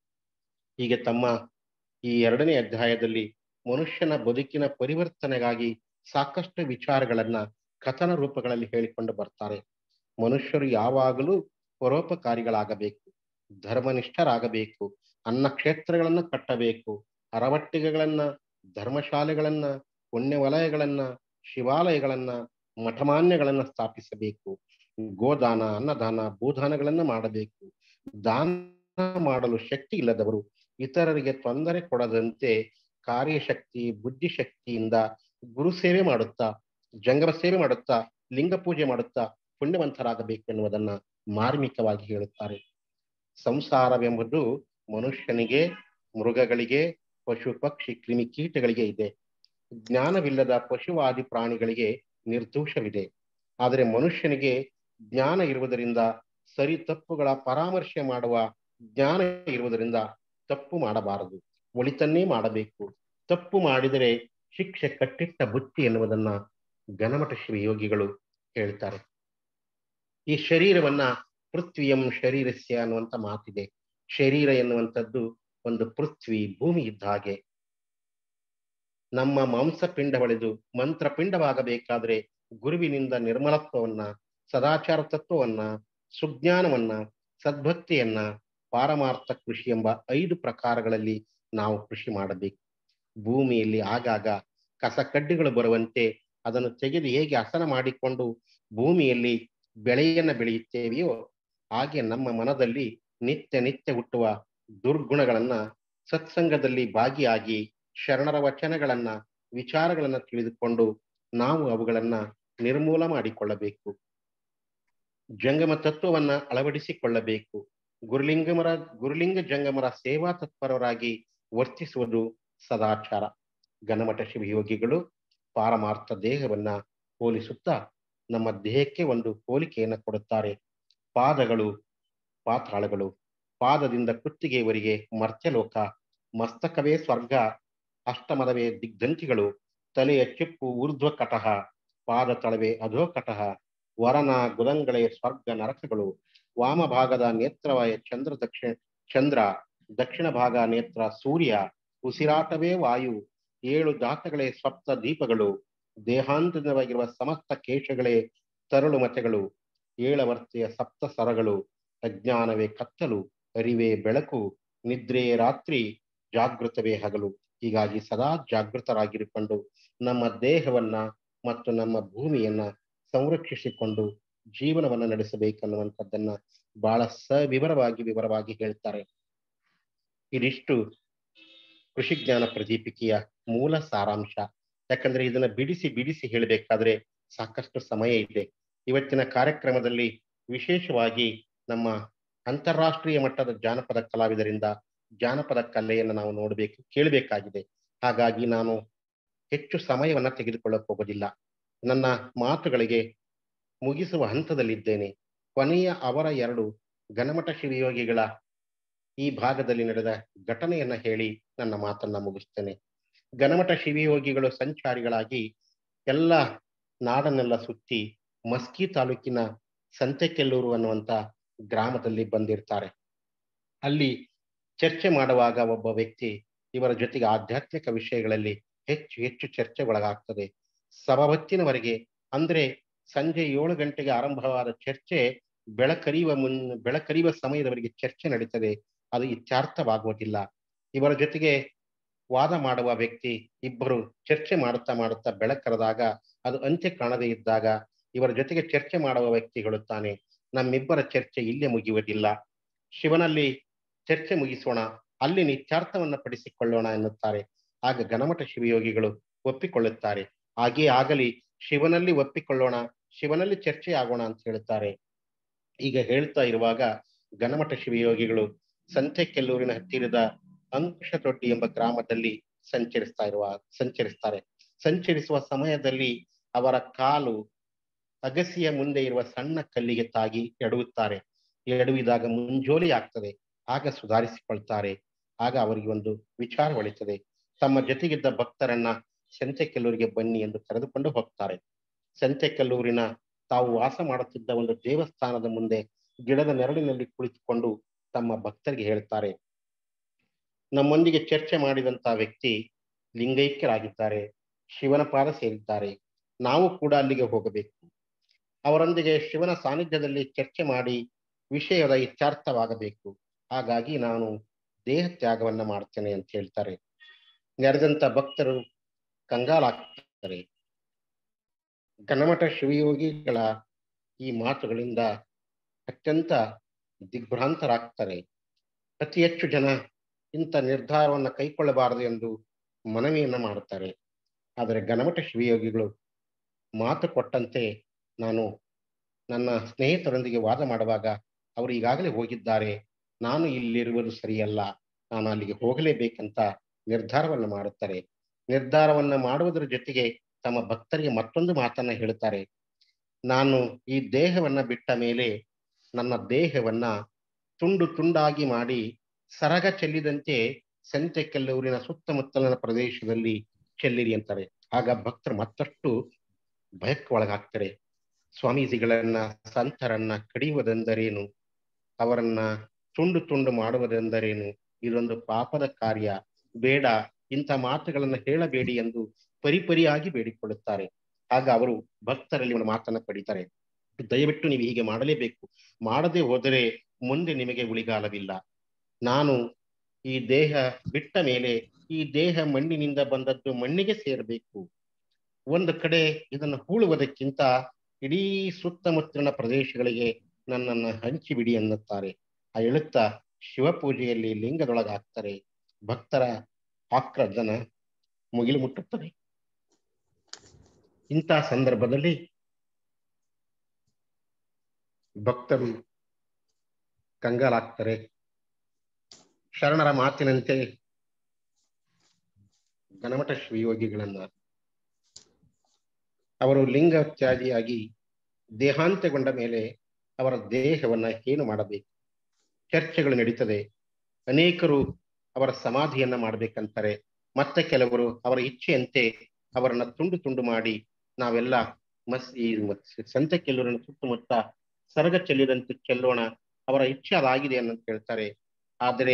G: ಹೀಗೆ ತಮ್ಮ ಈ ಎರಡನೇ ಅಧ್ಯಾಯದಲ್ಲಿ ಮನುಷ್ಯನ ಬದುಕಿನ ಪರಿವರ್ತನೆಗಾಗಿ ಸಾಕಷ್ಟು ವಿಚಾರಗಳನ್ನ ಕಥನ ರೂಪಗಳಲ್ಲಿ ಹೇಳಿಕೊಂಡು ಬರ್ತಾರೆ ಮನುಷ್ಯರು ಯಾವಾಗಲೂ ಪರೋಪಕಾರಿಗಳಾಗಬೇಕು ಧರ್ಮನಿಷ್ಠರಾಗಬೇಕು ಅನ್ನ ಕ್ಷೇತ್ರಗಳನ್ನ ಕಟ್ಟಬೇಕು ಅರವಟ್ಟಿಗೆಗಳನ್ನ ಧರ್ಮಶಾಲೆಗಳನ್ನ ಪುಣ್ಯ ವಲಯಗಳನ್ನ ಶಿವಾಲಯಗಳನ್ನ ಮಠಮಾನ್ಯಗಳನ್ನ ಸ್ಥಾಪಿಸಬೇಕು ಗೋದಾನ ಅನ್ನದಾನ ಭೂದಾನಗಳನ್ನ ಮಾಡಬೇಕು ದಾನ ಮಾಡಲು ಶಕ್ತಿ ಇಲ್ಲದವರು ಇತರರಿಗೆ ತೊಂದರೆ ಕೊಡದಂತೆ ಕಾರ್ಯಶಕ್ತಿ ಬುದ್ಧಿಶಕ್ತಿಯಿಂದ ಗುರು ಸೇವೆ ಮಾಡುತ್ತಾ ಜಂಗಮ ಸೇವೆ ಮಾಡುತ್ತಾ ಲಿಂಗ ಪೂಜೆ ಮಾಡುತ್ತಾ ಪುಣ್ಯವಂತರಾಗಬೇಕು ಎನ್ನುವುದನ್ನ ಮಾರ್ಮಿಕವಾಗಿ ಹೇಳುತ್ತಾರೆ ಸಂಸಾರವೆಂಬುದು ಮನುಷ್ಯನಿಗೆ ಮೃಗಗಳಿಗೆ ಪಶು ಪಕ್ಷಿ ಕ್ರಿಮಿ ಕೀಟಗಳಿಗೆ ಇದೆ ಜ್ಞಾನವಿಲ್ಲದ ಪಶುವಾದಿ ಪ್ರಾಣಿಗಳಿಗೆ ನಿರ್ದೋಷವಿದೆ ಆದರೆ ಮನುಷ್ಯನಿಗೆ ಜ್ಞಾನ ಇರುವುದರಿಂದ ಸರಿ ತಪ್ಪುಗಳ ಪರಾಮರ್ಶೆ ಮಾಡುವ ಜ್ಞಾನ ಇರುವುದರಿಂದ ತಪ್ಪು ಮಾಡಬಾರದು ಒಳಿತನ್ನೇ ಮಾಡಬೇಕು ತಪ್ಪು ಮಾಡಿದರೆ ಶಿಕ್ಷೆ ಕಟ್ಟಿಟ್ಟ ಬುತ್ತಿ ಎನ್ನುವುದನ್ನ ಗಣಮಠ ಶ್ರೀ ಯೋಗಿಗಳು ಹೇಳ್ತಾರೆ ಈ ಶರೀರವನ್ನ ಪೃಥ್ವಿಯಂ ಶರೀರಸ್ಯ ಅನ್ನುವಂತ ಮಾತಿದೆ ಶರೀರ ಎನ್ನುವಂಥದ್ದು ಒಂದು ಪೃಥ್ವಿ ಭೂಮಿ ಇದ್ದ ಹಾಗೆ ನಮ್ಮ ಮಾಂಸಪಿಂಡ ಹೊಳೆದು ಮಂತ್ರಪಿಂಡವಾಗಬೇಕಾದ್ರೆ ಗುರುವಿನಿಂದ ನಿರ್ಮಲತ್ವವನ್ನ ಸದಾಚಾರ ತತ್ವವನ್ನ ಸುಜ್ಞಾನವನ್ನ ಸದ್ಭಕ್ತಿಯನ್ನ ಪಾರಮಾರ್ಥ ಕೃಷಿ ಎಂಬ ಐದು ಪ್ರಕಾರಗಳಲ್ಲಿ ನಾವು ಕೃಷಿ ಮಾಡಬೇಕು ಭೂಮಿಯಲ್ಲಿ ಆಗಾಗ ಕಸ ಕಡ್ಡಿಗಳು ಬರುವಂತೆ ಅದನ್ನು ತೆಗೆದು ಹೇಗೆ ಹಸನ ಮಾಡಿಕೊಂಡು ಭೂಮಿಯಲ್ಲಿ ಬೆಳೆಯನ್ನ ಬೆಳೆಯುತ್ತೇವೆಯೋ ಹಾಗೆ ನಮ್ಮ ಮನದಲ್ಲಿ ನಿತ್ಯ ನಿತ್ಯ ಹುಟ್ಟುವ ದುರ್ಗುಣಗಳನ್ನ ಸತ್ಸಂಗದಲ್ಲಿ ಭಾಗಿಯಾಗಿ ಶರಣರ ವಚನಗಳನ್ನ ವಿಚಾರಗಳನ್ನ ತಿಳಿದುಕೊಂಡು ನಾವು ಅವುಗಳನ್ನ ನಿರ್ಮೂಲ ಮಾಡಿಕೊಳ್ಳಬೇಕು ಜಂಗಮ ತತ್ವವನ್ನ ಅಳವಡಿಸಿಕೊಳ್ಳಬೇಕು ಗುರುಲಿಂಗಮರ ಗುರುಲಿಂಗ ಜಂಗಮರ ಸೇವಾ ತತ್ಪರರಾಗಿ ವರ್ತಿಸುವುದು ಸದಾಚಾರ ಘನಮಠ ಶಿವಯೋಗಿಗಳು ಪಾರಮಾರ್ಥ ದೇಹವನ್ನ ಹೋಲಿಸುತ್ತಾ ನಮ್ಮ ದೇಹಕ್ಕೆ ಒಂದು ಹೋಲಿಕೆಯನ್ನ ಕೊಡುತ್ತಾರೆ ಪಾದಗಳು ಪಾತಾಳಗಳು ಪಾದದಿಂದ ಕುತ್ತಿಗೆಯವರೆಗೆ ಮರ್ತ್ಯಲೋಕ ಮಸ್ತಕವೇ ಸ್ವರ್ಗ ಅಷ್ಟಮದವೇ ದಿಗ್ಧಂತಿಗಳು ತಲೆಯ ಚಿಪ್ಪು ಊರ್ಧ್ವ ಕಟಹ ಪಾದ ತಳವೆ ಅಧೋ ಕಟಹ ವರನ ಗುದಂಗಳೇ ಸ್ವರ್ಗ ನರಕಗಳು ವಾಮ ಭಾಗದ ನೇತ್ರವಾಯ ಚಂದ್ರ ದಕ್ಷಿಣ ಚಂದ್ರ ದಕ್ಷಿಣ ಭಾಗ ನೇತ್ರ ಸೂರ್ಯ ಉಸಿರಾಟವೇ ವಾಯು ಏಳು ಜಾತಗಳೇ ಸಪ್ತ ದೀಪಗಳು ದೇಹಾಂತರವಾಗಿರುವ ಸಮಸ್ತ ಕೇಶಗಳೇ ತರಳು ಮತೆಗಳು ಏಳವರ್ತಿಯ ಸಪ್ತ ಸರಗಳು ಅಜ್ಞಾನವೇ ಕತ್ತಲು ಅರಿವೇ ಬೆಳಕು ನಿದ್ರೆಯೇ ರಾತ್ರಿ ಜಾಗೃತವೇ ಹಗಲು ಹೀಗಾಗಿ ಸದಾ ಜಾಗೃತರಾಗಿರಿಕೊಂಡು ನಮ್ಮ ದೇಹವನ್ನ ಮತ್ತು ನಮ್ಮ ಭೂಮಿಯನ್ನ ಸಂರಕ್ಷಿಸಿಕೊಂಡು ಜೀವನವನ್ನ ನಡೆಸಬೇಕನ್ನುವಂಥದ್ದನ್ನ ಬಹಳ ಸವಿವರವಾಗಿ ವಿವರವಾಗಿ ಹೇಳ್ತಾರೆ ಇದಿಷ್ಟು ಕೃಷಿ ಜ್ಞಾನ ಪ್ರದೀಪಿಕೆಯ ಮೂಲ ಸಾರಾಂಶ ಯಾಕಂದ್ರೆ ಇದನ್ನ ಬಿಡಿಸಿ ಬಿಡಿಸಿ ಹೇಳಬೇಕಾದ್ರೆ ಸಾಕಷ್ಟು ಸಮಯ ಇದೆ ಇವತ್ತಿನ ಕಾರ್ಯಕ್ರಮದಲ್ಲಿ ವಿಶೇಷವಾಗಿ ನಮ್ಮ ಅಂತಾರಾಷ್ಟ್ರೀಯ ಮಟ್ಟದ ಜಾನಪದ ಕಲಾವಿದರಿಂದ ಜಾನಪದ ಕಲೆಯನ್ನು ನಾವು ನೋಡಬೇಕು ಕೇಳಬೇಕಾಗಿದೆ ಹಾಗಾಗಿ ನಾನು ಹೆಚ್ಚು ಸಮಯವನ್ನ ತೆಗೆದುಕೊಳ್ಳಕ್ ಹೋಗೋದಿಲ್ಲ ನನ್ನ ಮಾತುಗಳಿಗೆ ಮುಗಿಸುವ ಹಂತದಲ್ಲಿದ್ದೇನೆ ಕೊನೆಯ ಅವರ ಎರಡು ಘನಮಠ ಶಿವಯೋಗಿಗಳ ಈ ಭಾಗದಲ್ಲಿ ನಡೆದ ಘಟನೆಯನ್ನ ಹೇಳಿ ನನ್ನ ಮಾತನ್ನ ಮುಗಿಸ್ತೇನೆ ಘನಮಠ ಶಿವಯೋಗಿಗಳು ಸಂಚಾರಿಗಳಾಗಿ ಎಲ್ಲ ನಾಡನ್ನೆಲ್ಲ ಸುತ್ತಿ ಮಸ್ಕಿ ತಾಲೂಕಿನ ಸಂತೆಕೆಲ್ಲೂರು ಅನ್ನುವಂತ ಗ್ರಾಮದಲ್ಲಿ ಬಂದಿರ್ತಾರೆ ಅಲ್ಲಿ ಚರ್ಚೆ ಮಾಡುವಾಗ ಒಬ್ಬ ವ್ಯಕ್ತಿ ಇವರ ಜೊತೆಗೆ ಆಧ್ಯಾತ್ಮಿಕ ವಿಷಯಗಳಲ್ಲಿ ಹೆಚ್ಚು ಹೆಚ್ಚು ಚರ್ಚೆ ಒಳಗಾಗ್ತದೆ ಸಭಾವತ್ತಿನವರೆಗೆ ಅಂದ್ರೆ ಸಂಜೆ ಏಳು ಗಂಟೆಗೆ ಆರಂಭವಾದ ಚರ್ಚೆ ಬೆಳಕರಿಯುವ ಮುನ್ ಬೆಳಕರಿಯುವ ಸಮಯದವರೆಗೆ ಚರ್ಚೆ ನಡೀತದೆ ಅದು ಇತ್ಯರ್ಥವಾಗುವುದಿಲ್ಲ ಇವರ ಜೊತೆಗೆ ವಾದ ಮಾಡುವ ವ್ಯಕ್ತಿ ಇಬ್ಬರು ಚರ್ಚೆ ಮಾಡುತ್ತಾ ಮಾಡುತ್ತಾ ಬೆಳಕರದಾಗ ಅದು ಅಂತ್ಯ ಕಾಣದೇ ಇದ್ದಾಗ ಇವರ ಜೊತೆಗೆ ಚರ್ಚೆ ಮಾಡುವ ವ್ಯಕ್ತಿ ಹೇಳುತ್ತಾನೆ ನಮ್ಮಿಬ್ಬರ ಚರ್ಚೆ ಇಲ್ಲೇ ಮುಗಿಯುವುದಿಲ್ಲ ಶಿವನಲ್ಲಿ ಚರ್ಚೆ ಮುಗಿಸೋಣ ಅಲ್ಲಿ ನಿತ್ಯಾರ್ಥವನ್ನ ಪಡಿಸಿಕೊಳ್ಳೋಣ ಎನ್ನುತ್ತಾರೆ ಆಗ ಘನಮಠ ಶಿವಯೋಗಿಗಳು ಒಪ್ಪಿಕೊಳ್ಳುತ್ತಾರೆ ಹಾಗೇ ಆಗಲಿ ಶಿವನಲ್ಲಿ ಒಪ್ಪಿಕೊಳ್ಳೋಣ ಶಿವನಲ್ಲಿ ಚರ್ಚೆ ಆಗೋಣ ಅಂತ ಹೇಳುತ್ತಾರೆ ಈಗ ಹೇಳ್ತಾ ಇರುವಾಗ ಘನಮಠ ಶಿವಯೋಗಿಗಳು ಸಂತೆಕೆಲ್ಲೂರಿನ ಹತ್ತಿರದ ಅಂಕುಶದೊಡ್ಡಿ ಎಂಬ ಗ್ರಾಮದಲ್ಲಿ ಸಂಚರಿಸ್ತಾ ಇರುವ ಸಂಚರಿಸ್ತಾರೆ ಸಂಚರಿಸುವ ಸಮಯದಲ್ಲಿ ಅವರ ಕಾಲು ಅಗಸಿಯ ಮುಂದೆ ಇರುವ ಸಣ್ಣ ಕಲ್ಲಿಗೆ ತಾಗಿ ಎಡುತ್ತಾರೆ ಎಡುವಿದಾಗ ಮುಂಜೋಲಿ ಆಗ್ತದೆ ಆಗ ಸುಧಾರಿಸಿಕೊಳ್ತಾರೆ ಆಗ ಅವರಿಗೆ ಒಂದು ವಿಚಾರ ಹೊಳಿತದೆ ತಮ್ಮ ಜೊತೆಗಿದ್ದ ಭಕ್ತರನ್ನ ಸಂತೆಕೆಲ್ಲೂರಿಗೆ ಬನ್ನಿ ಎಂದು ಕರೆದುಕೊಂಡು ಹೋಗ್ತಾರೆ ಸಂತೆಕೆಲ್ಲೂರಿನ ತಾವು ವಾಸ ಮಾಡುತ್ತಿದ್ದ ಒಂದು ದೇವಸ್ಥಾನದ ಮುಂದೆ ಗಿಡದ ನೆರಳಿನಲ್ಲಿ ಕುಳಿತುಕೊಂಡು ತಮ್ಮ ಭಕ್ತರಿಗೆ ಹೇಳ್ತಾರೆ ನಮ್ಮೊಂದಿಗೆ ಚರ್ಚೆ ಮಾಡಿದಂತ ವ್ಯಕ್ತಿ ಲಿಂಗೈಕ್ಯರಾಗಿದ್ದಾರೆ ಶಿವನ ಪಾದ ಸೇರಿದ್ದಾರೆ ನಾವು ಕೂಡ ಅಲ್ಲಿಗೆ ಹೋಗಬೇಕು ಅವರೊಂದಿಗೆ ಶಿವನ ಸಾನ್ನಿಧ್ಯದಲ್ಲಿ ಚರ್ಚೆ ಮಾಡಿ ವಿಷಯದ ಇತ್ಯರ್ಥವಾಗಬೇಕು ಹಾಗಾಗಿ ನಾನು ದೇಹ ತ್ಯಾಗವನ್ನ ಮಾಡ್ತೇನೆ ಅಂತ ಹೇಳ್ತಾರೆ ನೆರೆದಂತ ಭಕ್ತರು ಕಂಗಾಲಾಗ್ತಾರೆ ಘನಮಠ ಶಿವಯೋಗಿಗಳ ಈ ಮಾತುಗಳಿಂದ ಅತ್ಯಂತ ದಿಗ್ಭ್ರಾಂತರಾಗ್ತಾರೆ ಅತಿ ಹೆಚ್ಚು ಜನ ಇಂಥ ನಿರ್ಧಾರವನ್ನ ಕೈಗೊಳ್ಳಬಾರದು ಎಂದು ಮನವಿಯನ್ನ ಮಾಡುತ್ತಾರೆ ಆದರೆ ಘನಮಠ ಶಿವಯೋಗಿಗಳು ಮಾತು ಕೊಟ್ಟಂತೆ ನಾನು ನನ್ನ ಸ್ನೇಹಿತರೊಂದಿಗೆ ವಾದ ಮಾಡುವಾಗ ಅವರು ಈಗಾಗಲೇ ಹೋಗಿದ್ದಾರೆ ನಾನು ಇಲ್ಲಿರುವುದು ಸರಿಯಲ್ಲ ನಾನು ಅಲ್ಲಿಗೆ ಹೋಗಲೇಬೇಕಂತ ನಿರ್ಧಾರವನ್ನ ಮಾಡುತ್ತಾರೆ ನಿರ್ಧಾರವನ್ನ ಮಾಡುವುದರ ಜೊತೆಗೆ ತಮ್ಮ ಭಕ್ತರಿಗೆ ಮತ್ತೊಂದು ಮಾತನ್ನ ಹೇಳುತ್ತಾರೆ ನಾನು ಈ ದೇಹವನ್ನ ಬಿಟ್ಟ ಮೇಲೆ ನನ್ನ ದೇಹವನ್ನ ತುಂಡು ತುಂಡಾಗಿ ಮಾಡಿ ಸರಗ ಚೆಲ್ಲಿದಂತೆ ಸಂತೆಕೆಲ್ಲೂರಿನ ಸುತ್ತಮುತ್ತಲಿನ ಪ್ರದೇಶದಲ್ಲಿ ಚೆಲ್ಲಿರಿ ಅಂತಾರೆ ಆಗ ಭಕ್ತರು ಮತ್ತಷ್ಟು ಭಯಕ್ಕೆ ಒಳಗಾಗ್ತಾರೆ ಸ್ವಾಮೀಜಿಗಳನ್ನ ಸಂತರನ್ನ ಕಡಿಯುವುದೆಂದರೇನು ಅವರನ್ನ ತುಂಡು ತುಂಡು ಮಾಡುವುದೆಂದರೇನು ಇದೊಂದು ಪಾಪದ ಕಾರ್ಯ ಬೇಡ ಇಂಥ ಮಾತುಗಳನ್ನ ಹೇಳಬೇಡಿ ಎಂದು ಪರಿಪರಿಯಾಗಿ ಬೇಡಿಕೊಳ್ಳುತ್ತಾರೆ ಆಗ ಅವರು ಭಕ್ತರಲ್ಲಿ ಒಂದು ಮಾತನ್ನ ಪಡಿತಾರೆ ದಯವಿಟ್ಟು ನೀವು ಹೀಗೆ ಮಾಡಲೇಬೇಕು ಮಾಡದೆ ಹೋದರೆ ಮುಂದೆ ನಿಮಗೆ ಉಳಿಗಾಲವಿಲ್ಲ ನಾನು ಈ ದೇಹ ಬಿಟ್ಟ ಮೇಲೆ ಈ ದೇಹ ಮಣ್ಣಿನಿಂದ ಬಂದದ್ದು ಮಣ್ಣಿಗೆ ಸೇರಬೇಕು ಒಂದು ಕಡೆ ಇದನ್ನು ಹೂಳುವುದಕ್ಕಿಂತ ಇಡೀ ಸುತ್ತಮುತ್ತಲಿನ ಪ್ರದೇಶಗಳಿಗೆ ನನ್ನನ್ನು ಹಂಚಿಬಿಡಿ ಅನ್ನುತ್ತಾರೆ ಆ ಹೇಳುತ್ತಾ ಶಿವಪೂಜೆಯಲ್ಲಿ ಲಿಂಗದೊಳಗಾಗ್ತಾರೆ ಭಕ್ತರ ಆಕ್ರದನ ಮುಗಿಲು ಮುಟ್ಟುತ್ತದೆ ಇಂಥ ಸಂದರ್ಭದಲ್ಲಿ ಭಕ್ತರು ಕಂಗಾಲಾಗ್ತಾರೆ ಶರಣರ ಮಾತಿನಂತೆ ಗಣಮಠ ಶ್ರೀಯೋಗಿಗಳನ್ನ ಅವರು ಲಿಂಗ ತ್ಯಾಗಿಯಾಗಿ ದೇಹಾಂತ್ಯಗೊಂಡ ಮೇಲೆ ಅವರ ದೇಹವನ್ನ ಏನು ಮಾಡಬೇಕು ಚರ್ಚೆಗಳು ನಡೀತದೆ ಅನೇಕರು ಅವರ ಸಮಾಧಿಯನ್ನ ಮಾಡ್ಬೇಕಂತಾರೆ ಮತ್ತೆ ಕೆಲವರು ಅವರ ಇಚ್ಛೆಯಂತೆ ಅವರನ್ನ ತುಂಡು ತುಂಡು ಮಾಡಿ ನಾವೆಲ್ಲ ಮಸ್ ಈ ಸಂತ ಕೆಲ್ಲೂರಿನ ಸುತ್ತಮುತ್ತ ಸರಗ ಚೆಲ್ಲಿದಂತೆ ಚೆಲ್ಲೋಣ ಅವರ ಇಚ್ಛೆ ಅದಾಗಿದೆ ಅಂತ ಹೇಳ್ತಾರೆ ಆದರೆ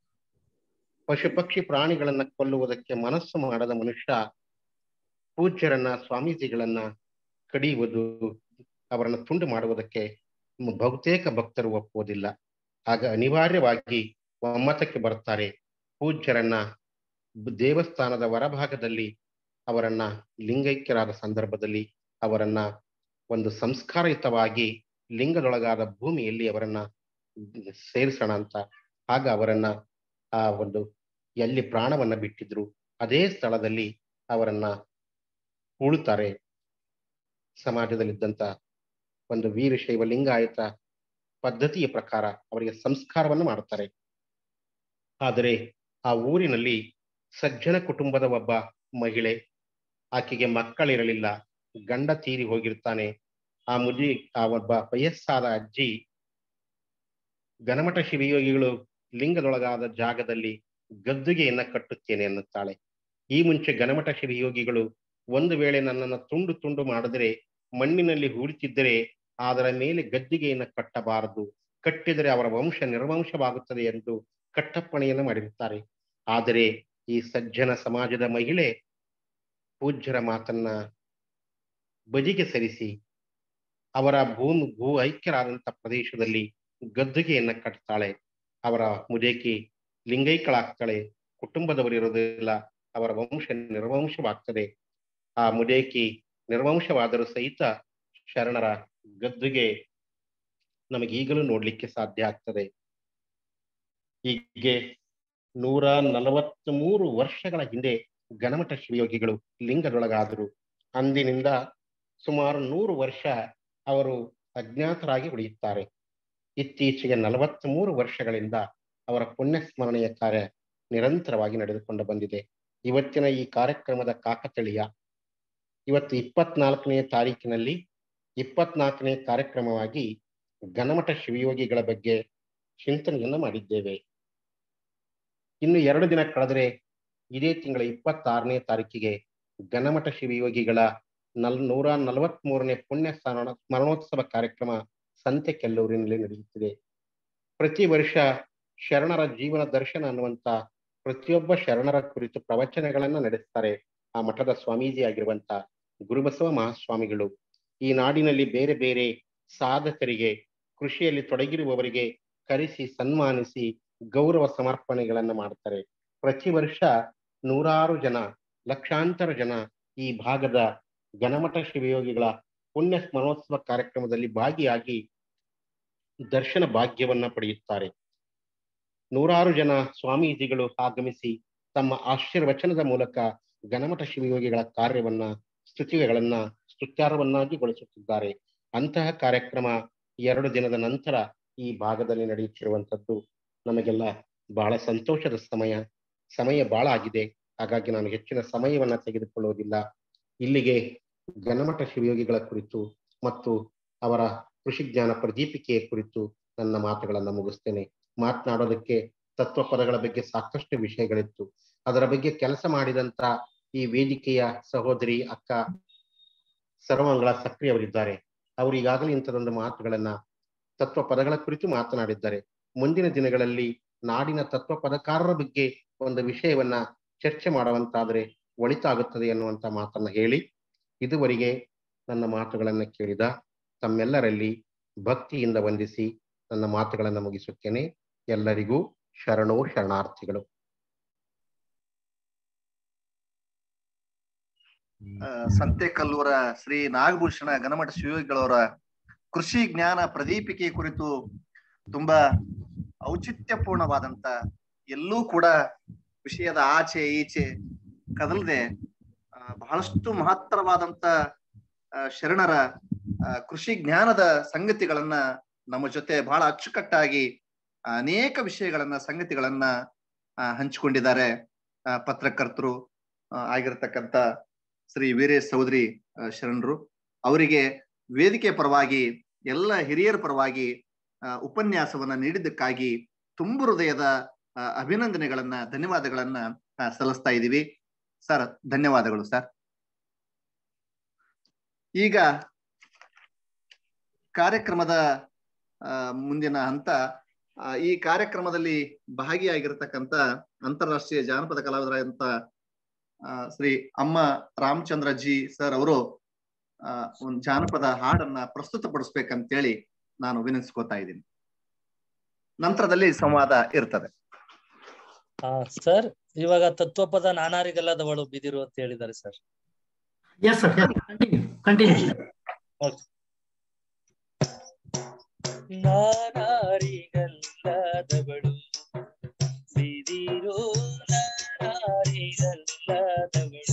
G: ಪಶು ಪಕ್ಷಿ ಪ್ರಾಣಿಗಳನ್ನ ಕೊಲ್ಲುವುದಕ್ಕೆ ಮನಸ್ಸು ಮಾಡದ ಮನುಷ್ಯ ಪೂಜ್ಯರನ್ನ ಸ್ವಾಮೀಜಿಗಳನ್ನ ಕಡಿಯುವುದು ಅವರನ್ನ ತುಂಡು ಮಾಡುವುದಕ್ಕೆ ಬಹುತೇಕ ಭಕ್ತರು ಒಪ್ಪುವುದಿಲ್ಲ ಆಗ ಅನಿವಾರ್ಯವಾಗಿ ಒಮ್ಮತಕ್ಕೆ ಬರ್ತಾರೆ ಪೂಜ್ಯರನ್ನ ದೇವಸ್ಥಾನದ ಹೊರಭಾಗದಲ್ಲಿ ಅವರನ್ನ ಲಿಂಗೈಕ್ಯರಾದ ಸಂದರ್ಭದಲ್ಲಿ ಅವರನ್ನ ಒಂದು ಸಂಸ್ಕಾರಯುತವಾಗಿ ಲಿಂಗದೊಳಗಾದ ಭೂಮಿಯಲ್ಲಿ ಅವರನ್ನ ಸೇರಿಸೋಣ ಅಂತ ಆಗ ಅವರನ್ನ ಆ ಒಂದು ಎಲ್ಲಿ ಪ್ರಾಣವನ್ನ ಬಿಟ್ಟಿದ್ರು ಅದೇ ಸ್ಥಳದಲ್ಲಿ ಅವರನ್ನ ಉಳುತ್ತಾರೆ ಸಮಾಜದಲ್ಲಿದ್ದಂತ ಒಂದು ವೀರಶೈವ ಲಿಂಗಾಯತ ಪದ್ಧತಿಯ ಪ್ರಕಾರ ಅವರಿಗೆ ಸಂಸ್ಕಾರವನ್ನು ಮಾಡುತ್ತಾರೆ ಆದರೆ ಆ ಊರಿನಲ್ಲಿ ಸಜ್ಜನ ಕುಟುಂಬದ ಒಬ್ಬ ಮಹಿಳೆ ಆಕೆಗೆ ಮಕ್ಕಳಿರಲಿಲ್ಲ ಗಂಡ ತೀರಿ ಹೋಗಿರ್ತಾನೆ ಆ ಮುದಿ ಆ ಒಬ್ಬ ವಯಸ್ಸಾದ ಅಜ್ಜಿ ಗಣಮಠ ಶಿವಯೋಗಿಗಳು ಲಿಂಗದೊಳಗಾದ ಜಾಗದಲ್ಲಿ ಗದ್ದುಗೆಯನ್ನ ಕಟ್ಟುತ್ತೇನೆ ಅನ್ನುತ್ತಾಳೆ ಈ ಮುಂಚೆ ಗಣಮಠ ಶಿವಯೋಗಿಗಳು ಒಂದು ವೇಳೆ ನನ್ನನ್ನು ತುಂಡು ತುಂಡು ಮಾಡಿದರೆ ಮಣ್ಣಿನಲ್ಲಿ ಹೂಡುತ್ತಿದ್ದರೆ ಅದರ ಮೇಲೆ ಗದ್ದಿಗೆಯನ್ನು ಕಟ್ಟಬಾರದು ಕಟ್ಟಿದರೆ ಅವರ ವಂಶ ನಿರ್ವಂಶವಾಗುತ್ತದೆ ಎಂದು ಕಟ್ಟಪ್ಪಣೆಯನ್ನು ಮಾಡಿರುತ್ತಾರೆ ಆದರೆ ಈ ಸಜ್ಜನ ಸಮಾಜದ ಮಹಿಳೆ ಪೂಜ್ಯರ ಮಾತನ್ನ ಬದಿಗೆ ಸರಿಸಿ ಅವರ ಭೂಮಿ ಭೂ ಐಕ್ಯರಾದಂತ ಪ್ರದೇಶದಲ್ಲಿ ಗದ್ದುಗೆಯನ್ನ ಕಟ್ತಾಳೆ ಅವರ ಮುದೇಕಿ ಲಿಂಗೈಕ್ಯಳಾಗ್ತಾಳೆ ಕುಟುಂಬದವರು ಇರೋದಿಲ್ಲ ಅವರ ವಂಶ ನಿರ್ವಂಶವಾಗ್ತದೆ ಆ ಮುದೇಕಿ ನಿರ್ವಂಶವಾದರೂ ಸಹಿತ ಶರಣರ ಗದ್ದುಗೆ ನಮಗೆ ಈಗಲೂ ನೋಡ್ಲಿಕ್ಕೆ ಸಾಧ್ಯ ಆಗ್ತದೆ ಹೀಗೆ ನೂರ ನಲವತ್ತ್ ಮೂರು ವರ್ಷಗಳ ಹಿಂದೆ ಗಣಮಠ ಶಿವಯೋಗಿಗಳು ಲಿಂಗದೊಳಗಾದರು ಅಂದಿನಿಂದ ಸುಮಾರು ನೂರು ವರ್ಷ ಅವರು ಅಜ್ಞಾತರಾಗಿ ಉಳಿಯುತ್ತಾರೆ ಇತ್ತೀಚೆಗೆ ನಲವತ್ತ್ ಮೂರು ವರ್ಷಗಳಿಂದ ಅವರ ಪುಣ್ಯ ಸ್ಮರಣೆಯ ಕಾರ್ಯ ನಿರಂತರವಾಗಿ ನಡೆದುಕೊಂಡು ಬಂದಿದೆ ಇವತ್ತಿನ ಈ ಕಾರ್ಯಕ್ರಮದ ಕಾಕತಳಿಯ ಇವತ್ತು ಇಪ್ಪತ್ನಾಲ್ಕನೇ ತಾರೀಕಿನಲ್ಲಿ ಇಪ್ಪತ್ನಾಲ್ಕನೇ ಕಾರ್ಯಕ್ರಮವಾಗಿ ಗಣಮಠ ಶಿವಯೋಗಿಗಳ ಬಗ್ಗೆ ಚಿಂತನೆಯನ್ನ ಮಾಡಿದ್ದೇವೆ ಇನ್ನು ಎರಡು ದಿನ ಕಳೆದರೆ ಇದೇ ತಿಂಗಳ ಇಪ್ಪತ್ತಾರನೇ ತಾರೀಕಿಗೆ ಗಣಮಠ ಶಿವಯೋಗಿಗಳ ನಲ್ ನೂರ ನಲವತ್ತ್ ಮೂರನೇ ಪುಣ್ಯ ಸ್ಮರಣ ಸ್ಮರಣೋತ್ಸವ ಕಾರ್ಯಕ್ರಮ ಸಂತೆ ಕೆಲ್ಲೂರಿನಲ್ಲಿ ನಡೆಯುತ್ತಿದೆ ಪ್ರತಿ ವರ್ಷ ಶರಣರ ಜೀವನ ದರ್ಶನ ಅನ್ನುವಂತ ಪ್ರತಿಯೊಬ್ಬ ಶರಣರ ಕುರಿತು ಪ್ರವಚನಗಳನ್ನ ನಡೆಸ್ತಾರೆ ಆ ಮಠದ ಸ್ವಾಮೀಜಿ ಆಗಿರುವಂತ ಗುರುಬಸವ ಮಹಾಸ್ವಾಮಿಗಳು ಈ ನಾಡಿನಲ್ಲಿ ಬೇರೆ ಬೇರೆ ಸಾಧಕರಿಗೆ ಕೃಷಿಯಲ್ಲಿ ತೊಡಗಿರುವವರಿಗೆ ಕರೆಸಿ ಸನ್ಮಾನಿಸಿ ಗೌರವ ಸಮರ್ಪಣೆಗಳನ್ನ ಮಾಡ್ತಾರೆ ಪ್ರತಿ ವರ್ಷ ನೂರಾರು ಜನ ಲಕ್ಷಾಂತರ ಜನ ಈ ಭಾಗದ ಗಣಮಠ ಶಿವಯೋಗಿಗಳ ಪುಣ್ಯ ಸ್ಮರಣೋತ್ಸವ ಕಾರ್ಯಕ್ರಮದಲ್ಲಿ ಭಾಗಿಯಾಗಿ ದರ್ಶನ ಭಾಗ್ಯವನ್ನ ಪಡೆಯುತ್ತಾರೆ ನೂರಾರು ಜನ ಸ್ವಾಮೀಜಿಗಳು ಆಗಮಿಸಿ ತಮ್ಮ ಆಶೀರ್ವಚನದ ಮೂಲಕ ಗಣಮಠ ಶಿವಯೋಗಿಗಳ ಕಾರ್ಯವನ್ನ ಸ್ತುತಿಗಳನ್ನ ಸ್ತುತ್ಯಾರವನ್ನಾಗಿ ಗೊಳಿಸುತ್ತಿದ್ದಾರೆ ಅಂತಹ ಕಾರ್ಯಕ್ರಮ ಎರಡು ದಿನದ ನಂತರ ಈ ಭಾಗದಲ್ಲಿ ನಡೆಯುತ್ತಿರುವಂತದ್ದು ನಮಗೆಲ್ಲ ಬಹಳ ಸಂತೋಷದ ಸಮಯ ಸಮಯ ಬಹಳ ಆಗಿದೆ ಹಾಗಾಗಿ ನಾನು ಹೆಚ್ಚಿನ ಸಮಯವನ್ನ ತೆಗೆದುಕೊಳ್ಳುವುದಿಲ್ಲ ಇಲ್ಲಿಗೆ ಗಣಮಠ ಶಿವಯೋಗಿಗಳ ಕುರಿತು ಮತ್ತು ಅವರ ಕೃಷಿ ಜ್ಞಾನ ಪ್ರದೀಪಿಕೆಯ ಕುರಿತು ನನ್ನ ಮಾತುಗಳನ್ನ ಮುಗಿಸ್ತೇನೆ ಮಾತನಾಡೋದಕ್ಕೆ ತತ್ವ ಪದಗಳ ಬಗ್ಗೆ ಸಾಕಷ್ಟು ವಿಷಯಗಳಿತ್ತು ಅದರ ಬಗ್ಗೆ ಕೆಲಸ ಮಾಡಿದಂತ ಈ ವೇದಿಕೆಯ ಸಹೋದರಿ ಅಕ್ಕ ಸರ್ವಂಗಳ ಸಕ್ರಿಯ ಅವರಿದ್ದಾರೆ ಅವರು ಈಗಾಗಲೇ ಇಂಥದೊಂದು ಮಾತುಗಳನ್ನ ತತ್ವ ಪದಗಳ ಕುರಿತು ಮಾತನಾಡಿದ್ದಾರೆ ಮುಂದಿನ ದಿನಗಳಲ್ಲಿ ನಾಡಿನ ತತ್ವ ಪದಕಾರರ ಬಗ್ಗೆ ಒಂದು ವಿಷಯವನ್ನ ಚರ್ಚೆ ಮಾಡುವಂತಾದರೆ ಒಳಿತಾಗುತ್ತದೆ ಅನ್ನುವಂತ ಮಾತನ್ನ ಹೇಳಿ ಇದುವರೆಗೆ ನನ್ನ ಮಾತುಗಳನ್ನ ಕೇಳಿದ ತಮ್ಮೆಲ್ಲರಲ್ಲಿ ಭಕ್ತಿಯಿಂದ ವಂದಿಸಿ ನನ್ನ ಮಾತುಗಳನ್ನು ಮುಗಿಸುತ್ತೇನೆ ಎಲ್ಲರಿಗೂ ಶರಣೋ ಶರಣಾರ್ಥಿಗಳು
B: ಆ, ಸಂತೆಕಲ್ಲೂರ ಶ್ರೀ ನಾಗಭೂಷಣ ಗಣಮಠ ಶಿವಯೋಗಿಗಳವರ ಕೃಷಿ ಜ್ಞಾನ ಪ್ರದೀಪಿಕೆ ಕುರಿತು ತುಂಬಾ ಔಚಿತ್ಯಪೂರ್ಣವಾದಂತ ಎಲ್ಲೂ ಕೂಡ ವಿಷಯದ ಆಚೆ ಈಚೆ ಕದಲದೆ ಆ, ಬಹಳಷ್ಟು ಮಹತ್ತರವಾದಂತ ಆ, ಶರಣರ ಆ, ಕೃಷಿ ಜ್ಞಾನದ ಸಂಗತಿಗಳನ್ನ ನಮ್ಮ ಜೊತೆ ಬಹಳ ಅಚ್ಚುಕಟ್ಟಾಗಿ ಅನೇಕ ವಿಷಯಗಳನ್ನ ಸಂಗತಿಗಳನ್ನ ಆ, ಹಂಚಿಕೊಂಡಿದ್ದಾರೆ ಆ, ಪತ್ರಕರ್ತರು ಆ, ಆಗಿರ್ತಕ್ಕಂಥ ಶ್ರೀ ವೀರೇಶ್ ಚೌಧರಿ ಆ, ಶರಣರು ಅವರಿಗೆ ವೇದಿಕೆ ಪರವಾಗಿ ಎಲ್ಲ ಹಿರಿಯರ ಪರವಾಗಿ ಆ, ಉಪನ್ಯಾಸವನ್ನ ನೀಡಿದ್ದಕ್ಕಾಗಿ ತುಂಬು ಹೃದಯದ ಆ, ಅಭಿನಂದನೆಗಳನ್ನ ಧನ್ಯವಾದಗಳನ್ನ ಆ, ಸಲ್ಲಿಸ್ತಾ ಇದ್ದೀವಿ ಸರ್ ಧನ್ಯವಾದಗಳು ಸರ್ ಈಗ ಕಾರ್ಯಕ್ರಮದ ಆ, ಮುಂದಿನ ಹಂತ ಆ, ಈ ಕಾರ್ಯಕ್ರಮದಲ್ಲಿ ಭಾಗಿಯಾಗಿರ್ತಕ್ಕಂಥ ಅಂತಾರಾಷ್ಟ್ರೀಯ ಜಾನಪದ ಕಲಾವಿದರಾದಂತ ಆ, ಶ್ರೀ ಅಮ್ಮ ರಾಮಚಂದ್ರ ಜಿ ಸರ್ ಅವರು ಆ, ಒಂದು ಜಾನಪದ ಹಾಡನ್ನ ಪ್ರಸ್ತುತಪಡಿಸ್ಬೇಕಂತೇಳಿ ನಾನು ವಿನಂತಿಸ್ಕೋತಾ ಇದ್ದೀನಿ ನಂತರದಲ್ಲಿ ಸಂವಾದ ಇರ್ತದೆ
D: ಹಾ ಸರ್ ಇವಾಗ ತತ್ವಪದ ನಾನಾರಿಗಲ್ಲದವಳು ಬಿದಿರು ಅಂತ ಹೇಳಿದ್ದಾರೆ sir
A: yes sir continue continue
E: ನಾನಾರಿಗಲ್ಲದವಳು ಬಿದಿರು ನಾನಾರಿಗಲ್ಲದವಳು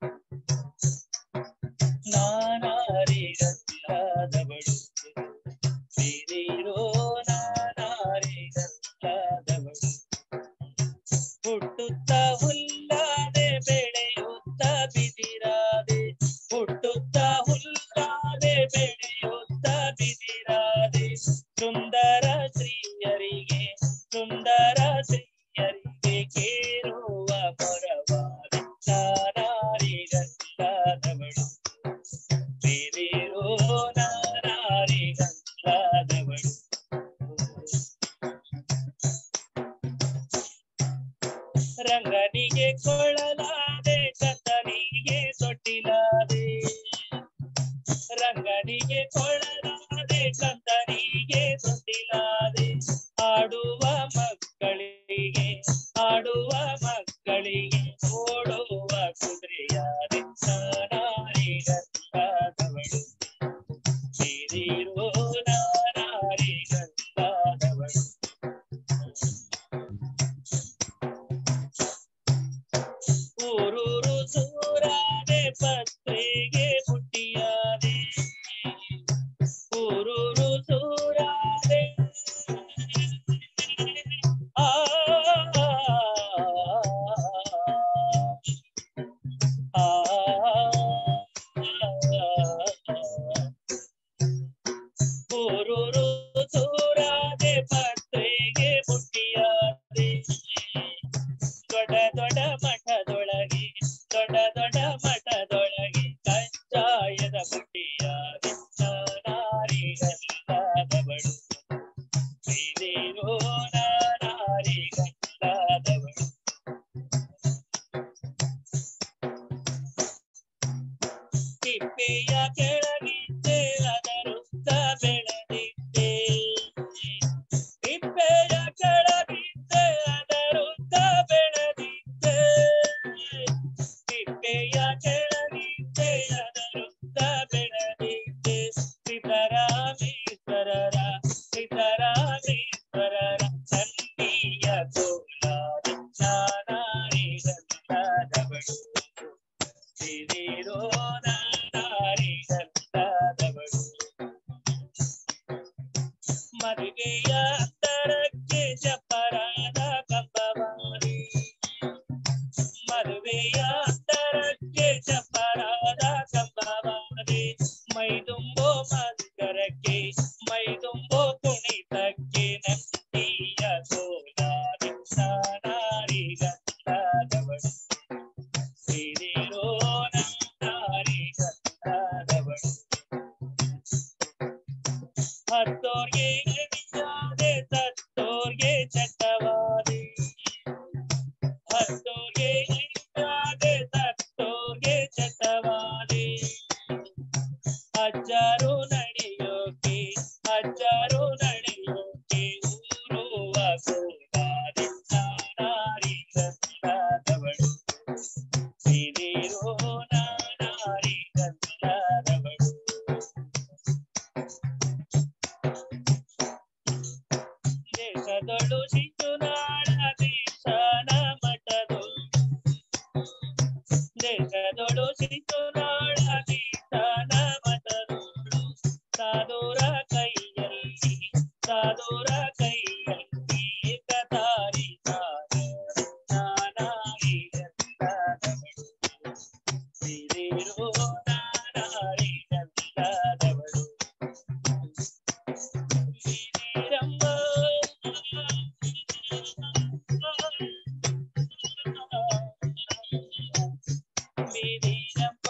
E: ನಾನಾರಿಗಲ್ಲದವಳು ಬಿದಿರು ನಾನಾರಿಗಲ್ಲದವಳು ಹುಟ್ಟುತ್ತ ಹುಲ್ಲಾದೆ ಬೆಳೆಯುತ್ತ ಬಿದಿರಾದೆ ಹುಟ್ಟುತ್ತ ಹುಲ್ಲಾದೆ ಬೆಳೆಯುತ್ತ ಬಿದಿರಾದೆ ಸುಂದರ ಸ್ತ್ರೀಯರಿಗೆ ಸುಂದರ ಸ್ತ್ರೀಯರಿಗೆ ಕೇರುವ ಪರವಾದ ನಾನಾರಿಗಲ್ಲದವಳು ಬಿದಿರು ನಾನಾರಿಗಲ್ಲದವಳು ರಂಗನಿಗೆ ಕೊಳಲಾದೆ ಕತ್ತನಿಗೆ ತೊಟ್ಟಿಲಾದೆ ರಂಗನಿಗೆ ಕೊಳಲಾದೆ ಕತ್ತನಿಗೆ ತೊಟ್ಟಿಲಾದೆ ಆಡುವ ಮಕ್ಕಳಿಗೆ ಆಡುವ ಮಕ್ಕಳಿಗೆ ಓಡುವ ಕುದುರೆಯಾದೆ ನಾನಾರಿಗಲ್ಲದವಳು ಬಿದಿರು ನಾನಾರಿಗಲ್ಲದವಳು ಊರೂರು ಸೂರಾದೆ ಪತ್ರೆಗೆ ಪುಟ್ಟಿಯಾದೆ ಊರೂರು ಸೂರಾದೆ ಆ ಆ ಊರೂರು ಸೂರಾದೆ ಪತ್ರೆಗೆ ಪುಟ್ಟಿಯಾದೆ ದೊಡ್ಡ ದೊಡ್ಡ ಮಠದೊಳಗೆ ದೊಡ್ಡ ದೊಡ್ಡ ಮಠದೊಳಗೆ ಕಜ್ಜಾಯದ ಪುಟ್ಟಿಯಾದೆ ನಾನಾರಿಗಲ್ಲದವಳು ಬಿದಿರು ನಾನಾರಿಗಲ್ಲದವಳು ತಿಪ್ಪೆಯ ಕೆಳಗಿದ್ದೆ ಅದರುತ್ತ ಬೆಳೆದಿದ್ದೆ ತಿಪ್ಪೆಯ ಕೆಳಗಿದ್ದೆ ಅದರುತ್ತ ಬೆಳೆದಿದ್ದೆ ತಿಪ್ಪೆಯ ಕೆಳಗಿದ್ದೆ ಅದರುತ್ತ ಬೆಳೆದಿದ್ದೆ ಸಿದ್ದರಾಮೇಶ್ವರರ ಸಿದ್ದರಾಮೇಶ್ವರರ ಸನ್ನಿಯ ಕೋಲಾದ ನಾನಾರಿಗಲ್ಲದವಳು ಬಿದಿರೋ ನಾನಾರಿಗಲ್ಲದವಳು ಮದುವೆಯ ಅಂತರಕ್ಕೆ ಜಪರಾದ ಕಂಬವಾರಿ ಮದುವೆಯ ಅಂತರಕ್ಕೆ ಜಪರಾದ ಕಂಬವಾರಿ ಮೈದುಂಬೋ ಮಸ್ಕರಕ್ಕೆ ಮೈದುಂಬೋ ಕುಣಿತಕ್ಕೆ ನಂದಿಯ ಸೋಲಾರಿ ನಾನಾರಿಗಲ್ಲದವಳು ಬಿದಿರೋ ನಾನಾರಿಗಲ್ಲದವಳು ಹತ್ತೋರ್ಗೆ ಎಣಿಯಾದೆ ಸತ್ತೋರ್ಗೆ ಚಟ್ಟವಾದೆ ಹತ್ತೋರ್ಗೆ ಎಣಿಯಾದೆ ಸತ್ತೋರ್ಗೆ ಚಟ್ಟವಾದೆ ಅಜ್ಜರು ನಡೆಯೋಕೆ ಅಜ್ಜರು ನಡೆಯೋಕೆ ಊರುವ ಕೋಲಾದೆ ದೇಹದೊಳು ಶಿಶುನಾಳಾಧೀಶನ ಮಠದು ದೇಹದೊಳು ಶಿಶುನಾಳಾಧೀಶನ ಮಠದು ಸಾಧುರ ಕೈಯಲ್ಲಿ ಸಾಧುರ ಕೈಯಲ್ಲಿ ಕತಾರಿ ನಾನಾರಿ ಬಿದಿರು ನಾನಾರಿ ಗಂಧದವಳು ಬಿದಿರಮ್ಮ ಬಿದಿರಮ್ಮ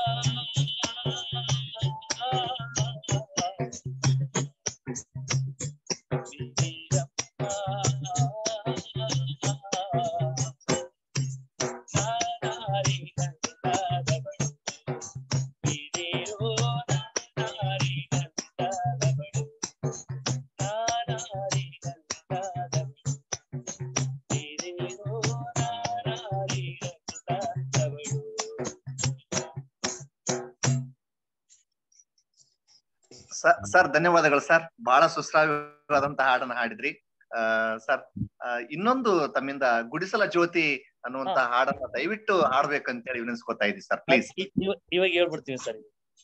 B: ಸ- ಸರ್ ಧನ್ಯವಾದಗಳು ಸರ್ ಬಹಳ ಸುಸ್ರಾವ್ಯವಾದಂತಹ ಹಾಡನ್ನ ಹಾಡಿದ್ರಿ ಆ ಸರ್ ಆ, ಇನ್ನೊಂದು ತಮ್ಮಿಂದ ಗುಡಿಸಲ ಜ್ಯೋತಿ ಅನ್ನುವಂತ ಹಾಡನ್ನ ದಯವಿಟ್ಟು ಹಾಡ್ಬೇಕಂತ ಹೇಳಿ ವಿನಿಸ್ಕೊತಾ ಇದ್ದೀವಿ ಸರ್ ಪ್ಲೀಸ್
D: ಇ- ಇವ- ಇವಾಗ ಹೇಳ್ಬಿಡ್ತೀವಿ ಸರ್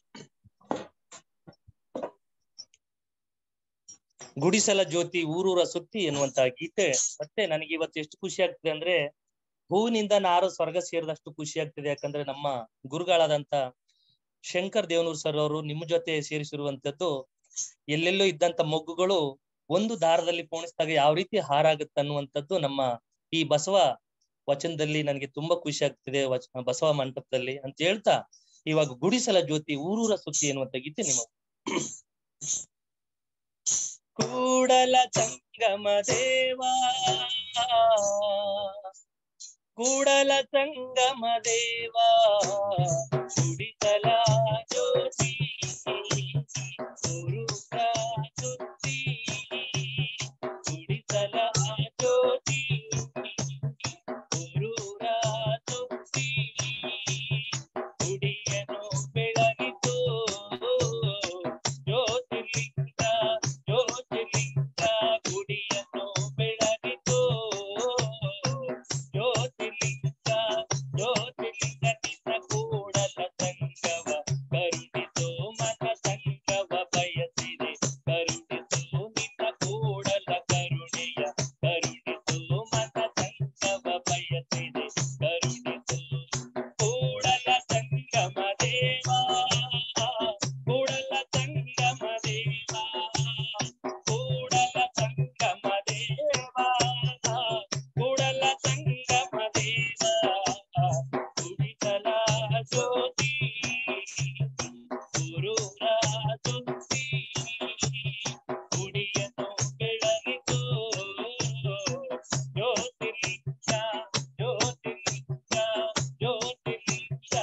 D: ಗುಡಿಸಲ ಜ್ಯೋತಿ ಊರೂರ ಸುತ್ತಿ ಎನ್ನುವಂತ ಗೀತೆ ಮತ್ತೆ ನನಗೆ ಇವತ್ತು ಎಷ್ಟು ಖುಷಿ ಆಗ್ತಿದೆ ಅಂದ್ರೆ ಹೂವಿನಿಂದ ನಾರು ಸ್ವರ್ಗ ಸೇರಿದಷ್ಟು ಖುಷಿ ಆಗ್ತಿದೆ ಯಾಕಂದ್ರೆ ನಮ್ಮ ಗುರುಗಳಾದಂತ ಶಂಕರ್ ದೇವನೂರ್ ಸರ್ ಅವರು ನಿಮ್ಮ ಜೊತೆ ಸೇರಿಸಿರುವಂತದ್ದು ಎಲ್ಲೆಲ್ಲೋ ಇದ್ದಂತ ಮೊಗ್ಗುಗಳು ಒಂದು ದಾರದಲ್ಲಿ ಪೋಣಿಸಿದಾಗ ಯಾವ ರೀತಿ ಹಾರಾಗುತ್ತೆ ಅನ್ನುವಂಥದ್ದು ನಮ್ಮ ಈ ಬಸವ ವಚನದಲ್ಲಿ ನನಗೆ ತುಂಬಾ ಖುಷಿ ಆಗ್ತಿದೆ ವಚ- ಬಸವ ಮಂಟಪದಲ್ಲಿ ಅಂತ ಹೇಳ್ತಾ ಇವಾಗ ಗುಡಿಸಲ ಜ್ಯೋತಿ ಊರೂರ ಸುತ್ತಿ ಎನ್ನುವಂತ ಗೀತೆ ನಿಮ್ಮ ಕೂಡಲ ಸಂಗಮ ದೇವಾ ಕೂಡಲ ಸಂಗಮ ದೇವಾ ಗುಡಿಸಲ ಜ್ಯೋತಿ ಊರೂರ ಸುತ್ತಿ ಗುಡಿಸಲ ಜ್ಯೋತಿ ಊರೂರ ಸುತ್ತಿ ಗುಡಿಯನ್ನು ಬೆಳಗಿತು ಜ್ಯೋತಿರ್ಲಿಂಗ ಜ್ಯೋತಿರ್ಲಿಂಗ ಗುಡಿಯನ್ನು ಬೆಳಗಿತು ಜ್ಯೋತಿರ್ಲಿಂಗ ಜ್ಯೋತಿರ್ಲಿಂಗ ನಿನ್ನ ಕೂಡಲ ಸಂಗವ ಕರುಣಿಸು ಮನ ಸಂಗವ ಬಯಸಿದೆ ಕರುಣಿಸು ನಿನ್ನ ಕೂಡಲ ಕರುಣೆಯ ಕರುಣಿಸು ಮನ ಸಂಗವ ಬಯಸಿದೆ ಕರುಣಿಸು ಕೂಡಲ ಸಂಗಮ ದೇವಾ ಕೂಡಲ ಸಂಗಮ ದೇವಾ ಕೂಡಲ ಸಂಗಮ ದೇವಾ ಕೂಡಲ ಸಂಗಮ ದೇವಾ ಕುಡಿಸಲ ಜ್ಯೋತಿ ಗುರುರ ಸುತ್ತಿ ಗುಡಿಯನ್ನು ಬೆಳಗಿತು ಜ್ಯೋತಿರ್ಲಿಂಗ ಜ್ಯೋತಿರ್ಲಿಂಗ ಜ್ಯೋತಿರ್ಲಿಂಗ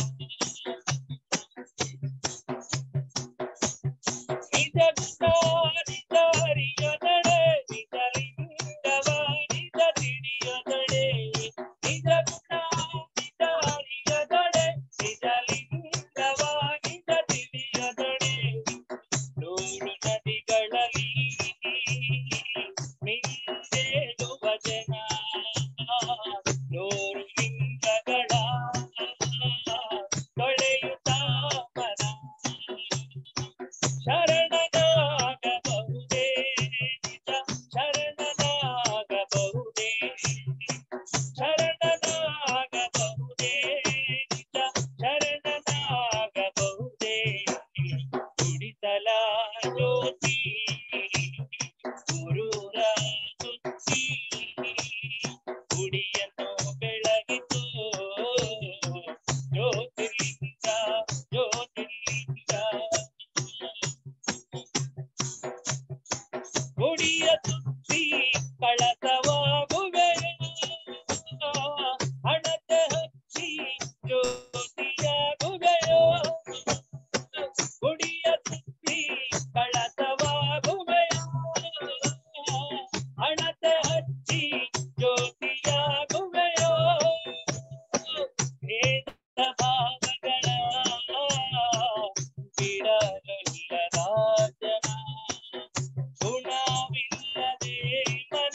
D: ನಿಜ ನಿಜರಿಯದಡೆ ನಿಜಲಿಂಗವ ನಿಜ ತಿಳಿಯದಡೆ ನಿಜ ನಿಜರಿಯದಡೆ ನಿಜಲಿಂಗವ ನಿಜ ತಿಳಿಯದಡೆ ನೂರು ನದಿಗಳಲ್ಲಿ ಮಿಂದೇಳುವ ಜನ ನೂರು ಲಿಂಗಗಳ ತೊಳೆಯುತ್ತ ಮನ ಶರಣನಾಗಬಹುದೇ ನಿಜ ಶರಣನಾಗಬಹುದೇ ಶರಣನಾಗಬಹುದೇ ನಿಜ ಶರಣನಾಗಬಹುದೇ ಕುಡಿಸಲ ಜ್ಯೋತಿ ಗುರುರ ಸುತ್ತಿ ಗುಡಿಯನ್ನು ಬೆಳಗಿತು ಜ್ಯೋತಿರ್ಲಿಂಗ ಜ್ಯೋತಿರ್ಲಿಂಗ ಗುಡಿಯ ಸುತ್ತಿ ಕಳಸವಾಗುವೆ ಹಣತೆ ಹಚ್ಚಿ ಜ್ಯೋತಿಯಾಗುವೆಯೋ ಗುಡಿಯ ಸುತ್ತಿ ಕಳಸವಾಗುವೆಯೋ ಹಣತೆ ಹಚ್ಚಿ ಜ್ಯೋತಿಯಾಗುವೆಯೋ ಭೇದ ಭಾವಗಳ ಬಿಡಲೊಲ್ಲ ರಾಜನ ಗುಣವಿಲ್ಲದೆ ಮನ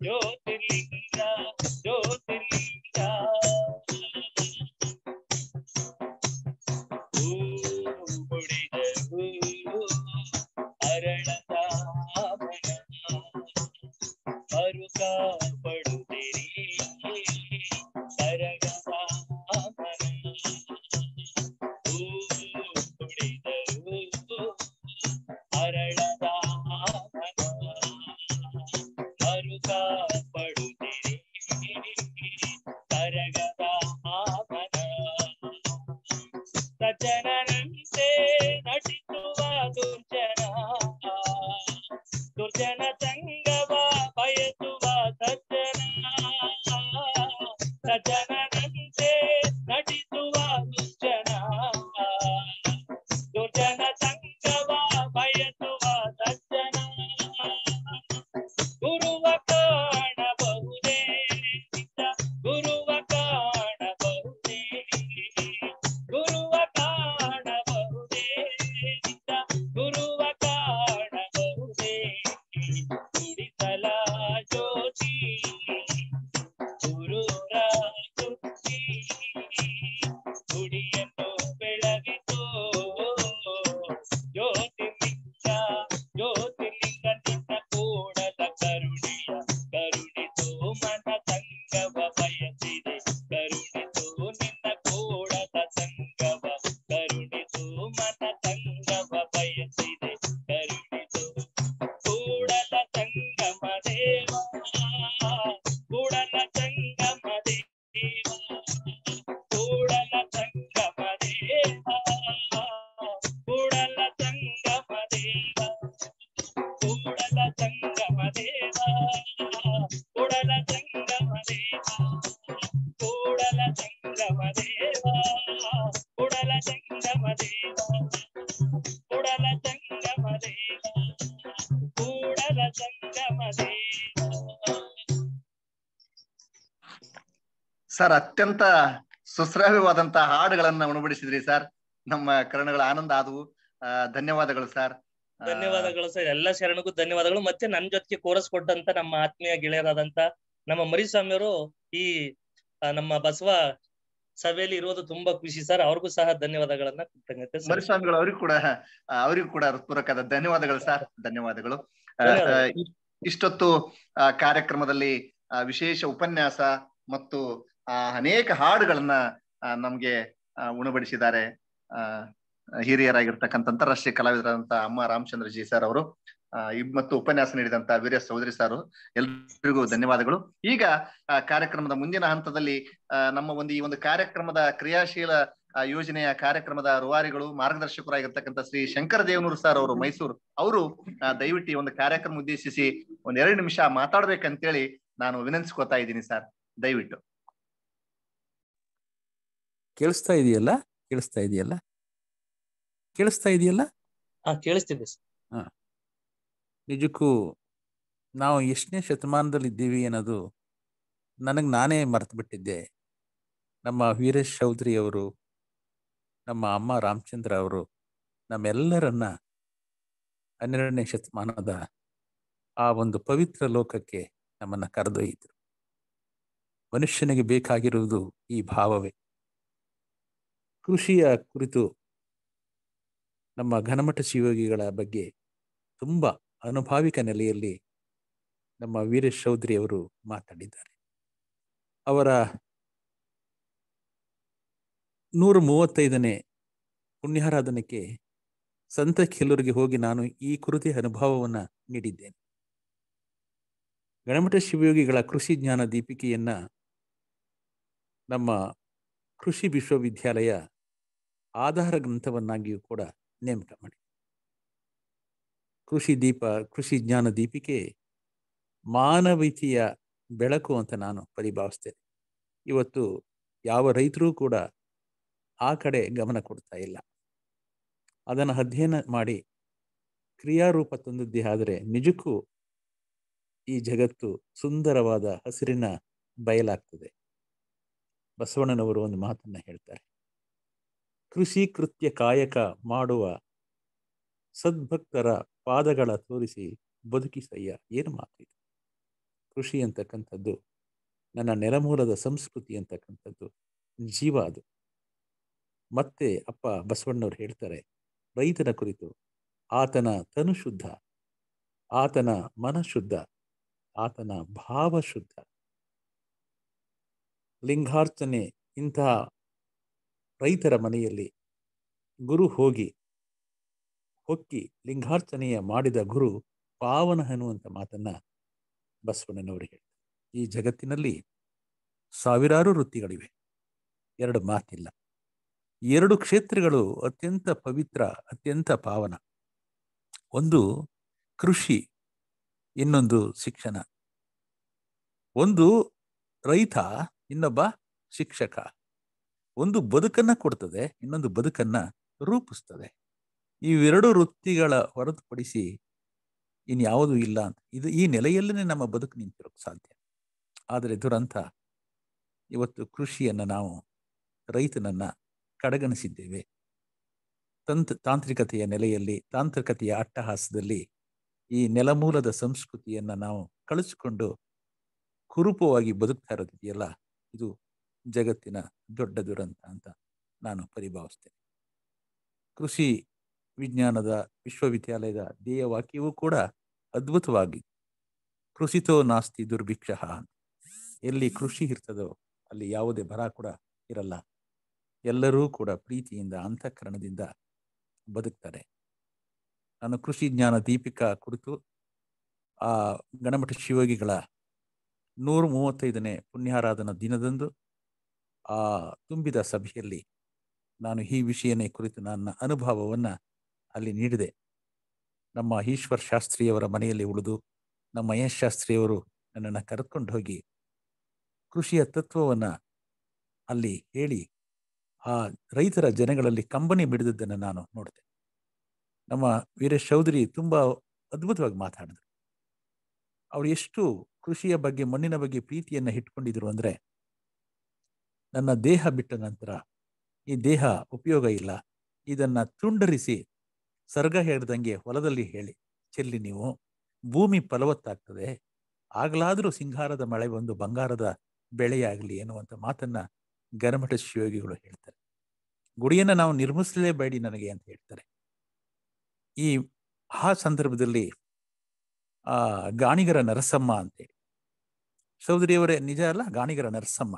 E: ಜ್ಯೋತಿರ್ಲಿಂಗ ಜ್ಯೋತಿರ್ಲಿಂಗ ಹೂವು ಮುಡಿದರು ಅರಳದ ಮನ ಮರುಕ ಪಡುತ್ತಿರಿ ಕರಗದ ಮನ ಹೂವು ಮುಡಿದರು ಅರಳದ ಮನ ಮರುಕ ಪಡುತ್ತಿರಿ ಕರಗದ ಮನ ಸಜ್ಜನರಂತೆ ನಟಿಸುವ ದುರ್ಜನ ದುರ್ಜನ ಸಂಗವ ಬಯಸುವ ಸಜ್ಜನ ಸಜ್ಜನರಂತೆ ನಟಿಸುವ ದುರ್ಜನ ದುರ್ಜನ ಸಂಗವ ಬಯಸುವ ಸಜ್ಜನ ಗುರುವ ಕಾಣಬಹುದೇ ನಿಜ ಗುರುವ ಕಾಣಬಹುದೇ ಗುರುವ ಕಾಣಬಹುದೇ ನಿಜ ಗುರುವ ಕಾಣಬಹುದೇ ನುಡಿಸಲ ಜ್ಯೋತಿ ಗುರುರ ಸುತ್ತಿ ಗುಡಿಯನ್ನು ಬೆಳಗಿತು ಜ್ಯೋತಿರ್ಲಿಂಗ ಜ್ಯೋತಿರ್ಲಿಂಗ ನಿನ್ನ ಕೂಡಲ ಕರುಣೆಯ ಕರುಣಿಸು ಮನ ಸಂಗವ ಬಯಸಿದೆ ಕರುಣಿಸು ನಿನ್ನ ಕೂಡಲ ಸಂಗವ ಕರುಣಿಸು ಮನ ಸಂಗವ ಬಯಸಿದೆ ಕರುಣಿಸು ಕೂಡಲ ಸಂಗಮ ದೇವ ಕೂಡಲ ಸಂಗಮ ದೇವ ಕೂಡಲ ಸಂಗಮ ದೇವ ಕೂಡಲ ಸಂಗಮ ದೇವ ಕೂಡಲ ಸಂಗಮ ದೇವ ಕೂಡಲ ಸಂಗಮ ದೇವ ಕೂಡಲ ಸಂಗಮ ದೇವ ಕೂಡಲ ಸಂಗಮ ದೇವ ಕೂಡಲ ಸಂಗಮ ದೇವ ಕೂಡಲ ಸಂಗಮ ದೇವ
B: ಸರ್ ಅತ್ಯಂತ ಸುಶ್ರಾವ್ಯವಾದಂತಹ ಹಾಡುಗಳನ್ನ ಉಣಬಡಿಸಿದ್ರಿ ಸರ್ ನಮ್ಮ ಕರ್ಣಗಳ ಆನಂದ ಆದವು ಆ, ಧನ್ಯವಾದಗಳು ಸರ್ ಆ,
D: ಧನ್ಯವಾದಗಳು ಸರ್ ಎಲ್ಲ ಶರಣಗೂ ಧನ್ಯವಾದಗಳು ಮತ್ತೆ ನನ್ ಜೊತೆಗೆ ಕೋರಸ್ ಕೊಟ್ಟಂತ ನಮ್ಮ ಆತ್ಮೀಯ ಗೆಳೆಯರಾದಂತ ನಮ್ಮ ಮರಿಸ್ವಾಮಿಯವರು ಈ ಆ, ನಮ್ಮ ಬಸವ ಸಭೆಯಲ್ಲಿ ಇರೋದು ತುಂಬಾ ಖುಷಿ ಸರ್ ಅವ್ರಿಗೂ ಸಹ ಧನ್ಯವಾದಗಳನ್ನ ಕೃತಜ್ಞತೆ ಸಲ್ಲಿಸ್ತೀನಿ.
B: ಮರಿಸ್ವಾಮಿಗಳು ಅವ್ರಿಗೂ ಕೂಡ ಆ, ಅವರಿಗೂ ಕೂಡ ಹೃತ್ಪೂರ್ವಕವಾದ ಧನ್ಯವಾದಗಳು ಸರ್ ಧನ್ಯವಾದಗಳು ಆ,
D: ಧನ್ಯವಾದಗಳು.
B: ಆ, ಇ- ಇಷ್ಟೊತ್ತು ಆ, ಕಾರ್ಯಕ್ರಮದಲ್ಲಿ ಆ, ವಿಶೇಷ ಉಪನ್ಯಾಸ ಮತ್ತು ಆ, ಅನೇಕ ಹಾಡುಗಳನ್ನ ಆ, ನಮ್ಗೆ ಆ, ಉಣಬಡಿಸಿದ್ದಾರೆ ಆ, ಹಿರಿಯರಾಗಿರ್ತಕ್ಕಂಥ ಅಂತಾರಾಷ್ಟ್ರೀಯ ಕಲಾವಿದರಾದಂತ ಅಮ್ಮ ರಾಮಚಂದ್ರ ಜಿ ಸರ್ ಅವರು ಆ, ಇದ್ ಮತ್ತು ಉಪನ್ಯಾಸ ನೀಡಿದಂತ ವೀರ್ಯ ಚೌಧರಿ ಸರ್ ಎಲ್ರಿಗೂ ಧನ್ಯವಾದಗಳು ಈಗ ಆ, ಕಾರ್ಯಕ್ರಮದ ಮುಂದಿನ ಹಂತದಲ್ಲಿ ಆ, ನಮ್ಮ ಒಂದು ಈ ಒಂದು ಕಾರ್ಯಕ್ರಮದ ಕ್ರಿಯಾಶೀಲ ಆ, ಯೋಜನೆಯ ಕಾರ್ಯಕ್ರಮದ ರೂವಾರಿಗಳು ಮಾರ್ಗದರ್ಶಕರಾಗಿರ್ತಕ್ಕಂಥ ಶ್ರೀ ಶಂಕರ ದೇವನೂರು ಸರ್ ಅವರು ಮೈಸೂರು ಅವರು ಆ, ದಯವಿಟ್ಟು ಈ ಒಂದು ಕಾರ್ಯಕ್ರಮ ಉದ್ದೇಶಿಸಿ ಒಂದ್ ಎರಡು ನಿಮಿಷ ಮಾತಾಡ್ಬೇಕಂತೇಳಿ ನಾನು ವಿನಂತಿಸ್ಕೊತಾ ಇದ್ದೀನಿ ಸರ್ ದಯವಿಟ್ಟು
H: ಕೇಳಿಸ್ತಾ ಇದೆಯಲ್ಲ ಕೇಳಿಸ್ತಾ ಇದೆಯಲ್ಲ ಕೇಳಿಸ್ತಾ ಇದೆಯಲ್ಲ
D: ಹಾ ಕೇಳಿಸ್ತಿದೆ ಸರ್
H: ನಿಜಕ್ಕೂ ನಾವು ಎಷ್ಟನೇ ಶತಮಾನದಲ್ಲಿ ಇದ್ದೀವಿ ಅನ್ನೋದು ನನಗೆ ನಾನೇ ಮರೆತು ಬಿಟ್ಟಿದ್ದೆ ನಮ್ಮ ವೀರೇಶ್ ಚೌಧರಿ ಅವರು ನಮ್ಮ ಅಮ್ಮ ರಾಮಚಂದ್ರ ಅವರು ನಮ್ಮೆಲ್ಲರನ್ನ ಹನ್ನೆರಡನೇ ಶತಮಾನದ ಆ ಒಂದು ಪವಿತ್ರ ಲೋಕಕ್ಕೆ ನಮ್ಮನ್ನ ಕರೆದೊಯ್ಯಿದ್ರು ಮನುಷ್ಯನಿಗೆ ಬೇಕಾಗಿರುವುದು ಈ ಭಾವವೇ ಕೃಷಿಯ ಕುರಿತು ನಮ್ಮ ಘನಮಠ ಶಿವಯೋಗಿಗಳ ಬಗ್ಗೆ ತುಂಬ ಅನುಭಾವಿಕ ನೆಲೆಯಲ್ಲಿ ನಮ್ಮ ವೀರೇಶ್ ಚೌಧರಿ ಅವರು ಮಾತಾಡಿದ್ದಾರೆ ಅವರ ನೂರ ಮೂವತ್ತೈದನೇ ಪುಣ್ಯಾರಾಧನೆಗೆ ಸಂತ ಕೆಲವರಿಗೆ ಹೋಗಿ ನಾನು ಈ ಕುರಿತ ಅನುಭವವನ್ನು ನೀಡಿದ್ದೇನೆ ಗಣಮಠ ಶಿವಯೋಗಿಗಳ ಕೃಷಿ ಜ್ಞಾನ ದೀಪಿಕೆಯನ್ನ ನಮ್ಮ ಕೃಷಿ ವಿಶ್ವವಿದ್ಯಾಲಯ ಆಧಾರ ಗ್ರಂಥವನ್ನಾಗಿಯೂ ಕೂಡ ನೇಮಕ ಮಾಡಿ ಕೃಷಿ ದೀಪ ಕೃಷಿ ಜ್ಞಾನ ದೀಪಿಕೆ ಮಾನವೀಯತೆಯ ಬೆಳಕು ಅಂತ ನಾನು ಪರಿಭಾವಿಸ್ತೇನೆ ಇವತ್ತು ಯಾವ ರೈತರೂ ಕೂಡ ಆ ಕಡೆ ಗಮನ ಕೊಡ್ತಾ ಇಲ್ಲ ಅದನ್ನು ಅಧ್ಯಯನ ಮಾಡಿ ಕ್ರಿಯಾರೂಪ ತಂದದ್ದೇ ಆದರೆ ನಿಜಕ್ಕೂ ಈ ಜಗತ್ತು ಸುಂದರವಾದ ಹಸಿರಿನ ಬಯಲಾಗ್ತದೆ ಬಸವಣ್ಣನವರು ಒಂದು ಮಾತನ್ನ ಹೇಳ್ತಾರೆ ಕೃಷಿ ಕೃತ್ಯ ಕಾಯಕ ಮಾಡುವ ಸದ್ಭಕ್ತರ ಪಾದಗಳ ತೋರಿಸಿ ಬದುಕಿಸಯ್ಯ ಏನು ಮಾತು ಇದು ಕೃಷಿ ಅಂತಕ್ಕಂಥದ್ದು ನನ್ನ ನೆಲಮೂಲದ ಸಂಸ್ಕೃತಿ ಅಂತಕ್ಕಂಥದ್ದು ಜೀವ ಅದು ಮತ್ತೆ ಅಪ್ಪ ಬಸವಣ್ಣವ್ರು ಹೇಳ್ತಾರೆ ರೈತನ ಕುರಿತು ಆತನ ತನು ಶುದ್ಧ ಆತನ ಮನ ಶುದ್ಧ ಆತನ ಭಾವ ಶುದ್ಧ ಲಿಂಗಾರ್ಚನೆ ಇಂತಹ ರೈತರ ಮನೆಯಲ್ಲಿ ಗುರು ಹೋಗಿ ಹೊಕ್ಕಿ ಲಿಂಗಾರ್ಚನೆಯ ಮಾಡಿದ ಗುರು ಪಾವನ ಅನ್ನುವಂಥ ಮಾತನ್ನ ಬಸವಣ್ಣನವರು ಹೇಳ್ತಾರೆ ಈ ಜಗತ್ತಿನಲ್ಲಿ ಸಾವಿರಾರು ವೃತ್ತಿಗಳಿವೆ ಎರಡು ಮಾತಿಲ್ಲ ಎರಡು ಕ್ಷೇತ್ರಗಳು ಅತ್ಯಂತ ಪವಿತ್ರ ಅತ್ಯಂತ ಪಾವನ ಒಂದು ಕೃಷಿ ಇನ್ನೊಂದು ಶಿಕ್ಷಣ ಒಂದು ರೈತ ಇನ್ನೊಬ್ಬ ಶಿಕ್ಷಕ ಒಂದು ಬದುಕನ್ನ ಕೊಡ್ತದೆ ಇನ್ನೊಂದು ಬದುಕನ್ನ ರೂಪಿಸ್ತದೆ ಇವೆರಡು ವೃತ್ತಿಗಳ ಹೊರತುಪಡಿಸಿ ಇನ್ಯಾವುದೂ ಇಲ್ಲ ಅಂತ ಇದು ಈ ನೆಲೆಯಲ್ಲೇ ನಮ್ಮ ಬದುಕು ನಿಂತಿರೋಕ್ಕೆ ಸಾಧ್ಯ ಆದರೆ ದುರಂತ ಇವತ್ತು ಕೃಷಿಯನ್ನ ನಾವು ರೈತನನ್ನ ಕಡೆಗಣಿಸಿದ್ದೇವೆ ತಂತ್ ತಾಂತ್ರಿಕತೆಯ ನೆಲೆಯಲ್ಲಿ ತಾಂತ್ರಿಕತೆಯ ಅಟ್ಟಹಾಸದಲ್ಲಿ ಈ ನೆಲಮೂಲದ ಸಂಸ್ಕೃತಿಯನ್ನ ನಾವು ಕಳಿಸಿಕೊಂಡು ಕುರೂಪವಾಗಿ ಬದುಕ್ತಾ ಇರೋದಿದೆಯಲ್ಲ ಇದು ಜಗತ್ತಿನ ದೊಡ್ಡ ದುರಂತ ಅಂತ ನಾನು ಪರಿಭಾವಿಸ್ತೇನೆ ಕೃಷಿ ವಿಜ್ಞಾನದ ವಿಶ್ವವಿದ್ಯಾಲಯದ ಧ್ಯೇಯ ವಾಕ್ಯವೂ ಕೂಡ ಅದ್ಭುತವಾಗಿ ಕೃಷಿತೋ ನಾಸ್ತಿ ದುರ್ಭಿಕ್ಷ ಎಲ್ಲಿ ಕೃಷಿ ಇರ್ತದೋ ಅಲ್ಲಿ ಯಾವುದೇ ಬರ ಕೂಡ ಇರಲ್ಲ ಎಲ್ಲರೂ ಕೂಡ ಪ್ರೀತಿಯಿಂದ ಅಂತಃಕರಣದಿಂದ ಬದುಕ್ತಾರೆ ನಾನು ಕೃಷಿ ಜ್ಞಾನ ದೀಪಿಕಾ ಕುರಿತು ಆ ಗಣಮಠ ಶಿವಯೋಗಿಗಳ ನೂರ ಮೂವತ್ತೈದನೇ ಪುಣ್ಯಾರಾಧನಾ ದಿನದಂದು ಆ ತುಂಬಿದ ಸಭೆಯಲ್ಲಿ ನಾನು ಈ ವಿಷಯನೇ ಕುರಿತು ನನ್ನ ಅನುಭವವನ್ನು ಅಲ್ಲಿ ನೀಡಿದೆ ನಮ್ಮ ಈಶ್ವರ್ ಶಾಸ್ತ್ರಿಯವರ ಮನೆಯಲ್ಲಿ ಉಳಿದು ನಮ್ಮ ಮಹೇಶ್ ಶಾಸ್ತ್ರಿಯವರು ನನ್ನನ್ನು ಕರೆದುಕೊಂಡು ಹೋಗಿ ಕೃಷಿಯ ತತ್ವವನ್ನು ಅಲ್ಲಿ ಹೇಳಿ ಆ ರೈತರ ಜನಗಳಲ್ಲಿ ಕಂಬನಿ ಬಿಡಿದದ್ದನ್ನು ನಾನು ನೋಡಿದೆ ನಮ್ಮ ವೀರೇಶ್ ಚೌಧರಿ ತುಂಬ ಅದ್ಭುತವಾಗಿ ಮಾತಾಡಿದ್ರು ಅವ್ರು ಎಷ್ಟು ಕೃಷಿಯ ಬಗ್ಗೆ ಮಣ್ಣಿನ ಬಗ್ಗೆ ಪ್ರೀತಿಯನ್ನು ಇಟ್ಕೊಂಡಿದ್ರು ಅಂದರೆ ನನ್ನ ದೇಹ ಬಿಟ್ಟ ನಂತರ ಈ ದೇಹ ಉಪಯೋಗ ಇಲ್ಲ ಇದನ್ನ ತುಂಡರಿಸಿ ಸರ್ಗ ಹೇಳ್ದಂಗೆ ಹೊಲದಲ್ಲಿ ಹೇಳಿ ಚೆಲ್ಲಿ ನೀವು ಭೂಮಿ ಫಲವತ್ತಾಗ್ತದೆ ಆಗ್ಲಾದರೂ ಸಿಂಗಾರದ ಮಳೆ ಬಂದು ಬಂಗಾರದ ಬೆಳೆಯಾಗಲಿ ಎನ್ನುವಂಥ ಮಾತನ್ನ ಗರಮಠ ಶಿವಯೋಗಿಗಳು ಹೇಳ್ತಾರೆ ಗುಡಿಯನ್ನ ನಾವು ನಿರ್ಮಿಸಲೇಬೇಡಿ ನನಗೆ ಅಂತ ಹೇಳ್ತಾರೆ ಈ ಆ ಸಂದರ್ಭದಲ್ಲಿ ಆ ಗಾಣಿಗರ ನರಸಮ್ಮ ಅಂತೇಳಿ ಚೌಧರಿಯವರೇ ನಿಜ ಅಲ್ಲ ಗಾಣಿಗರ ನರಸಮ್ಮ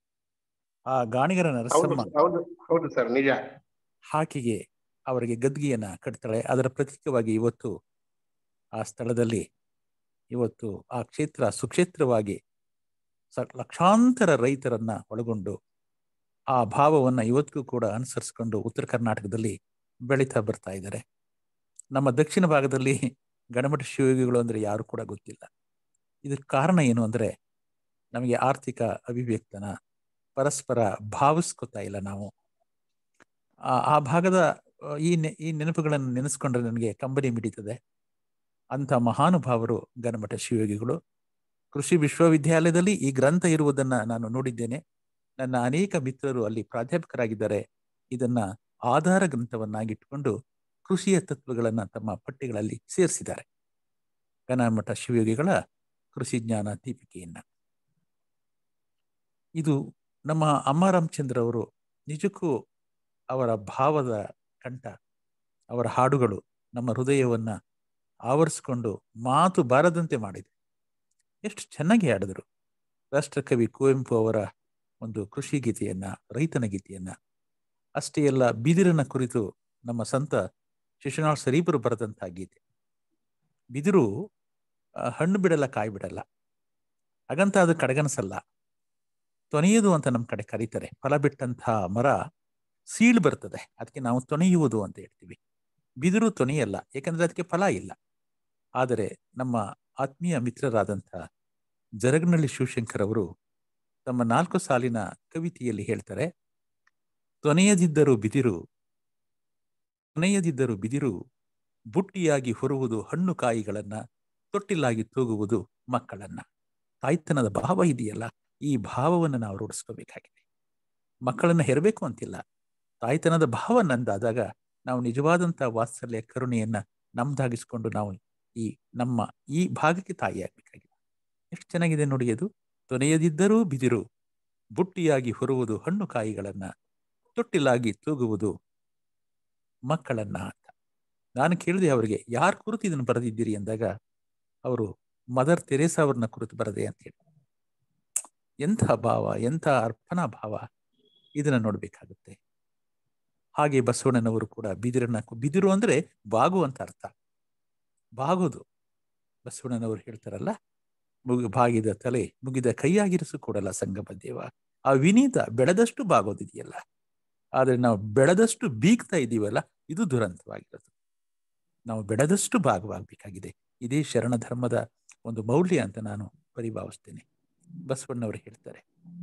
H: ಆ ಗಾಣಿಗರ
G: ಹೌದು
H: ನರಸಮ್ಮ
G: ಹೌದು ಹೌದು ಸರ್ ನಿಜ
H: ಹಾಕಿಗೆ ಅವರಿಗೆ ಗದ್ಗಿಯನ್ನ ಕಟ್ತಾಳೆ ಅದರ ಪ್ರತೀಕವಾಗಿ ಇವತ್ತು ಆ ಸ್ಥಳದಲ್ಲಿ ಇವತ್ತು ಆ ಕ್ಷೇತ್ರ ಸುಕ್ಷೇತ್ರವಾಗಿ ಸ ಲಕ್ಷಾಂತರ ರೈತರನ್ನ ಒಳಗೊಂಡು ಆ ಭಾವವನ್ನ ಇವತ್ತಿಗೂ ಕೂಡ ಅನುಸರಿಸ್ಕೊಂಡು ಉತ್ತರ ಕರ್ನಾಟಕದಲ್ಲಿ ಬೆಳೀತಾ ಬರ್ತಾ ಇದ್ದಾರೆ ನಮ್ಮ ದಕ್ಷಿಣ ಭಾಗದಲ್ಲಿ ಗಣಮಠ ಶಿವಯೋಗಿಗಳು ಅಂದ್ರೆ ಯಾರು ಕೂಡ ಗೊತ್ತಿಲ್ಲ ಇದಕ್ಕೆ ಕಾರಣ ಏನು ಅಂದ್ರೆ ನಮಗೆ ಆರ್ಥಿಕ ಅಭಿವ್ಯಕ್ತನ ಪರಸ್ಪರ ಭಾವಿಸ್ಕೊತಾ ಇಲ್ಲ ನಾವು ಆ ಆ ಭಾಗದ ಆ, ಈ ನೆ ಈ ನೆನಪುಗಳನ್ನು ನೆನೆಸ್ಕೊಂಡ್ರೆ ನನಗೆ ಕಂಬನಿ ಮಿಡಿತದೆ ಅಂಥ ಮಹಾನುಭಾವರು ಗಣಮಠ ಶಿವಯೋಗಿಗಳು ಕೃಷಿ ವಿಶ್ವವಿದ್ಯಾಲಯದಲ್ಲಿ ಈ ಗ್ರಂಥ ಇರುವುದನ್ನ ನಾನು ನೋಡಿದ್ದೇನೆ ನನ್ನ ಅನೇಕ ಮಿತ್ರರು ಅಲ್ಲಿ ಪ್ರಾಧ್ಯಾಪಕರಾಗಿದ್ದಾರೆ ಇದನ್ನ ಆಧಾರ ಗ್ರಂಥವನ್ನಾಗಿಟ್ಟುಕೊಂಡು ಕೃಷಿಯ ತತ್ವಗಳನ್ನ ತಮ್ಮ ಪಠ್ಯಗಳಲ್ಲಿ ಸೇರಿಸಿದ್ದಾರೆ ಗಣಮಠ ಶಿವಯೋಗಿಗಳ ಕೃಷಿ ಜ್ಞಾನ ದೀಪಿಕೆಯನ್ನ ಇದು ನಮ್ಮ ಅಮ್ಮ ರಾಮಚಂದ್ರ ಅವರು ನಿಜಕ್ಕೂ ಅವರ ಭಾವದ ಕಂಠ ಅವರ ಹಾಡುಗಳು ನಮ್ಮ ಹೃದಯವನ್ನ ಆವರಿಸಿಕೊಂಡು ಮಾತು ಬಾರದಂತೆ ಮಾಡಿದೆ ಎಷ್ಟು ಚೆನ್ನಾಗಿ ಹಾಡಿದರು ರಾಷ್ಟ್ರಕವಿ ಕುವೆಂಪು ಅವರ ಒಂದು ಕೃಷಿ ಗೀತೆಯನ್ನ ರೈತನ ಗೀತೆಯನ್ನ ಅಷ್ಟೇ ಅಲ್ಲ ಬಿದಿರನ ಕುರಿತು ನಮ್ಮ ಸಂತ ಶಿಶುನಾಳ್ ಸರೀಪರು ಬರೆದಂತಹ ಗೀತೆ ಬಿದಿರು ಆ, ಹಣ್ಣು ಬಿಡಲ್ಲ ಕಾಯಿ ಬಿಡಲ್ಲ ಹಾಗಂತ ಅದು ಕಡೆಗಣಿಸಲ್ಲ ತೊನೆಯುವುದು ಅಂತ ನಮ್ಮ ಕಡೆ ಕರೀತಾರೆ ಫಲ ಬಿಟ್ಟಂತಹ ಮರ ಸೀಳು ಬರ್ತದೆ ಅದಕ್ಕೆ ನಾವು ತೊನೆಯುವುದು ಅಂತ ಹೇಳ್ತೀವಿ ಬಿದಿರು ತೊನೆಯಲ್ಲ ಯಾಕಂದ್ರೆ ಅದಕ್ಕೆ ಫಲ ಇಲ್ಲ ಆದರೆ ನಮ್ಮ ಆತ್ಮೀಯ ಮಿತ್ರರಾದಂತಹ ಜರಗನಹಳ್ಳಿ ಶಿವಶಂಕರ್ ಅವರು ತಮ್ಮ ನಾಲ್ಕು ಸಾಲಿನ ಕವಿತೆಯಲ್ಲಿ ಹೇಳ್ತಾರೆ ತೊನೆಯದಿದ್ದರೂ ಬಿದಿರು ತೊನೆಯದಿದ್ದರೂ ಬಿದಿರು ಬುಟ್ಟಿಯಾಗಿ ಹೊರುವುದು ಹಣ್ಣು ಕಾಯಿಗಳನ್ನ ತೊಟ್ಟಿಲಾಗಿ ತೂಗುವುದು ಮಕ್ಕಳನ್ನ ತಾಯ್ತನದ ಭಾವ ಇದೆಯಲ್ಲ ಈ ಭಾವವನ್ನು ನಾವು ರೂಢಿಸ್ಕೋಬೇಕಾಗಿದೆ ಮಕ್ಕಳನ್ನ ಹೆರಬೇಕು ಅಂತಿಲ್ಲ ತಾಯ್ತನದ ಭಾವ ನಂದಾದಾಗ ನಾವು ನಿಜವಾದಂಥ ವಾತ್ಸಲ್ಯ ಕರುಣೆಯನ್ನ ನಮ್ದಾಗಿಸ್ಕೊಂಡು ನಾವು ಈ ನಮ್ಮ ಈ ಭಾಗಕ್ಕೆ ತಾಯಿಯಾಗಬೇಕಾಗಿದೆ ಎಷ್ಟು ಚೆನ್ನಾಗಿದೆ ನೋಡಿ ಅದು ತೊನೆಯದಿದ್ದರೂ ಬಿದಿರು ಬುಟ್ಟಿಯಾಗಿ ಹೊರುವುದು ಹಣ್ಣು ಕಾಯಿಗಳನ್ನ ತೊಟ್ಟಿಲಾಗಿ ತೂಗುವುದು ಮಕ್ಕಳನ್ನ ಅಂತ ನಾನು ಕೇಳಿದೆ ಅವರಿಗೆ ಯಾರ ಕುರಿತು ಇದನ್ನು ಬರೆದಿದ್ದೀರಿ ಅಂದಾಗ ಅವರು ಮದರ್ ತೆರೇಸಾ ಅವ್ರನ್ನ ಕುರಿತು ಬರದೆ ಅಂತ ಹೇಳಿ ಎಂಥ ಭಾವ ಎಂಥ ಅರ್ಪಣಾ ಭಾವ ಇದನ್ನ ನೋಡ್ಬೇಕಾಗುತ್ತೆ ಹಾಗೆ ಬಸವಣ್ಣನವರು ಕೂಡ ಬಿದಿರನ್ನ ಬಿದಿರು ಅಂದ್ರೆ ಬಾಗು ಅಂತ ಅರ್ಥ ಬಾಗೋದು ಬಸವಣ್ಣನವರು ಹೇಳ್ತಾರಲ್ಲ ಮುಗಿ ಬಾಗಿದ ತಲೆ ಮುಗಿದ ಕೈಯಾಗಿರಿಸು ಕೊಡಲ್ಲ ಸಂಗಮ ದೇವ ಆ ವಿನೀತ ಬೆಳೆದಷ್ಟು ಬಾಗೋದಿದೆಯಲ್ಲ ಆದ್ರೆ ನಾವು ಬೆಳೆದಷ್ಟು ಬೀಗ್ತಾ ಇದ್ದೀವಲ್ಲ ಇದು ದುರಂತವಾಗಿರೋದು ನಾವು ಬೆಳೆದಷ್ಟು ಭಾಗವಾಗಬೇಕಾಗಿದೆ ಇದೇ ಶರಣ ಧರ್ಮದ ಒಂದು ಮೌಲ್ಯ ಅಂತ ನಾನು ಪರಿಭಾವಿಸ್ತೇನೆ ಬಸವಣ್ಣವರು ಹೇಳ್ತಾರೆ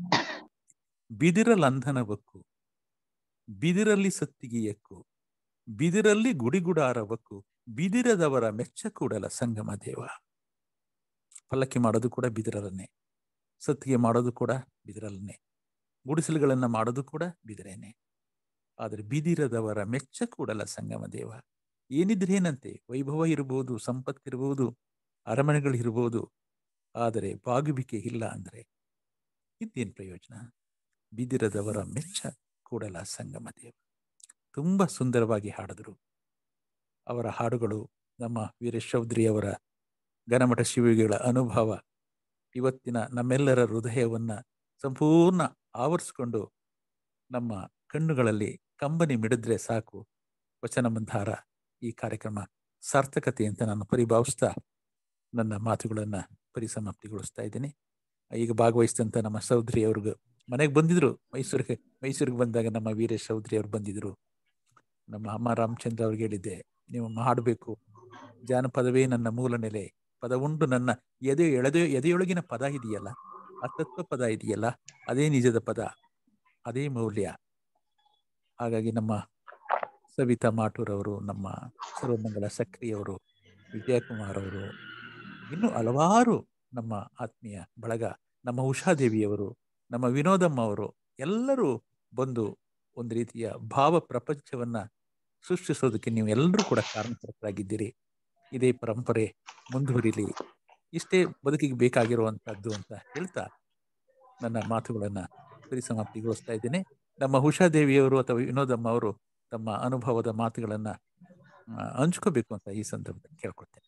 H: ಬಿದಿರಲಂಧನವಕ್ಕು ಬಿದಿರಲ್ಲಿ ಸತ್ತಿಗೆಯಕ್ಕೂ ಬಿದಿರಲ್ಲಿ ಗುಡಿಗುಡಾರವಕ್ಕೂ ಬಿದಿರದವರ ಮೆಚ್ಚ ಕೂಡಲ ಸಂಗಮ ದೇವ ಪಲ್ಲಕ್ಕಿ ಮಾಡೋದು ಕೂಡ ಬಿದಿರಲನ್ನೇ ಸತ್ತಿಗೆ ಮಾಡೋದು ಕೂಡ ಬಿದಿರಲನ್ನೇ ಗುಡಿಸಲುಗಳನ್ನ ಮಾಡೋದು ಕೂಡ ಬಿದಿರೇನೆ ಆದರೆ ಬಿದಿರದವರ ಮೆಚ್ಚ ಕೂಡಲ ಸಂಗಮ ದೇವ ಏನಿದ್ರೆ ಏನಂತೆ ವೈಭವ ಇರಬಹುದು ಸಂಪತ್ತಿರಬಹುದು ಅರಮನೆಗಳಿರ್ಬೋದು ಆದರೆ ಬಾಗುವಿಕೆ ಇಲ್ಲ ಅಂದ್ರೆ ಇದ್ದೇನು ಪ್ರಯೋಜನ ಬಿದಿರದವರ ಮೆಚ್ಚ ಕೂಡಲ ಸಂಗಮ ದೇವ ತುಂಬ ಸುಂದರವಾಗಿ ಹಾಡಿದರು ಅವರ ಹಾಡುಗಳು ನಮ್ಮ ವೀರಶೌದ್ರಿ ಅವರ ಗಣಮಠ ಶಿವಿಗಳ ಅನುಭವ ಇವತ್ತಿನ ನಮ್ಮೆಲ್ಲರ ಹೃದಯವನ್ನ ಸಂಪೂರ್ಣ ಆವರಿಸ್ಕೊಂಡು ನಮ್ಮ ಕಣ್ಣುಗಳಲ್ಲಿ ಕಂಬನಿ ಮಿಡಿದ್ರೆ ಸಾಕು ವಚನ ಮಂಧಾರ ಈ ಕಾರ್ಯಕ್ರಮ ಸಾರ್ಥಕತೆ ಅಂತ ನಾನು ಪರಿಭಾವಿಸ್ತಾ ನನ್ನ ಮಾತುಗಳನ್ನ ಪರಿಸಮಾಪ್ತಿಗೊಳಿಸ್ತಾ ಇದ್ದೀನಿ ಈಗ ಭಾಗವಹಿಸಿದಂಥ ನಮ್ಮ ಸೌದ್ರಿ ಅವ್ರಿಗೂ ಮನೆಗೆ ಬಂದಿದ್ರು ಮೈಸೂರಿಗೆ ಮೈಸೂರಿಗೆ ಬಂದಾಗ ನಮ್ಮ ವೀರೇಶ್ ಚೌಧರಿ ಅವ್ರು ಬಂದಿದ್ರು ನಮ್ಮ ಅಮ್ಮ ರಾಮಚಂದ್ರ ಅವ್ರಿಗೆ ಹೇಳಿದ್ದೆ ನೀವು ಹಾಡಬೇಕು ಜಾನಪದವೇ ನನ್ನ ಮೂಲ ನೆಲೆ ಪದ ಉಂಟು ನನ್ನ ಎದೆ ಎಳೆದೆ ಎದೆಯೊಳಗಿನ ಪದ ಇದೆಯಲ್ಲ ಆ ತತ್ವ ಪದ ಇದೆಯಲ್ಲ ಅದೇ ನಿಜದ ಪದ ಅದೇ ಮೌಲ್ಯ ಹಾಗಾಗಿ ನಮ್ಮ ಸವಿತಾ ಮಾಟೂರ್ ಅವರು ನಮ್ಮ ಸರ್ವಮಂಗಲ ಸಕ್ರಿಯವರು ವಿಜಯಕುಮಾರ್ ಅವರು ಇನ್ನು ಹಲವಾರು ನಮ್ಮ ಆತ್ಮೀಯ ಬಳಗ ನಮ್ಮ ಉಷಾದೇವಿಯವರು ನಮ್ಮ ವಿನೋದಮ್ಮ ಅವರು ಎಲ್ಲರೂ ಬಂದು ಒಂದು ರೀತಿಯ ಭಾವ ಪ್ರಪಂಚವನ್ನ ಸೃಷ್ಟಿಸೋದಕ್ಕೆ ನೀವು ಎಲ್ಲರೂ ಕೂಡ ಕಾರಣಕರ್ತರಾಗಿದ್ದೀರಿ ಇದೇ ಪರಂಪರೆ ಮುಂದುವರಿಲಿ ಇಷ್ಟೇ ಬದುಕಿಗೆ ಬೇಕಾಗಿರುವಂತಹದ್ದು ಅಂತ ಹೇಳ್ತಾ ನನ್ನ ಮಾತುಗಳನ್ನ ಪರಿಸಮಾಪ್ತಿಗೊಳಿಸ್ತಾ ಇದ್ದೇನೆ ನಮ್ಮ ಉಷಾದೇವಿಯವರು ಅಥವಾ ವಿನೋದಮ್ಮ ಅವರು ತಮ್ಮ ಅನುಭವದ ಮಾತುಗಳನ್ನ ಹಂಚ್ಕೋಬೇಕು ಅಂತ ಈ ಸಂದರ್ಭದಲ್ಲಿ ಕೇಳ್ಕೊಳ್ತೇನೆ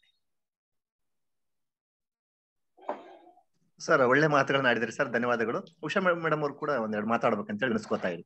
B: ಸರ್ ಒಳ್ಳೆ ಮಾತುಗಳನ್ನ ಆಡಿದ್ರಿ ಸರ್ ಧನ್ಯವಾದಗಳು ಉಷಾ ಮೇಡಮ್ ಅವರು ಕೂಡ ಒಂದೆರಡು ಮಾತಾಡ್ಬೇಕಂತ ಹೇಳಿ ಅನಿಸ್ಕೋತಾ ಇದ್ರು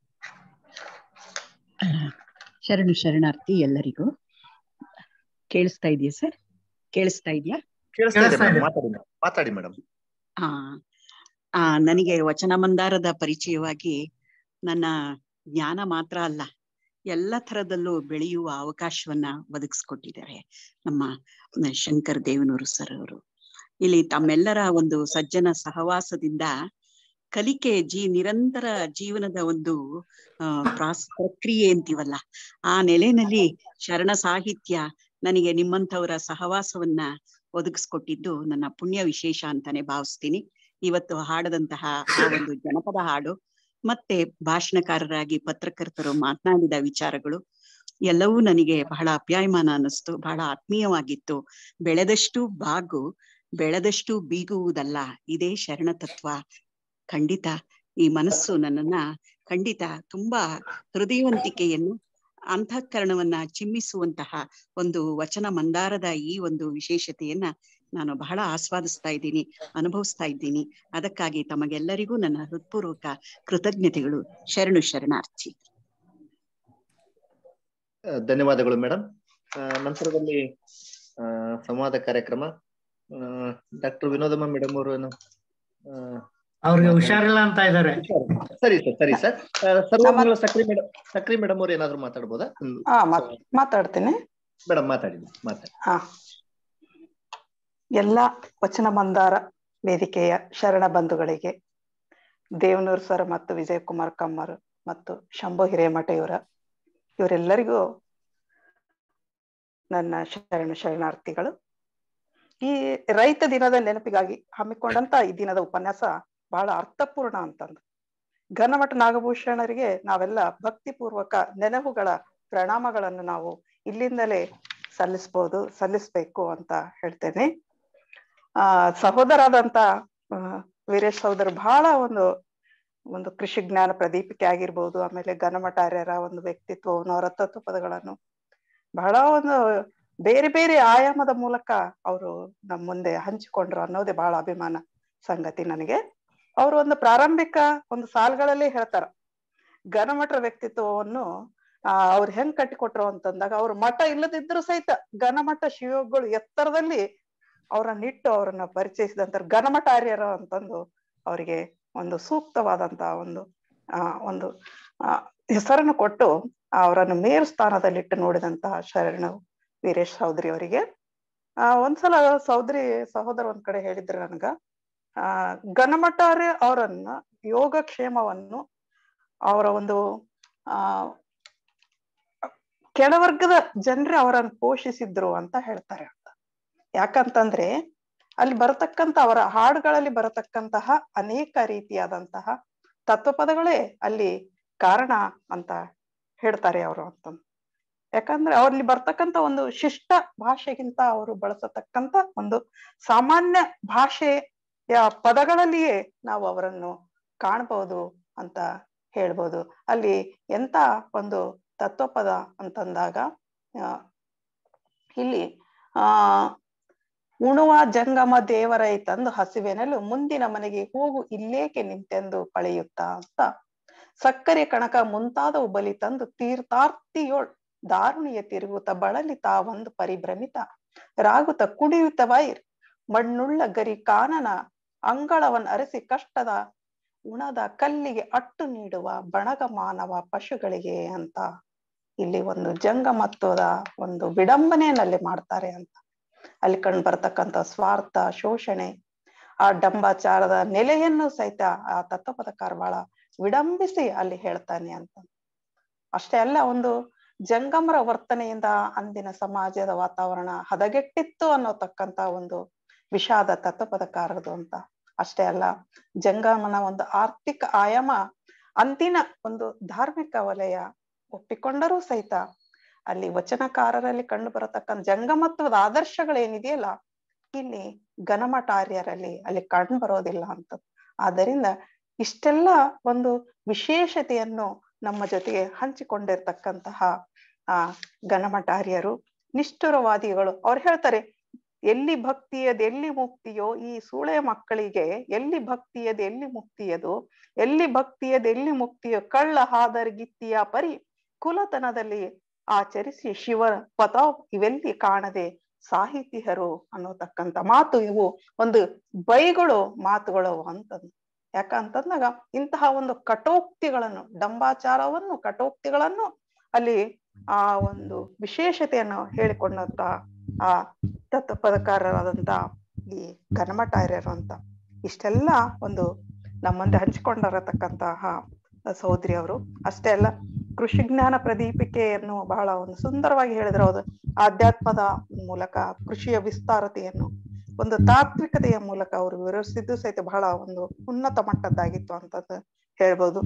I: ಶರಣು ಶರಣಾರ್ಥಿ ಎಲ್ಲರಿಗೂ ಕೇಳಿಸ್ತಾ ಇದೆಯಾ ಸರ್ ಕೇಳಿಸ್ತಾ ಇದೆಯಾ
B: ಕೇಳಿಸ್ತಾ ಇದೆ ಮೇಡಮ್ ಮಾತಾಡಿ ಮಾತಾಡಿ ಮೇಡಮ್
I: ಆ ಆ ನನಗೆ ವಚನ ಮಂದಾರದ ಪರಿಚಯವಾಗಿ ನನ್ನ ಜ್ಞಾನ ಮಾತ್ರ ಅಲ್ಲ ಎಲ್ಲ ಥರದಲ್ಲೂ ಬೆಳೆಯುವ ಅವಕಾಶವನ್ನ ಒದಗಿಸ್ಕೊಟ್ಟಿದ್ದಾರೆ ನಮ್ಮ ಶಂಕರ್ ದೇವನೂರು ಸರ್ ಅವರು ಇಲ್ಲಿ ತಮ್ಮೆಲ್ಲರ ಒಂದು ಸಜ್ಜನ ಸಹವಾಸದಿಂದ ಕಲಿಕೆ ಜೀ ನಿರಂತರ ಜೀವನದ ಒಂದು ಆ ಪ್ರಾಸ್ ಪ್ರಕ್ರಿಯೆ ಅಂತೀವಲ್ಲ ಆ ನೆಲೆನಲ್ಲಿ ಶರಣ ಸಾಹಿತ್ಯ ನನಗೆ ನಿಮ್ಮಂಥವರ ಸಹವಾಸವನ್ನ ಒದಗಿಸ್ಕೊಟ್ಟಿದ್ದು ನನ್ನ ಪುಣ್ಯ ವಿಶೇಷ ಅಂತಾನೆ ಭಾವಿಸ್ತೀನಿ ಇವತ್ತು ಹಾಡದಂತಹ ಆ ಒಂದು ಜನಪದ ಹಾಡು ಮತ್ತೆ ಭಾಷಣಕಾರರಾಗಿ ಪತ್ರಕರ್ತರು ಮಾತನಾಡಿದ ವಿಚಾರಗಳು ಎಲ್ಲವೂ ನನಗೆ ಬಹಳ ಅಪ್ಯಾಯಮಾನ ಅನ್ನಿಸ್ತು ಬಹಳ ಆತ್ಮೀಯವಾಗಿತ್ತು ಬೆಳೆದಷ್ಟು ಬಾಗು ಬೆಳೆದಷ್ಟು ಬೀಗುವುದಲ್ಲ ಇದೇ ಶರಣ ತತ್ವ ಖಂಡಿತ ಈ ಮನಸ್ಸು ನನ್ನನ್ನ ಖಂಡಿತ ತುಂಬಾ ಹೃದಯವಂತಿಕೆಯನ್ನು ಅಂತಃಕರಣವನ್ನ ಚಿಮ್ಮಿಸುವಂತಹ ಒಂದು ವಚನ ಮಂದಾರದ ಈ ಒಂದು ವಿಶೇಷತೆಯನ್ನ ನಾನು ಬಹಳ ಆಸ್ವಾದಿಸ್ತಾ ಇದ್ದೀನಿ ಅನುಭವಿಸ್ತಾ ಇದ್ದೀನಿ ಅದಕ್ಕಾಗಿ ತಮಗೆಲ್ಲರಿಗೂ ನನ್ನ ಹೃತ್ಪೂರ್ವಕ ಕೃತಜ್ಞತೆಗಳು ಶರಣು ಶರಣಾರ್ಥಿ
B: ಧನ್ಯವಾದಗಳು ಮೇಡಮ್ ನಂತರದಲ್ಲಿ ಸಂವಾದ ಕಾರ್ಯಕ್ರಮ ಡಾಕ್ಟರ್ ವಿನೋದಮ್ಮ ಮೇಡಮ್ ಅವರು ಏನು
A: ಅವ್ರಿಗೆ ಹುಷಾರಿಲ್ಲ ಅಂತ ಇದ್ದಾರೆ
B: ಸರಿ ಸರ್ ಸರಿ ಸರ್ ಸರ್ವಮಂಗಲ ಸಕ್ರಿ ಮೇಡಮ್ ಸಕ್ರಿ ಮೇಡಮ್ ಅವ್ರು ಏನಾದ್ರು ಮಾತಾಡ್ಬೋದಾ
J: ಹಾ ಮಾತಾಡ್ತೀನಿ
B: ಮೇಡಮ್ ಮಾತಾಡಿ ಮಾತಾಡಿ
J: ಹಾ ಎಲ್ಲ ವಚನ ಮಂದಾರ ವೇದಿಕೆಯ ಶರಣ ಬಂಧುಗಳಿಗೆ ದೇವನೂರ್ ಸರ್ ಮತ್ತು ವಿಜಯ್ ಕುಮಾರ್ ಕಮ್ಮರ್ ಮತ್ತು ಶಂಭು ಹಿರೇಮಠ ಇವರ ಇವರೆಲ್ಲರಿಗೂ ನನ್ನ ಶರಣ ಶರಣಾರ್ಥಿಗಳು ಈ ರೈತ ದಿನದ ನೆನಪಿಗಾಗಿ ಹಮ್ಮಿಕೊಂಡಂತ ಈ ದಿನದ ಉಪನ್ಯಾಸ ಬಹಳ ಅರ್ಥಪೂರ್ಣ ಅಂತಂದು ಘನಮಠ ನಾಗಭೂಷಣರಿಗೆ ನಾವೆಲ್ಲ ಭಕ್ತಿಪೂರ್ವಕ ನೆನಹುಗಳ ಪ್ರಣಾಮಗಳನ್ನು ನಾವು ಇಲ್ಲಿಂದಲೇ ಸಲ್ಲಿಸ್ಬೋದು ಸಲ್ಲಿಸ್ಬೇಕು ಅಂತ ಹೇಳ್ತೇನೆ ಆ ಸಹೋದರಾದಂತ ಆ, ವೀರೇಶ್ ಸಹೋದರ ಬಹಳ ಒಂದು ಒಂದು ಕೃಷಿ ಜ್ಞಾನ ಪ್ರದೀಪಿಕೆ ಆಗಿರ್ಬೋದು ಆಮೇಲೆ ಘನಮಠಾರ್ಯರ ಒಂದು ವ್ಯಕ್ತಿತ್ವವನ್ನು ಅವರ ತತ್ವ ಪದಗಳನ್ನು ಬಹಳ ಒಂದು ಬೇರೆ ಬೇರೆ ಆಯಾಮದ ಮೂಲಕ ಅವರು ನಮ್ಮ ಮುಂದೆ ಹಂಚಿಕೊಂಡ್ರು ಅನ್ನೋದೇ ಬಹಳ ಅಭಿಮಾನ ಸಂಗತಿ ನನಗೆ ಅವರು ಒಂದು ಪ್ರಾರಂಭಿಕ ಒಂದು ಸಾಲುಗಳಲ್ಲಿ ಹೇಳ್ತಾರ ಘನಮಠ ವ್ಯಕ್ತಿತ್ವವನ್ನು ಆ ಅವ್ರು ಹೆಂಗ್ ಕಟ್ಟಿಕೊಟ್ರು ಅಂತಂದಾಗ ಅವ್ರ ಮಠ ಇಲ್ಲದಿದ್ರು ಸಹಿತ ಘನಮಠ ಶಿವಯೋಗಿಗಳು ಎತ್ತರದಲ್ಲಿ ಅವರನ್ನ ಇಟ್ಟು ಅವರನ್ನ ಪರಿಚಯಿಸಿದಂತ ಘನಮಠ ಆರ್ಯರ ಅಂತಂದು ಅವರಿಗೆ ಒಂದು ಸೂಕ್ತವಾದಂತ ಒಂದು ಆ ಒಂದು ಆ ಹೆಸರನ್ನು ಕೊಟ್ಟು ಅವರನ್ನು ಮೇರು ಸ್ಥಾನದಲ್ಲಿಟ್ಟು ನೋಡಿದಂತಹ ಶರಣ ವೀರೇಶ್ ಚೌಧರಿ ಅವರಿಗೆ ಆ ಒಂದ್ಸಲ ಸೌದ್ರಿ ಸಹೋದರ ಒಂದ್ ಕಡೆ ಹೇಳಿದ್ರು ನನ್ಗ ಆ ಘನಮಠಾರ್ಯ ಅವರನ್ನ ಯೋಗಕ್ಷೇಮವನ್ನು ಅವರ ಒಂದು ಆ ಕೆಳವರ್ಗದ ಜನರೇ ಅವರನ್ನು ಪೋಷಿಸಿದ್ರು ಅಂತ ಹೇಳ್ತಾರೆ ಅಂತ ಯಾಕಂತಂದ್ರೆ ಅಲ್ಲಿ ಬರತಕ್ಕಂತ ಅವರ ಹಾಡುಗಳಲ್ಲಿ ಬರತಕ್ಕಂತಹ ಅನೇಕ ರೀತಿಯಾದಂತಹ ತತ್ವಪದಗಳೇ ಅಲ್ಲಿ ಕಾರಣ ಅಂತ ಹೇಳ್ತಾರೆ ಅವರು ಅಂತ ಯಾಕಂದ್ರೆ ಅವ್ರಲ್ಲಿ ಬರ್ತಕ್ಕಂತ ಒಂದು ಶಿಷ್ಟ ಭಾಷೆಗಿಂತ ಅವರು ಬಳಸತಕ್ಕಂತ ಒಂದು ಸಾಮಾನ್ಯ ಭಾಷೆಯ ಪದಗಳಲ್ಲಿಯೇ ನಾವು ಅವರನ್ನು ಕಾಣಬಹುದು ಅಂತ ಹೇಳ್ಬೋದು ಅಲ್ಲಿ ಎಂತ ಒಂದು ತತ್ವಪದ ಅಂತಂದಾಗ ಆ, ಇಲ್ಲಿ ಆ ಉಣುವ ಜಂಗಮ ದೇವರೈ ತಂದು ಹಸಿವೆನಲು ಮುಂದಿನ ಮನೆಗೆ ಹೋಗು ಇಲ್ಲೇಕೆ ನಿಂತೆಂದು ಪಳೆಯುತ್ತಾ ಅಂತ ಸಕ್ಕರೆ ಕಣಕ ಮುಂತಾದವು ಬಲಿ ತಂದು ತೀರ್ಥಾರ್ತಿಯೊಳ್ ದಾರುಣಿಯ ತಿರುಗುತ್ತ ಬಳಲಿ ತಾವೊಂದು ಪರಿಭ್ರಮಿತ ರಾಗುತ್ತ ಕುಡಿಯುತ್ತ ವೈರ್ ಮಣ್ಣುಳ್ಳ ಗರಿ ಕಾನನ ಅಂಗಳವನ್ ಅರಸಿ ಕಷ್ಟದ ಉಣದ ಕಲ್ಲಿಗೆ ಅಟ್ಟು ನೀಡುವ ಬಣಗ ಮಾನವ ಪಶುಗಳಿಗೆ ಅಂತ ಇಲ್ಲಿ ಒಂದು ಜಂಗಮತ್ವದ ಒಂದು ವಿಡಂಬನೆಯಲ್ಲಿ ಮಾಡ್ತಾರೆ ಅಂತ ಅಲ್ಲಿ ಕಂಡು ಬರ್ತಕ್ಕಂಥ ಸ್ವಾರ್ಥ ಶೋಷಣೆ ಆ ಡಂಬಾಚಾರದ ನೆಲೆಯನ್ನು ಸಹಿತ ಆ ತತ್ವಪದಕಾರ ಬಹಳ ವಿಡಂಬಿಸಿ ಅಲ್ಲಿ ಹೇಳ್ತಾನೆ ಅಂತ ಅಷ್ಟೇ ಅಲ್ಲ ಒಂದು ಜಂಗಮರ ವರ್ತನೆಯಿಂದ ಅಂದಿನ ಸಮಾಜದ ವಾತಾವರಣ ಹದಗೆಟ್ಟಿತ್ತು ಅನ್ನೋತಕ್ಕಂತ ಒಂದು ವಿಷಾದ ತತ್ವಪದಕಾರದು ಅಂತ ಅಷ್ಟೇ ಅಲ್ಲ ಜಂಗಮನ ಒಂದು ಆರ್ಥಿಕ ಆಯಾಮ ಅಂದಿನ ಒಂದು ಧಾರ್ಮಿಕ ವಲಯ ಒಪ್ಪಿಕೊಂಡರೂ ಸಹಿತ ಅಲ್ಲಿ ವಚನಕಾರರಲ್ಲಿ ಕಂಡು ಬರತಕ್ಕಂಥ ಜಂಗಮತ್ವದ ಆದರ್ಶಗಳೇನಿದೆಯಲ್ಲ ಇಲ್ಲಿ ಘನಮಠಾರ್ಯರಲ್ಲಿ ಅಲ್ಲಿ ಕಂಡು ಬರೋದಿಲ್ಲ ಅಂತ ಆದ್ದರಿಂದ ಇಷ್ಟೆಲ್ಲ ಒಂದು ವಿಶೇಷತೆಯನ್ನು ನಮ್ಮ ಜೊತೆಗೆ ಹಂಚಿಕೊಂಡಿರ್ತಕ್ಕಂತಹ ಆ ಘನಮಠಾರ್ಯರು ನಿಷ್ಠುರವಾದಿಗಳು ಅವ್ರು ಹೇಳ್ತಾರೆ ಎಲ್ಲಿ ಭಕ್ತಿಯದು ಎಲ್ಲಿ ಮುಕ್ತಿಯೋ ಈ ಸೂಳೆ ಮಕ್ಕಳಿಗೆ ಎಲ್ಲಿ ಭಕ್ತಿಯದು ಎಲ್ಲಿ ಮುಕ್ತಿಯದು ಎಲ್ಲಿ ಭಕ್ತಿಯದು ಎಲ್ಲಿ ಮುಕ್ತಿಯೋ ಕಳ್ಳ ಹಾದರ್ಗಿತ್ತಿಯ ಪರಿ ಕುಲತನದಲ್ಲಿ ಆಚರಿಸಿ ಶಿವ ಪಥ ಇವೆಲ್ಲಿ ಕಾಣದೆ ಸಾಹಿತಿಯರು ಅನ್ನೋತಕ್ಕಂತ ಮಾತು ಇವು ಒಂದು ಬೈಗಳು ಮಾತುಗಳು ಅಂತಂದು ಯಾಕಂತಂದಾಗ ಇಂತಹ ಒಂದು ಕಟೋಕ್ತಿಗಳನ್ನು ಡಂಬಾಚಾರವನ್ನು ಕಟೋಕ್ತಿಗಳನ್ನು ಅಲ್ಲಿ ಆ ಒಂದು ವಿಶೇಷತೆಯನ್ನು ಹೇಳಿಕೊಂಡಂತ ಆ ತತ್ವಪದಕಾರರಾದಂತ ಈ ಘನಮಠಾರ್ಯರು ಅಂತ ಇಷ್ಟೆಲ್ಲ ಒಂದು ನಮ್ಮಂದೆ ಹಂಚಿಕೊಂಡಿರತಕ್ಕಂತಹ ಸಹೋದರಿ ಅವರು ಅಷ್ಟೇ ಅಲ್ಲ ಕೃಷಿ ಜ್ಞಾನ ಪ್ರದೀಪಿಕೆಯನ್ನು ಬಹಳ ಒಂದು ಸುಂದರವಾಗಿ ಹೇಳಿದ್ರು ಅದು ಆಧ್ಯಾತ್ಮದ ಮೂಲಕ ಕೃಷಿಯ ವಿಸ್ತಾರತೆಯನ್ನು ಒಂದು ತಾತ್ವಿಕತೆಯ ಮೂಲಕ ಅವರು ವಿವರಿಸಿದ್ದು ಸಹಿತ ಬಹಳ ಒಂದು ಉನ್ನತ ಮಟ್ಟದ್ದಾಗಿತ್ತು ಅಂತಂದು ಹೇಳ್ಬೋದು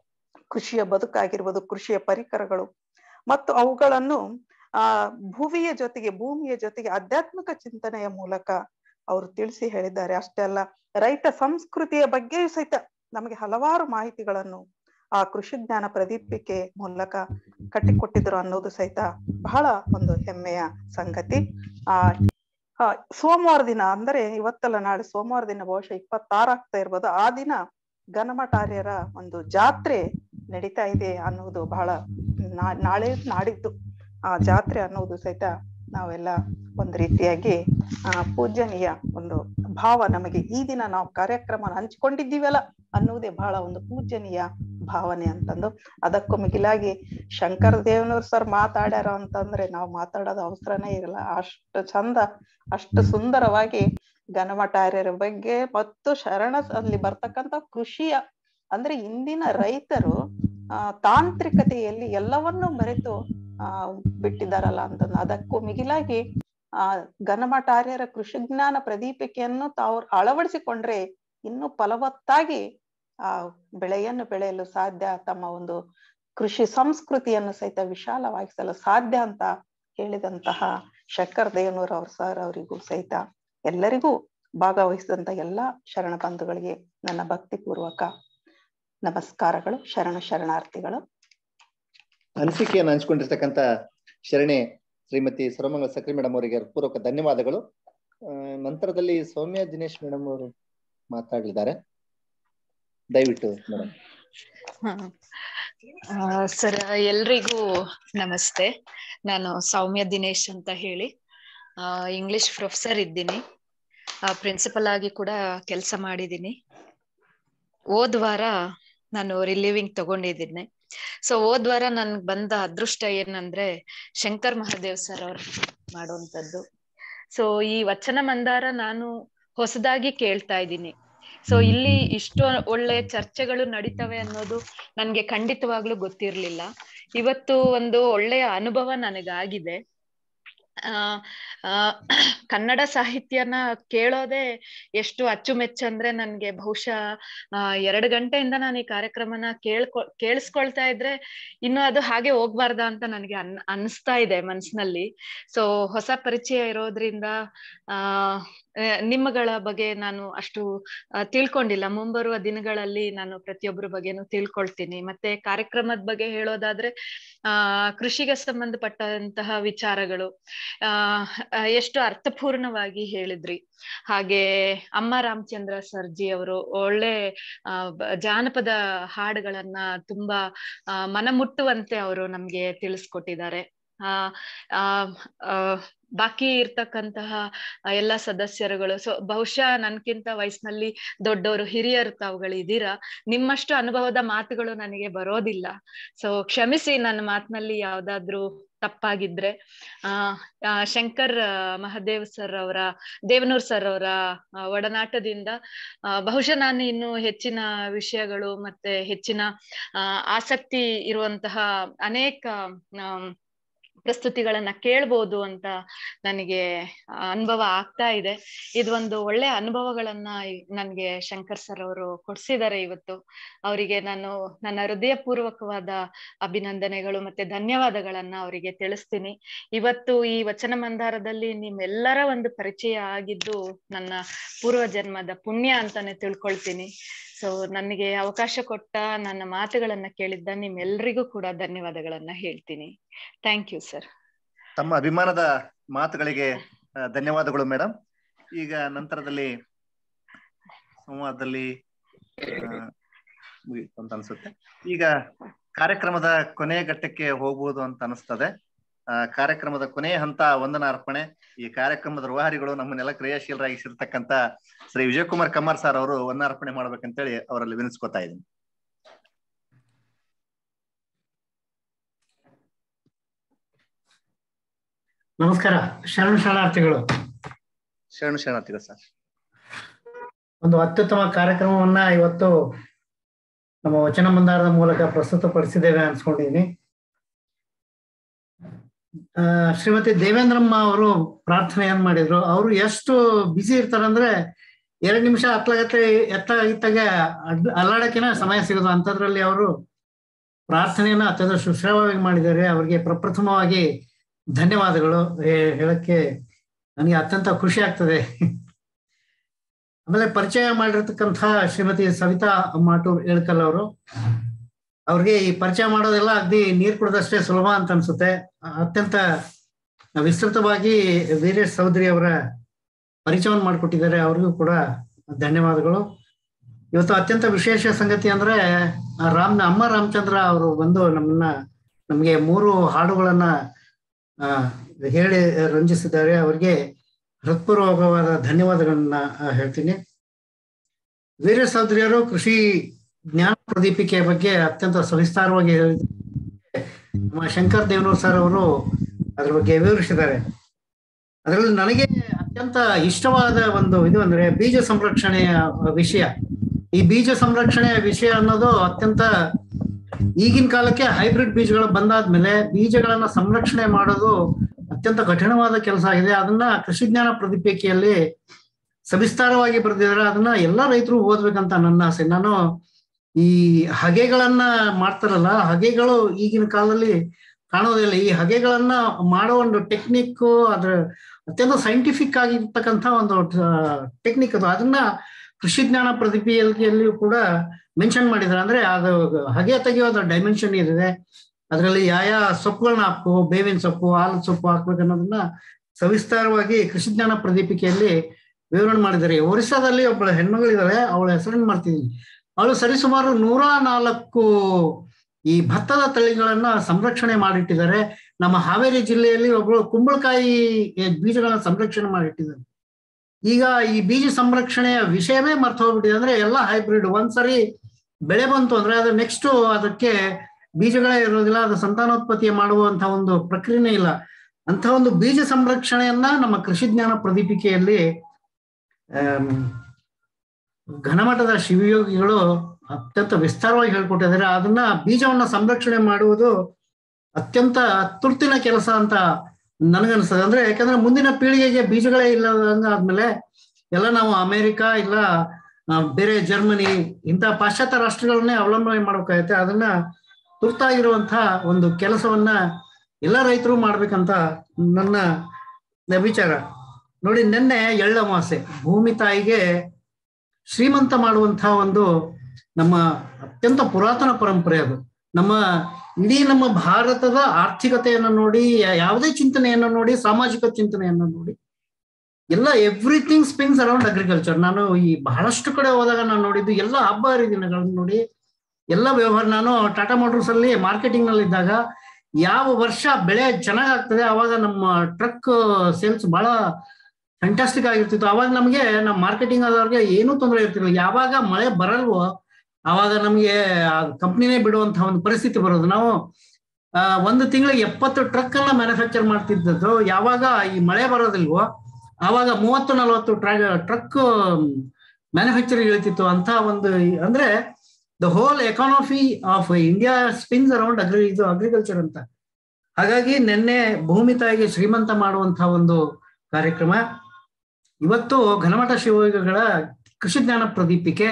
J: ಕೃಷಿಯ ಬದುಕಾಗಿರ್ಬೋದು ಕೃಷಿಯ ಪರಿಕರಗಳು ಮತ್ತು ಅವುಗಳನ್ನು ಆ ಭುವಿಯ ಜೊತೆಗೆ ಭೂಮಿಯ ಜೊತೆಗೆ ಆಧ್ಯಾತ್ಮಿಕ ಚಿಂತನೆಯ ಮೂಲಕ ಅವರು ತಿಳಿಸಿ ಹೇಳಿದ್ದಾರೆ ಅಷ್ಟೇ ಅಲ್ಲ ರೈತ ಸಂಸ್ಕೃತಿಯ ಬಗ್ಗೆಯೂ ಸಹಿತ ನಮಗೆ ಹಲವಾರು ಮಾಹಿತಿಗಳನ್ನು ಆ ಕೃಷಿ ಜ್ಞಾನ ಪ್ರದೀಪಿಕೆ ಮೂಲಕ ಕಟ್ಟಿಕೊಟ್ಟಿದ್ರು ಅನ್ನೋದು ಸಹಿತ ಬಹಳ ಒಂದು ಹೆಮ್ಮೆಯ ಸಂಗತಿ ಆ ಆ, ಸೋಮವಾರ ದಿನ ಅಂದರೆ ಇವತ್ತಲ್ಲ ನಾಳೆ ಸೋಮವಾರ ದಿನ ಬಹುಶಃ ಇಪ್ಪತ್ತಾರ ಆಗ್ತಾ ಇರ್ಬೋದು ಆ ದಿನ ಘನಮಠಾರ್ಯರ ಒಂದು ಜಾತ್ರೆ ನಡೀತಾ ಇದೆ ಅನ್ನೋದು ಬಹಳ ನಾ- ನಾಳೆ ನಾಡಿದ್ದು ಆ ಜಾತ್ರೆ ಅನ್ನೋದು ಸಹಿತ ನಾವೆಲ್ಲ ಒಂದು ರೀತಿಯಾಗಿ ಆ ಪೂಜನೀಯ ಒಂದು ಭಾವ ನಮಗೆ ಈ ದಿನ ನಾವು ಕಾರ್ಯಕ್ರಮ ಹಂಚಿಕೊಂಡಿದ್ದೀವಲ್ಲ ಅನ್ನುವುದೇ ಬಹಳ ಒಂದು ಪೂಜನೀಯ ಭಾವನೆ ಅಂತಂದು ಅದಕ್ಕೂ ಮಿಗಿಲಾಗಿ ಶಂಕರ ದೇವನೂರ್ ಸರ್ ಮಾತಾಡ್ಯಾರ ಅಂತಂದ್ರೆ ನಾವು ಮಾತಾಡೋದು ಅವಸರನೇ ಇರಲ್ಲ ಅಷ್ಟು ಚಂದ ಅಷ್ಟು ಸುಂದರವಾಗಿ ಘನಮಠಾರ್ಯರ ಬಗ್ಗೆ ಮತ್ತು ಶರಣ ಅಲ್ಲಿ ಬರ್ತಕ್ಕಂತ ಕೃಷಿಯ ಅಂದ್ರೆ ಇಂದಿನ ರೈತರು ಆ ತಾಂತ್ರಿಕತೆಯಲ್ಲಿ ಎಲ್ಲವನ್ನೂ ಮರೆತು ಆ ಬಿಟ್ಟಿದ್ದಾರಲ್ಲ ಅಂತಂದು ಅದಕ್ಕೂ ಮಿಗಿಲಾಗಿ ಆ ಘನಮಠಾರ್ಯರ ಕೃಷಿ ಜ್ಞಾನ ಪ್ರದೀಪಿಕೆಯನ್ನು ತಾವು ಅಳವಡಿಸಿಕೊಂಡ್ರೆ ಇನ್ನೂ ಫಲವತ್ತಾಗಿ ಆ ಬೆಳೆಯನ್ನು ಬೆಳೆಯಲು ಸಾಧ್ಯ ತಮ್ಮ ಒಂದು ಕೃಷಿ ಸಂಸ್ಕೃತಿಯನ್ನು ಸಹಿತ ವಿಶಾಲವಾಗಿಸಲು ಸಾಧ್ಯ ಅಂತ ಹೇಳಿದಂತಹ ಶಂಕರ್ ದೇವನೂರ್ ಅವ್ರ ಸರ್ ಅವರಿಗೂ ಸಹಿತ ಎಲ್ಲರಿಗೂ ಭಾಗವಹಿಸಿದಂತ ಎಲ್ಲ ಶರಣ ಬಂಧುಗಳಿಗೆ ನನ್ನ ಭಕ್ತಿಪೂರ್ವಕ ನಮಸ್ಕಾರಗಳು ಶರಣ ಶರಣಾರ್ಥಿಗಳು
B: ಅನಿಸಿಕೆಯನ್ನು ಹಂಚ್ಕೊಂಡಿರ್ತಕ್ಕಂಥ ಶರಣೆ ಶ್ರೀಮತಿ ಸರ್ವಮಂಗಲ ಸಕ್ರಿ ಮೇಡಮ್ ಅವರಿಗೆ ಪೂರ್ವಕ ಧನ್ಯವಾದಗಳು ಆ, ನಂತರದಲ್ಲಿ ಸೌಮ್ಯ ದಿನೇಶ್ ಮೇಡಮ್ ಅವರು ಮಾತಾಡಲಿದ್ದಾರೆ ದಯವಿಟ್ಟು ಮೇಡಮ್
K: ಸರ್ ಎಲ್ರಿಗೂ ನಮಸ್ತೆ ನಾನು ಸೌಮ್ಯ ದಿನೇಶ್ ಅಂತ ಹೇಳಿ ಇಂಗ್ಲಿಷ್ ಪ್ರೊಫೆಸರ್ ಇದ್ದೀನಿ ಪ್ರಿನ್ಸಿಪಲ್ ಆಗಿ ಕೂಡ ಕೆಲಸ ಮಾಡಿದ್ದೀನಿ ಹೋದ್ ವಾರ ನಾನು ರಿಲೀವಿಂಗ್ ತಗೊಂಡಿದ್ದೀನಿ ಸೊ ಹೋದ್ ವಾರ ನನ್ಗೆ ಬಂದ ಅದೃಷ್ಟ ಏನಂದ್ರೆ ಶಂಕರ್ ಮಹಾದೇವ್ ಸರ್ ಅವ್ರು ಮಾಡುವಂತದ್ದು ಸೊ ಈ ವಚನ ಮಂದಾರ ನಾನು ಹೊಸದಾಗಿ ಕೇಳ್ತಾ ಇದ್ದೀನಿ ಸೊ ಇಲ್ಲಿ ಇಷ್ಟು ಒಳ್ಳೆ ಚರ್ಚೆಗಳು ನಡೀತವೆ ಅನ್ನೋದು ನನ್ಗೆ ಖಂಡಿತವಾಗ್ಲೂ ಗೊತ್ತಿರ್ಲಿಲ್ಲ ಇವತ್ತು ಒಂದು ಒಳ್ಳೆಯ ಅನುಭವ ನನಗಾಗಿದೆ ಆ ಆ ಕನ್ನಡ ಸಾಹಿತ್ಯನ ಕೇಳೋದೇ ಎಷ್ಟು ಅಚ್ಚುಮೆಚ್ಚು ಅಂದ್ರೆ ನನ್ಗೆ ಬಹುಶಃ ಆ ಎರಡು ಗಂಟೆಯಿಂದ ನಾನು ಈ ಕಾರ್ಯಕ್ರಮನ ಕೇಳ್ಕೊ ಕೇಳಿಸ್ಕೊಳ್ತಾ ಇದ್ರೆ ಇನ್ನು ಅದು ಹಾಗೆ ಹೋಗ್ಬಾರ್ದಾ ಅಂತ ನನಗೆ ಅನ್ ಅನಿಸ್ತಾ ಇದೆ ಮನ್ಸಿನಲ್ಲಿ ಸೊ ಹೊಸ ಪರಿಚಯ ಇರೋದ್ರಿಂದ ಆ ಆ, ನಿಮ್ಮಗಳ ಬಗ್ಗೆ ನಾನು ಅಷ್ಟು ಆ, ತಿಳ್ಕೊಂಡಿಲ್ಲ ಮುಂಬರುವ ದಿನಗಳಲ್ಲಿ ನಾನು ಪ್ರತಿಯೊಬ್ಬರ ಬಗ್ಗೆನೂ ತಿಳ್ಕೊಳ್ತೀನಿ ಮತ್ತೆ ಕಾರ್ಯಕ್ರಮದ ಬಗ್ಗೆ ಹೇಳೋದಾದ್ರೆ ಆ ಕೃಷಿಗೆ ಸಂಬಂಧಪಟ್ಟಂತಹ ವಿಚಾರಗಳು ಆ ಆ, ಎಷ್ಟು ಅರ್ಥಪೂರ್ಣವಾಗಿ ಹೇಳಿದ್ರಿ ಹಾಗೆ ಅಮ್ಮ ರಾಮಚಂದ್ರ ಸರ್ಜಿ ಅವರು ಒಳ್ಳೆ ಆ, ಬ- ಜಾನಪದ ಹಾಡುಗಳನ್ನ ತುಂಬಾ ಆ, ಮನಮುಟ್ಟುವಂತೆ ಅವರು ನಮ್ಗೆ ತಿಳಿಸ್ಕೊಟ್ಟಿದ್ದಾರೆ ಆ ಆ ಆ, ಬಾಕಿ ಇರ್ತಕ್ಕಂತಹ ಎಲ್ಲ ಸದಸ್ಯರುಗಳು ಸೊ ಬಹುಶಃ ನನ್ಕಿಂತ ವಯಸ್ಸಿನಲ್ಲಿ ದೊಡ್ಡವರು ಹಿರಿಯರು ತಾವುಗಳು ಇದ್ದೀರಾ ನಿಮ್ಮಷ್ಟು ಅನುಭವದ ಮಾತುಗಳು ನನಗೆ ಬರೋದಿಲ್ಲ ಸೊ ಕ್ಷಮಿಸಿ ನನ್ನ ಮಾತಿನಲ್ಲಿ ಯಾವ್ದಾದ್ರು ತಪ್ಪಾಗಿದ್ರೆ ಆ ಆ, ಶಂಕರ್ ಆ, ಮಹದೇವ್ ಸರ್ ಅವರ ದೇವನೂರ್ ಸರ್ ಅವರ ಆ, ಒಡನಾಟದಿಂದ ಆ, ಬಹುಶಃ ನಾನು ಇನ್ನು ಹೆಚ್ಚಿನ ವಿಷಯಗಳು ಮತ್ತೆ ಹೆಚ್ಚಿನ ಆ, ಆಸಕ್ತಿ ಇರುವಂತಹ ಅನೇಕ ಆಮ್, ಪ್ರಸ್ತುತಿಗಳನ್ನ ಕೇಳ್ಬೋದು ಅಂತ ನನಗೆ ಅನುಭವ ಆಗ್ತಾ ಇದೆ ಇದೊಂದು ಒಳ್ಳೆ ಅನುಭವಗಳನ್ನ ಈ- ನನ್ಗೆ ಶಂಕರ್ ಸರ್ ಅವರು ಕೊಡ್ಸಿದ್ದಾರೆ ಇವತ್ತು ಅವರಿಗೆ ನಾನು ನನ್ನ ಹೃದಯಪೂರ್ವಕವಾದ ಅಭಿನಂದನೆಗಳು ಮತ್ತೆ ಧನ್ಯವಾದಗಳನ್ನ ಅವರಿಗೆ ತಿಳಿಸ್ತೀನಿ ಇವತ್ತು ಈ ವಚನ ಮಂದಾರದಲ್ಲಿ ನಿಮ್ಮೆಲ್ಲರ ಒಂದು ಪರಿಚಯ ಆಗಿದ್ದು ನನ್ನ ಪೂರ್ವ ಜನ್ಮದ ಪುಣ್ಯ ಅಂತಾನೆ ತಿಳ್ಕೊಳ್ತೀನಿ ಸೊ ನನಗೆ ಅವಕಾಶ ಕೊಟ್ಟ ನನ್ನ ಮಾತುಗಳನ್ನ ಕೇಳಿದ್ದ ನಿಮ್ಮೆಲ್ರಿಗೂ ಕೂಡ ಧನ್ಯವಾದಗಳನ್ನ ಹೇಳ್ತೀನಿ ಥ್ಯಾಂಕ್ ಯು ಸರ್
B: ತಮ್ಮ ಅಭಿಮಾನದ ಮಾತುಗಳಿಗೆ ಆ, ಧನ್ಯವಾದಗಳು ಮೇಡಮ್ ಈಗ ನಂತರದಲ್ಲಿ ಸಂವಾದದಲ್ಲಿ ಆ, ಮುಗೀತು ಅಂತ ಅನ್ಸುತ್ತೆ ಈಗ ಕಾರ್ಯಕ್ರಮದ ಕೊನೆ ಘಟ್ಟಕ್ಕೆ ಹೋಗ್ಬೋದು ಅಂತ ಅನಿಸ್ತದೆ ಆ, ಕಾರ್ಯಕ್ರಮದ ಕೊನೆಯ ಹಂತ ವಂದನಾ ಅರ್ಪಣೆ ಈ ಕಾರ್ಯಕ್ರಮದ ರೂವಾರಿಗಳು ನಮ್ಮನ್ನೆಲ್ಲ ಕ್ರಿಯಾಶೀಲರಾಗಿಸಿರ್ತಕ್ಕಂತ ಶ್ರೀ ವಿಜಯಕುಮಾರ್ ಕಮ್ಮಾರ್ ಸರ್ ಅವರು ವಂದನಾರ್ಪಣೆ ಮಾಡ್ಬೇಕಂತೇಳಿ ಅವರಲ್ಲಿ ವಿನಿಸ್ಕೊತಾ ಇದ್ದೀನಿ
A: ನಮಸ್ಕಾರ ಶರಣ ಶರಣಾರ್ಥಿಗಳು
B: ಶರಣು ಶರಣಾರ್ಥಿಗಳು ಸರ್
A: ಒಂದು ಅತ್ಯುತ್ತಮ ಕಾರ್ಯಕ್ರಮವನ್ನ ಇವತ್ತು ನಮ್ಮ ವಚನ ಮಂದಾರದ ಮೂಲಕ ಪ್ರಸ್ತುತಪಡಿಸಿದ್ದೇವೆ ಅನ್ಸ್ಕೊಂಡಿದ್ದೀನಿ ಆ, ಶ್ರೀಮತಿ ದೇವೇಂದ್ರಮ್ಮ ಅವರು ಪ್ರಾರ್ಥನೆಯನ್ನ ಮಾಡಿದ್ರು ಅವರು ಎಷ್ಟು ಬಿಸಿ ಇರ್ತಾರಂದ್ರೆ ಎರಡ್ ನಿಮಿಷ ಹತ್ಲಾಗತ್ತೆ ಎತ್ತ ಇತ್ತಾಗ ಅಡ್- ಅಲ್ಲಾಡಕ್ಕಿನ ಸಮಯ ಸಿಗೋದು ಅಂಥದ್ರಲ್ಲಿ ಅವರು ಪ್ರಾರ್ಥನೆಯನ್ನ ಅತ್ಯಂತ ಸುಶ್ರಾವವಾಗಿ ಮಾಡಿದ್ದಾರೆ ಅವರಿಗೆ ಪ್ರಪ್ರಥಮವಾಗಿ ಧನ್ಯವಾದಗಳು ಹೇ- ಹೇಳಕ್ಕೆ ನನಗೆ ಅತ್ಯಂತ ಖುಷಿ ಆಗ್ತದೆ ಆಮೇಲೆ ಪರಿಚಯ ಮಾಡಿರ್ತಕ್ಕಂಥ ಶ್ರೀಮತಿ ಸವಿತಾ ಮಾಟೂರ್ ಏಳ್ಕಲ್ ಅವರು ಅವ್ರಿಗೆ ಈ ಪರಿಚಯ ಮಾಡೋದೆಲ್ಲ ಅಗ್ದಿ ನೀರ್ ಕುಡ್ದಷ್ಟೇ ಸುಲಭ ಅಂತ ಅನ್ಸುತ್ತೆ ಅತ್ಯಂತ ವಿಸ್ತೃತವಾಗಿ ವೀರೇಶ್ ಚೌಧರಿ ಅವರ ಪರಿಚಯವನ್ನು ಮಾಡಿಕೊಟ್ಟಿದ್ದಾರೆ ಅವ್ರಿಗೂ ಕೂಡ ಧನ್ಯವಾದಗಳು ಇವತ್ತು ಅತ್ಯಂತ ವಿಶೇಷ ಸಂಗತಿ ಅಂದ್ರೆ ಆ ರಾಮ್ ಅಮ್ಮ ರಾಮಚಂದ್ರ ಅವರು ಬಂದು ನಮ್ಮನ್ನ ನಮಗೆ ಮೂರು ಹಾಡುಗಳನ್ನ ಆ, ಹೇಳಿ ರಂಜಿಸಿದ್ದಾರೆ ಅವರಿಗೆ ಹೃತ್ಪೂರ್ವಕವಾದ ಧನ್ಯವಾದಗಳನ್ನ ಆ, ಹೇಳ್ತೀನಿ ವೀರ ಚೌಧರಿಯವರು ಕೃಷಿ ಜ್ಞಾನ ಪ್ರದೀಪಿಕೆಯ ಬಗ್ಗೆ ಅತ್ಯಂತ ಸವಿಸ್ತಾರವಾಗಿ ಹೇಳಿದ್ದಾರೆ ನಮ್ಮ ಶಂಕರ್ ದೇವನೂರ್ ಸರ್ ಅವರು ಅದ್ರ ಬಗ್ಗೆ ವಿವರಿಸಿದ್ದಾರೆ ಅದರಲ್ಲಿ ನನಗೆ ಅತ್ಯಂತ ಇಷ್ಟವಾದ ಒಂದು ಇದು ಅಂದ್ರೆ ಬೀಜ ಸಂರಕ್ಷಣೆಯ ವಿಷಯ ಈ ಬೀಜ ಸಂರಕ್ಷಣೆಯ ವಿಷಯ ಅನ್ನೋದು ಅತ್ಯಂತ ಈಗಿನ ಕಾಲಕ್ಕೆ ಹೈಬ್ರಿಡ್ ಬೀಜಗಳು ಬಂದಾದ್ಮೇಲೆ ಬೀಜಗಳನ್ನ ಸಂರಕ್ಷಣೆ ಮಾಡೋದು ಅತ್ಯಂತ ಕಠಿಣವಾದ ಕೆಲಸ ಆಗಿದೆ ಅದನ್ನ ಕೃಷಿ ಜ್ಞಾನ ಪ್ರದೀಪಿಕೆಯಲ್ಲಿ ಸವಿಸ್ತಾರವಾಗಿ ಬರೆದಿದ್ದಾರೆ ಅದನ್ನ ಎಲ್ಲಾ ರೈತರು ಓದ್ಬೇಕಂತ ನನ್ನ ಆಸೆ ನಾನು ಈ ಹಗೆಗಳನ್ನ ಮಾಡ್ತಾರಲ್ಲ ಹಗೆಗಳು ಈಗಿನ ಕಾಲದಲ್ಲಿ ಕಾಣೋದಿಲ್ಲ ಈ ಹಗೆಗಳನ್ನ ಮಾಡೋ ಒಂದು ಟೆಕ್ನಿಕ್ ಅದ್ರ ಅತ್ಯಂತ ಸೈಂಟಿಫಿಕ್ ಆಗಿರ್ತಕ್ಕಂಥ ಒಂದು ಟೆಕ್ನಿಕ್ ಅದು ಅದನ್ನ ಕೃಷಿ ಜ್ಞಾನ ಪ್ರತಿಪಿಯಲ್ಲಿಯೂ ಕೂಡ ಮೆನ್ಷನ್ ಮಾಡಿದ್ದಾರೆ ಅಂದ್ರೆ ಅದು ಹಗೆ ತೆಗೆಯೋದು ಡೈಮೆನ್ಷನ್ ಇದೆ ಅದರಲ್ಲಿ ಯಾವ ಸೊಪ್ಪುಗಳನ್ನ ಹಾಕ್ಬೇಕು ಬೇವಿನ ಸೊಪ್ಪು ಆಲದ ಸೊಪ್ಪು ಹಾಕ್ಬೇಕು ಅನ್ನೋದನ್ನ ಸವಿಸ್ತಾರವಾಗಿ ಕೃಷಿ ಜ್ಞಾನ ಪ್ರದೀಪಿಕೆಯಲ್ಲಿ ವಿವರಣೆ ಮಾಡಿದ್ದಾರೆ ಒರಿಸ್ಸಾದಲ್ಲಿ ಒಬ್ಬಳ ಹೆಣ್ಮಗಳಿದ್ದಾಳೆ ಅವಳ ಹೆಸರನ್ನು ಮಾಡ್ತಿದ್ದೀನಿ ಅವಳು ಸರಿಸುಮಾರು ನೂರ ನಾಲ್ಕು ಈ ಭತ್ತದ ತಳಿಗಳನ್ನ ಸಂರಕ್ಷಣೆ ಮಾಡಿಟ್ಟಿದ್ದಾರೆ ನಮ್ಮ ಹಾವೇರಿ ಜಿಲ್ಲೆಯಲ್ಲಿ ಒಬ್ಬಳು ಕುಂಬಳಕಾಯಿ ಬೀಜಗಳನ್ನ ಸಂರಕ್ಷಣೆ ಮಾಡಿಟ್ಟಿದ್ದಾರೆ ಈಗ ಈ ಬೀಜ ಸಂರಕ್ಷಣೆಯ ವಿಷಯವೇ ಮರ್ತು ಹೋಗ್ಬಿಟ್ಟಿದೆ ಅಂದ್ರೆ ಎಲ್ಲ ಹೈಬ್ರಿಡ್ ಒಂದ್ಸರಿ ಬೆಳೆ ಬಂತು ಅಂದ್ರೆ ಅದು ನೆಕ್ಸ್ಟ್ ಅದಕ್ಕೆ ಬೀಜಗಳೇ ಇರೋದಿಲ್ಲ ಅದು ಸಂತಾನೋತ್ಪತ್ತಿ ಮಾಡುವಂತ ಒಂದು ಪ್ರಕ್ರಿಯೆ ಇಲ್ಲ ಅಂತ ಒಂದು ಬೀಜ ಸಂರಕ್ಷಣೆಯನ್ನ ನಮ್ಮ ಕೃಷಿ ಜ್ಞಾನ ಪ್ರದೀಪಿಕೆಯಲ್ಲಿ ಘನಮಠದ ಶಿವಯೋಗಿಗಳು ಅತ್ಯಂತ ವಿಸ್ತಾರವಾಗಿ ಹೇಳ್ಕೊಟ್ಟಿದ್ದಾರೆ ಅದನ್ನ ಬೀಜವನ್ನ ಸಂರಕ್ಷಣೆ ಮಾಡುವುದು ಅತ್ಯಂತ ತುರ್ತಿನ ಕೆಲಸ ಅಂತ ನನಗನ್ಸ್ತದೆ ಅಂದ್ರೆ ಯಾಕಂದ್ರೆ ಮುಂದಿನ ಪೀಳಿಗೆಗೆ ಬೀಜಗಳೇ ಇಲ್ಲದಂಗ ಆದ್ಮೇಲೆ ಎಲ್ಲ ನಾವು ಅಮೆರಿಕ ಇಲ್ಲ ಬೇರೆ ಜರ್ಮನಿ ಇಂಥ ಪಾಶ್ಚಾತ್ಯ ರಾಷ್ಟ್ರಗಳನ್ನೇ ಅವಲಂಬನೆ ಮಾಡ್ಬೇಕಾಗತ್ತೆ ಅದನ್ನ ತುರ್ತಾಗಿರುವಂತಹ ಒಂದು ಕೆಲಸವನ್ನ ಎಲ್ಲ ರೈತರು ಮಾಡ್ಬೇಕಂತ ನನ್ನ ವಿಚಾರ ನೋಡಿ ನಿನ್ನೆ ಎಳ್ಳಮಾಸೆ ಭೂಮಿ ತಾಯಿಗೆ ಶ್ರೀಮಂತ ಮಾಡುವಂತಹ ಒಂದು ನಮ್ಮ ಅತ್ಯಂತ ಪುರಾತನ ಪರಂಪರೆ ಅದು ನಮ್ಮ ಇಡೀ ನಮ್ಮ ಭಾರತದ ಆರ್ಥಿಕತೆಯನ್ನು ನೋಡಿ ಯಾವುದೇ ಚಿಂತನೆಯನ್ನು ನೋಡಿ ಸಾಮಾಜಿಕ ಚಿಂತನೆಯನ್ನು ನೋಡಿ ಎಲ್ಲ ಎವ್ರಿಥಿಂಗ್ ಸ್ಪಿನ್ಸ್ ಅರೌಂಡ್ ಅಗ್ರಿಕಲ್ಚರ್ ನಾನು ಈ ಬಹಳಷ್ಟು ಕಡೆ ಹೋದಾಗ ನಾನು ನೋಡಿದ್ದು ಎಲ್ಲ ಹಬ್ಬ ಹರಿದಿನಗಳನ್ನು ನೋಡಿ ಎಲ್ಲ ವ್ಯವಹಾರ ನಾನು ಟಾಟಾ ಮೋಟರ್ಸ್ ಅಲ್ಲಿ ಮಾರ್ಕೆಟಿಂಗ್ ನಲ್ಲಿ ಇದ್ದಾಗ ಯಾವ ವರ್ಷ ಬೆಳೆ ಚೆನ್ನಾಗಾಗ್ತದೆ ಅವಾಗ ನಮ್ಮ ಟ್ರಕ್ ಸೇಲ್ಸ್ ಬಹಳ ಫ್ಯಾಂಟಾಸ್ಟಿಕ್ ಆಗಿರ್ತಿತ್ತು ಅವಾಗ ನಮಗೆ ನಮ್ಮ ಮಾರ್ಕೆಟಿಂಗ್ ಆದವ್ರಿಗೆ ಏನೂ ತೊಂದರೆ ಇರ್ತಿರ್ಲಿಲ್ಲ ಯಾವಾಗ ಮಳೆ ಬರಲ್ವೋ ಅವಾಗ ನಮಗೆ ಕಂಪ್ನಿನೇ ಬಿಡುವಂತಹ ಒಂದು ಪರಿಸ್ಥಿತಿ ಬರೋದು ನಾವು ಒಂದು ತಿಂಗಳಿಗೆ ಎಪ್ಪತ್ತು ಟ್ರಕ್ ಅನ್ನ ಮ್ಯಾನುಫ್ಯಾಕ್ಚರ್ ಮಾಡ್ತಿದ್ದದ್ದು ಯಾವಾಗ ಈ ಮಳೆ ಬರೋದಿಲ್ವೋ ಆವಾಗ ಮೂವತ್ತು ನಲವತ್ತು ಟ್ರಾ ಟ್ರಕ್ ಮ್ಯಾನುಫ್ಯಾಕ್ಚರಿಂಗ್ ಇಳ್ತಿತ್ತು ಅಂತ ಒಂದು ಅಂದ್ರೆ the whole economy of India spins around agri ಇದು ಅಗ್ರಿಕಲ್ಚರ್ ಅಂತ ಹಾಗಾಗಿ ನಿನ್ನೆ ಭೂಮಿ ತಾಯಿಗೆ ಶ್ರೀಮಂತ ಮಾಡುವಂತಹ ಒಂದು ಕಾರ್ಯಕ್ರಮ ಇವತ್ತು ಘನಮಠ ಶಿವಯೋಗಿಗಳ ಕೃಷಿ ಜ್ಞಾನ ಪ್ರದೀಪಿಕೆ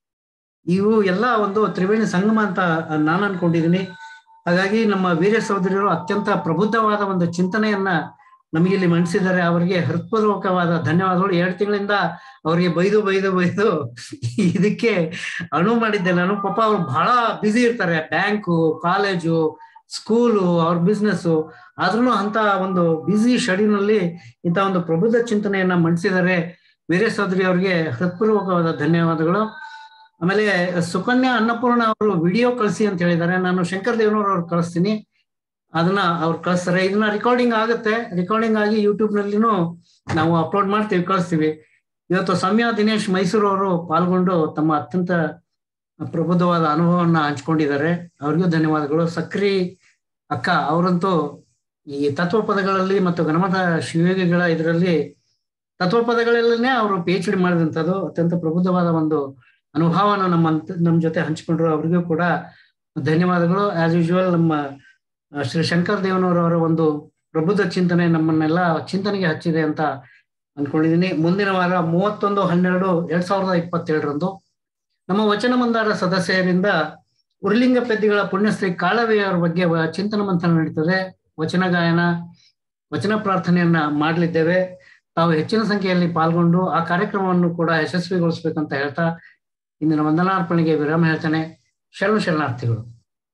A: ಇವು ಎಲ್ಲ ಒಂದು ತ್ರಿವೇಣಿ ಸಂಗಮ ಅಂತ ನಾನು ಅನ್ಕೊಂಡಿದ್ದೀನಿ ಹಾಗಾಗಿ ನಮ್ಮ ವೀರ ಸಹೋದರಿಯರು ಅತ್ಯಂತ ಪ್ರಬುದ್ಧವಾದ ಒಂದು ಚಿಂತನೆಯನ್ನ ನಮಗೆ ಇಲ್ಲಿ ಮಂಡಿಸಿದ್ದಾರೆ ಅವರಿಗೆ ಹೃತ್ಪೂರ್ವಕವಾದ ಧನ್ಯವಾದಗಳು ಎರಡು ತಿಂಗಳಿಂದ ಅವರಿಗೆ ಬೈದು ಬೈದು ಬೈದು ಇದಕ್ಕೆ ಅಣು ಮಾಡಿದ್ದೆ ನಾನು ಪಾಪ ಅವ್ರು ಬಹಳ ಬ್ಯುಸಿ ಇರ್ತಾರೆ ಬ್ಯಾಂಕು ಕಾಲೇಜು ಸ್ಕೂಲು ಅವ್ರ ಬಿಸ್ನೆಸ್ ಆದ್ರೂ ಅಂತ ಒಂದು ಬ್ಯುಸಿ ಶೆಡ್ಯೂಲ್ನಲ್ಲಿ ಇಂಥ ಒಂದು ಪ್ರಬುದ್ಧ ಚಿಂತನೆಯನ್ನ ಮಂಡಿಸಿದ್ದಾರೆ ವೀರ ಸಹೋದರಿ ಅವರಿಗೆ ಹೃತ್ಪೂರ್ವಕವಾದ ಧನ್ಯವಾದಗಳು ಆಮೇಲೆ ಸುಕನ್ಯಾ ಅನ್ನಪೂರ್ಣ ಅವರು ವಿಡಿಯೋ ಕಳಿಸಿ ಅಂತ ಹೇಳಿದ್ದಾರೆ ನಾನು ಶಂಕರ್ ದೇವನವ್ರು ಅವ್ರು ಕಳಿಸ್ತೀನಿ ಅದನ್ನ ಅವ್ರು ಕಳಿಸ್ತಾರೆ ಇದನ್ನ ರೆಕಾರ್ಡಿಂಗ್ ಆಗುತ್ತೆ ರೆಕಾರ್ಡಿಂಗ್ ಆಗಿ ಯೂಟ್ಯೂಬ್ ನಲ್ಲಿನೂ ನಾವು ಅಪ್ಲೋಡ್ ಮಾಡ್ತೀವಿ ಕಳಿಸ್ತೀವಿ ಇವತ್ತು ಸೌಮ್ಯ ದಿನೇಶ್ ಮೈಸೂರು ಅವರು ಪಾಲ್ಗೊಂಡು ತಮ್ಮ ಅತ್ಯಂತ ಪ್ರಬುದ್ಧವಾದ ಅನುಭವವನ್ನ ಹಂಚ್ಕೊಂಡಿದ್ದಾರೆ ಅವ್ರಿಗೂ ಧನ್ಯವಾದಗಳು ಸಕ್ರಿ ಅಕ್ಕ ಅವರಂತೂ ಈ ತತ್ವ ಪದಗಳಲ್ಲಿ ಮತ್ತು ಗಣಮಠ ಶಿವಯೋಗಿಗಳ ಇದರಲ್ಲಿ ತತ್ವ ಪದಗಳಲ್ಲೇ ಅವರು ಪಿ ಎಚ್ ಡಿ ಮಾಡಿದಂಥದ್ದು ಅತ್ಯಂತ ಪ್ರಬುದ್ಧವಾದ ಒಂದು ಅನುಭವನ ನಮ್ಮ ನಮ್ಮ ಜೊತೆ ಹಂಚಿಕೊಂಡ್ರು ಅವರಿಗೂ ಕೂಡ ಧನ್ಯವಾದಗಳು ಆಸ್ ಯೂಶುವಲ್ ನಮ್ಮ ಶ್ರೀ ಶಂಕರ್ ದೇವನವರವರ ಒಂದು ಪ್ರಬುದ್ಧ ಚಿಂತನೆ ನಮ್ಮನ್ನೆಲ್ಲ ಚಿಂತನೆಗೆ ಹಚ್ಚಿದೆ ಅಂತ ಅನ್ಕೊಂಡಿದ್ದೀನಿ ಮುಂದಿನ ವಾರ ಮೂವತ್ತೊಂದು ಹನ್ನೆರಡು ಎರಡ್ ಸಾವಿರದ ಇಪ್ಪತ್ತೇಳರಂದು ನಮ್ಮ ವಚನ ಮಂದಾರ ಸದಸ್ಯರಿಂದ ಉರ್ಲಿಂಗ ಪೆದ್ದಿಗಳ ಪುಣ್ಯಶ್ರೀ ಕಾಳವೆಯವರ ಬಗ್ಗೆ ಚಿಂತನ ಮಂಥನ ನಡೀತದೆ ವಚನ ಗಾಯನ ವಚನ ಪ್ರಾರ್ಥನೆಯನ್ನ ಮಾಡಲಿದ್ದೇವೆ ತಾವು ಹೆಚ್ಚಿನ ಸಂಖ್ಯೆಯಲ್ಲಿ ಪಾಲ್ಗೊಂಡು ಆ ಕಾರ್ಯಕ್ರಮವನ್ನು ಕೂಡ ಯಶಸ್ವಿಗೊಳಿಸ್ಬೇಕಂತ ಹೇಳ್ತಾ ಇಂದಿನ ವಂದನಾರ್ಪಣೆಗೆ ವಿರಾಮ ಹೇಳ್ತಾನೆ ಶರಣು ಶರಣಾರ್ಥಿಗಳು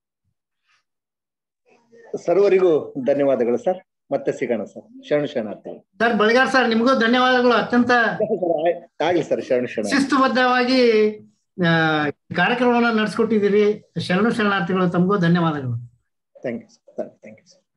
B: ಸರ್ವರಿಗೂ ಧನ್ಯವಾದಗಳು ಸರ್ ಮತ್ತೆ ಸಿಗೋಣ ಸರ್ ಶರಣು ಶರಣಾರ್ಥಿಗಳು
A: ಸರ್ ಬಳಿಗಾರ್ ಸರ್ ನಿಮಗೂ ಧನ್ಯವಾದಗಳು ಅತ್ಯಂತ
B: ಆಗ್ಲಿ ಸರ್ ಶರಣು ಶರಣ
A: ಶಿಸ್ತುಬದ್ಧವಾಗಿ ಕಾರ್ಯಕ್ರಮವನ್ನು ನಡೆಸ್ಕೊಟ್ಟಿದ್ದೀರಿ ಶರಣು ಶರಣಾರ್ಥಿಗಳು ತಮಗೂ ಧನ್ಯವಾದಗಳು
B: thank you sir thank you sir